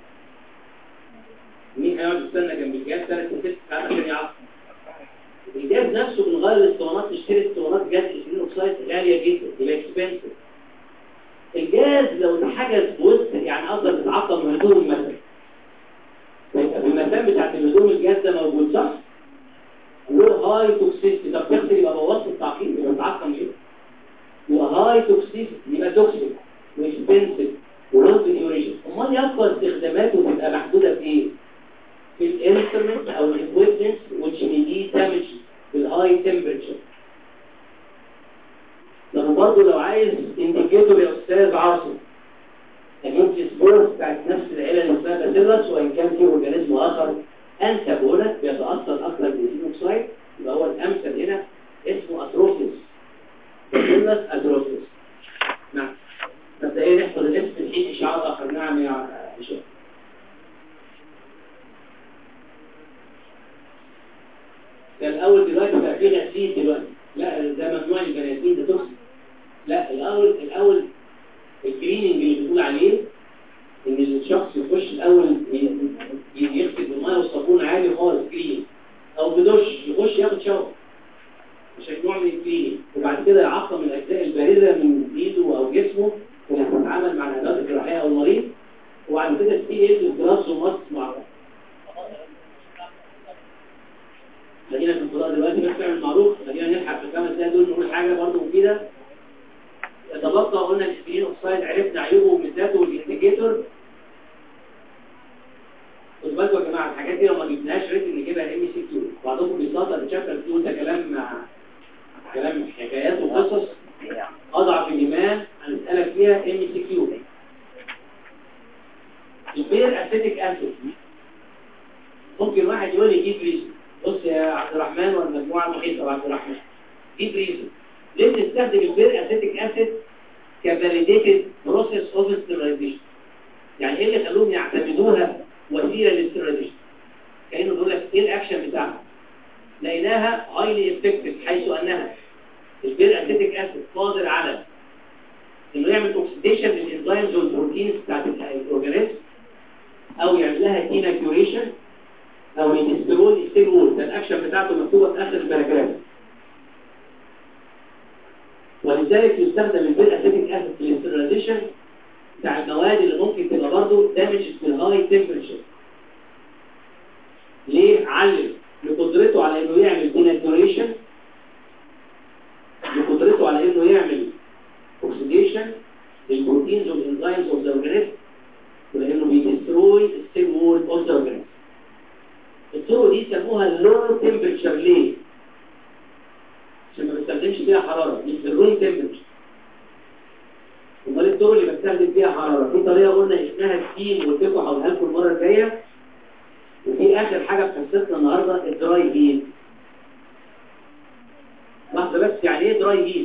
Speaker 1: مين هيقعد يستنى جنب الجهاز ثلاث لست ساعات عشان يعرف الجهاز نفسه من غير الاسطوانات تشتري اسطوانات جاز اثنين اوكسايد غالية جدا يبقى اكسبنسيف الجاز لو اتحجز بوسط يعني افضل تتعقم من هدوم مثلا فيبقى في المكان بتاعت الهدوم الجاز ده موجود صح؟ له هاي توكسيستي طب تغسل يبقى بوظت التعقيم يبقى متعقم ليه؟ يبقى هاي توكسيستي يبقى توكسيك واكسبنسيف ولونج ديوريشن امال يبقى استخداماته تبقى محدوده في ايه؟ في الانسترومنت او الاكويبمنت which may be damaged بالهاي تمبرتشر طب برضه لو عايز انديكيتور يا استاذ عاصم ممكن سبورس بتاعت نفس العيله اللي اسمها باسيلس وان كان في اورجانيزم اخر انتابولا بيتاثر اكثر بالفينوكسايد يبقى هو الامثل هنا اسمه اتروفيس باسيلس اتروفيس نعم مبدئيا نحفظ الاسم الحين اشعار اخر نعم يا شيخ كان الاول دلوقتي بقى في غسيل دلوقتي لا ده ممنوع البنادمين ده توكسيك لا الاول الاول الكليننج اللي بنقول عليه ان الشخص يخش الاول يغسل بالميه والصابون عادي خالص كلين او بدش يخش ياخد شاور مش نوع من الكليننج وبعد كده يعقم الاجزاء البارزه من ايده او جسمه اللي هتتعامل مع العلاج الجراحيه او المريض وبعد كده تبتدي يلبس جلاس وماسك مع بعض خلينا في الفضاء دلوقتي بس نعمل معروف خلينا نلحق في الخمس دقايق دول نقول حاجه برضه مفيده يتبقى قلنا الاسبرين اوكسايد عرفنا عيوبه وميزاته والانديكيتور خدوا بالكم يا جماعه الحاجات دي لو ما جبناهاش ريت نجيبها ام سي كيو بعضكم بيصدر تشابتر كيو ده كلام كلام حكايات وقصص اضعف الايمان هنسالك فيها ام سي كيو البير اسيتيك اسيد ممكن واحد يقول لي جيب ريزن بص يا عبد الرحمن والمجموعه المحيطه بعبد الرحمن جيب ريزن ليه بنستخدم البير اسيتيك اسيد كفاليديتد بروسيس اوف ستيرلايزيشن يعني ايه اللي خلوهم يعتمدوها وسيله للستيرلايزيشن كانه بيقول لك ايه الاكشن بتاعها لقيناها هايلي افكتيف حيث انها البير اسيتيك اسيد قادر على انه يعمل اوكسيديشن للانزيمز والبروتينز بتاعت الاورجانيزم او يعمل لها ديناتوريشن او يدسترول السيل وول ده الاكشن بتاعته مكتوبه في اخر الباراجراف ولذلك يستخدم البير اسيتيك اسيد في الاسترلايزيشن بتاع المواد اللي ممكن تبقى برضه دامجز بالهاي تمبرتشر ليه علم لقدرته على انه يعمل ديناتوريشن لقدرته على انه يعمل اوكسيديشن للبروتينز والانزيمز اوف ذا اورجانيزم ولانه بيدستروي السيل وول اوف ذا اورجانيزم الطرق دي سموها اللو تمبرتشر ليه عشان ما بستخدمش فيها حرارة مش بالروم تمبرتشر امال الطرق اللي بستخدم فيها حرارة في طريقة قلنا اسمها ستيم قلت لكم هقولها لكم المرة الجاية وفي اخر حاجة في حصتنا النهاردة الدراي هيت لحظة بس يعني ايه دراي هيت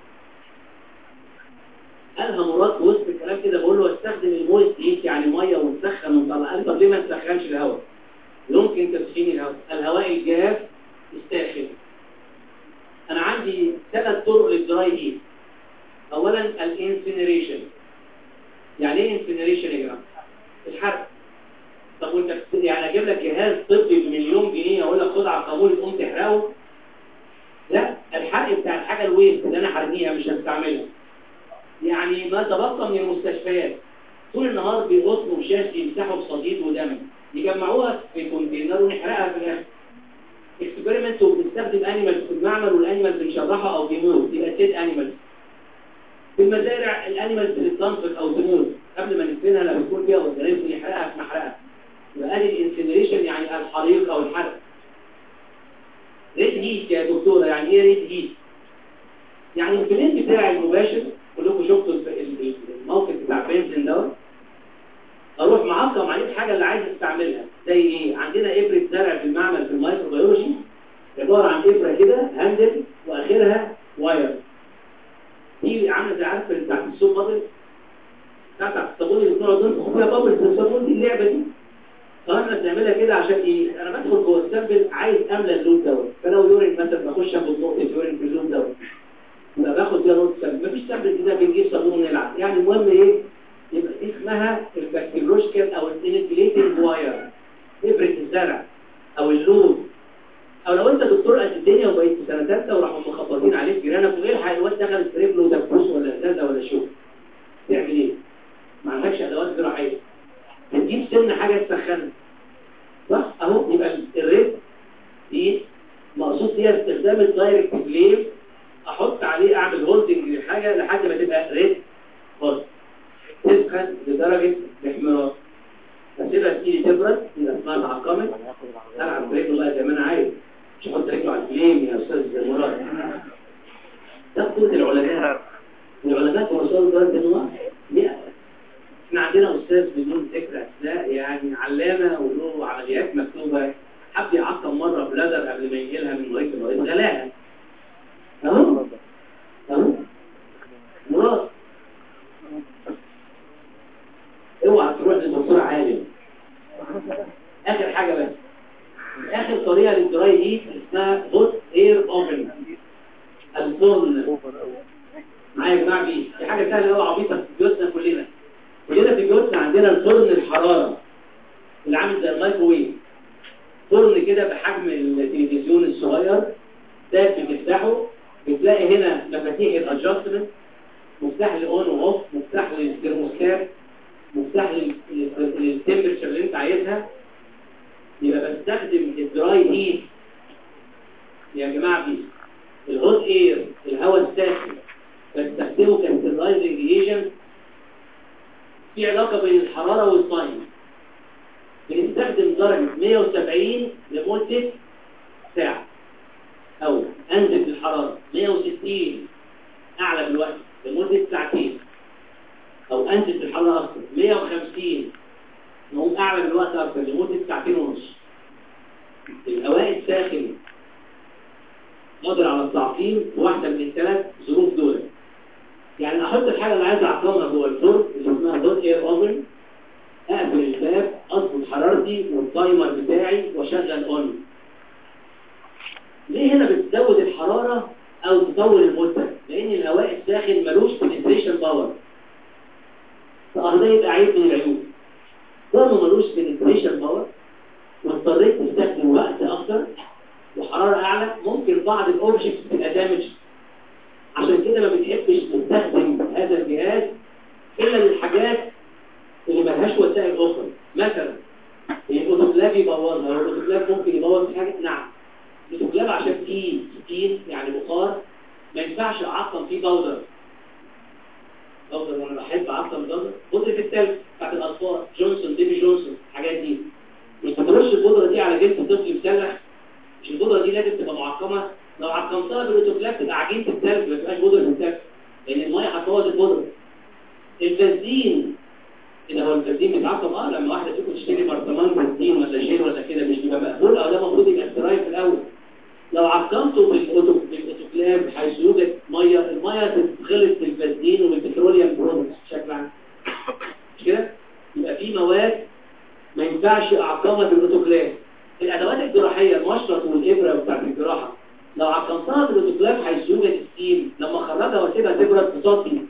Speaker 1: قالها مراد في وسط الكلام كده بقول له استخدم المويست هيت يعني ميه ونسخن ونطلع قال طب ليه ما نسخنش الهواء يمكن تسخين الهواء الهواء الجاف الساخن انا عندي ثلاث طرق للدراي هيت اولا الانسينريشن يعني ايه انسينريشن يا جماعه الحرق طب وانت يعني اجيب لك جهاز طبي بمليون جنيه اقول لك خد على القبول تقوم تحرقه لا الحرق بتاع الحاجه الويست اللي انا هرميها مش هستعملها يعني ما تبقى من المستشفيات طول النهار بيقطنوا وشاش يمسحوا بصديد ودم يجمعوها في كونتينر ونحرقها في الاخر اكسبيرمنت وبنستخدم انيمالز في المعمل والانيمالز بنشرحها او بيموت يبقى ديد انيمالز في المزارع الانيمالز اللي بتنفق او تموت قبل ما ندفنها لما يكون فيها اورجانيزم يحرقها في محرقها يبقى ادي الانسنريشن يعني الحريق او الحرق ريد هيت يا دكتوره يعني ايه ريد هيت يعني البلين بتاعي المباشر كلكم شفتوا الموقف بتاع بنزين دوت اروح معقم عليه الحاجه اللي عايز استعملها زي ايه عندنا ابره زرع في المعمل في الميكروبيولوجي عباره عن ابره كده هاندل واخرها واير دي عامله زي عارف بتاعت السوق بابل بتاعت الصابون اللي بنقعد ننفخ فيها بابل في الصابون دي اللعبه دي فاحنا بنعملها كده عشان ايه انا بدخل جوه السامبل عايز املى اللون دوت فلو يورين مثلا بخش اخد نقطه يورين في اللون دوت يبقى باخد فيها نقطه سامبل مفيش سامبل كده بنجيب صابون ونلعب يعني المهم ايه يبقى اسمها البكتيريولوجيكال او الانفليتنج واير ابره الزرع او اللون او لو انت دكتور قد الدنيا وبقيت في سنه ثالثه وراحوا مخبطين عليك جيرانك وايه الواد دخل في رجله دبوس ولا ازازه ولا شوك تعمل ايه؟ ما عندكش ادوات جراحيه هتجيب سن حاجه تسخنها صح اهو يبقى الريد دي مقصود فيها استخدام الدايركت فليم احط عليه اعمل هولدنج لحاجه لحد ما تبقى ريد خالص تسخن لدرجه الاحمرار اسيبها تيجي تبرد يبقى اسمها اتعقمت العب برجله بقى زي ما انا عايز مش احط رجله على الفليم يا استاذ مراد ده قوه العلماء العلماء في رسول الله بن ليه احنا عندنا استاذ بدون ذكر اسماء يعني علامه وله عمليات مكتوبه حب يعقم مره بلادر قبل ما ينقلها من مريض لمريض غلاها اهو اهو مراد اوعى تروح للدكتور عالم اخر حاجه بس اخر طريقه للدراي هيت اسمها هوت اير اوفن الفرن معايا يا جماعه دي دي حاجه سهله قوي عبيطه في بيوتنا كلنا كلنا في بيوتنا عندنا الفرن الحراره اللي عامل زي المايكروويف فرن كده بحجم التلفزيون الصغير ده بتفتحه بتلاقي هنا مفاتيح الادجستمنت مفتاح الاون واوف مفتاح للترموستات مفتاح للتمبرتشر اللي انت عايزها يبقى بستخدم الدراي هيت يا جماعه دي الهوت اير الهواء الساخن بستخدمه كسترايزنج ايجنت في علاقه بين الحراره والتايم بنستخدم درجه 170 لمده ساعه او انزل الحراره 160 اعلى بالوقت لمده ساعتين او انزل الحراره اكتر 150 نقوم اعلى بالوقت اكتر لمده ساعتين ونص الهواء الساخن قادر على التعقيم واحده من الثلاث ظروف دول يعني احط الحاجه اللي عايز اعقمها جوه الفرن اللي اسمها دوت اير اوفن اقفل الباب اظبط حرارتي والتايمر بتاعي واشغل اون ليه هنا بتزود الحراره او تطول المده لان الهواء الساخن ملوش بنتريشن باور فاه ده يبقى عيب من العيوب طالما ملوش بنتريشن باور واضطريت تستخدم وقت اكتر وحراره اعلى ممكن بعض الاوبجكتس تبقى دامج عشان كده ما بنحبش نستخدم هذا الجهاز الا للحاجات اللي ملهاش وسائل اخرى مثلا الاوتوكلاف يبوظها هو الاوتوكلاف ممكن يبوظ حاجه نعم الاوتوكلاف عشان فيه ستين يعني بخار ما ينفعش اعقم فيه باودر باودر وانا بحب اعقم باودر بودره التلج بتاعت الاطفال جونسون ديبي جونسون الحاجات دي مش بترش البودره دي على جلد طفل مسلح مش البودره دي لازم تبقى معقمه لو عقمتها بالاوتوكلاف تبقى عجينه التلج ما تبقاش بودره التلج لان الميه هتبوظ البودره البنزين كده هو البنزين بيتعقم اه لما واحده فيكم تشتري برطمان بنزين ولا جيل ولا كده مش بيبقى مقبول او ده المفروض يبقى استرايل في الاول لو عقمته بالاوتوكلاف حيث يوجد ميه الميه تتخلط بالبنزين وبالبتروليوم برودكتس بشكل عام مش كده يبقى في مواد ما ينفعش اعقمها بالاوتوكلاف الادوات الجراحيه المشرط والابره بتاعت الجراحه لو عقمتها بالاوتوكلاف حيث يوجد ستيم لما اخرجها واسيبها تبرد بسطي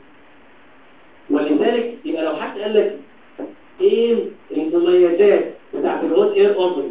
Speaker 1: ولذلك يبقى لو حد قال لك ايه المميزات بتاعت الهوت اير اوفن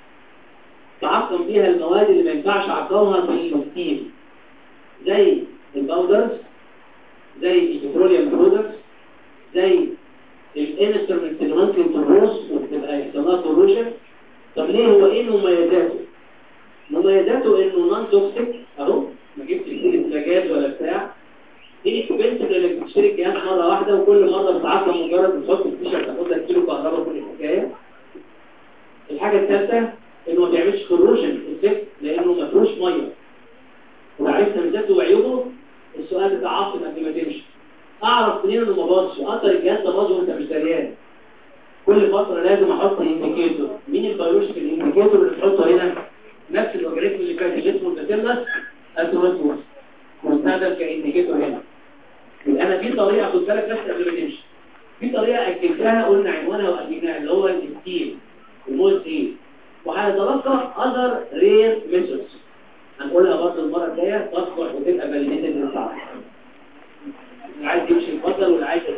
Speaker 1: تعقم بيها المواد اللي ما ينفعش اعقمها بالستيم زي الباودرز زي البتروليوم برودكتس زي الانسترومنت اللي ممكن تبوظ وتبقى يحصل لها كوروجن طب ليه هو ايه مميزاته؟ مميزاته انه نون توكسيك اهو ما جبتش سيره سجاد ولا بتاع دي اكسبنسيف انك بتشتري الجهاز مره واحده وكل مره بتعاقب مجرد بتحط الفيشه تاخد لك كيلو كهرباء كل الحكايه الحاجه الثالثه انه ما بيعملش كوروجن افكت لانه ما فيهوش ميه لو عرفت ميزاته وعيوبه السؤال بتاع عاصم قبل ما تمشي اعرف منين انه ما باظش اقدر الجهاز ده باظ وانت مش دريان كل فتره لازم احط انديكيتور مين البيولوجيكال انديكيتور اللي تحطه هنا نفس الاورجانيزم اللي كان اللي اسمه الباسيلس اتروسوس مستخدم كانديكيتور هنا يبقى انا في طريقه خد بالك بس قبل ما تمشي في طريقه اكدتها قلنا عنوانها واكدناها اللي هو الستيل المول ستيل وهيتلقى اذر رير ميثودز هنقولها برضه المره الجايه تصبح وتبقى فاليديتد للصعب اللي عايز يمشي يفضل واللي عايز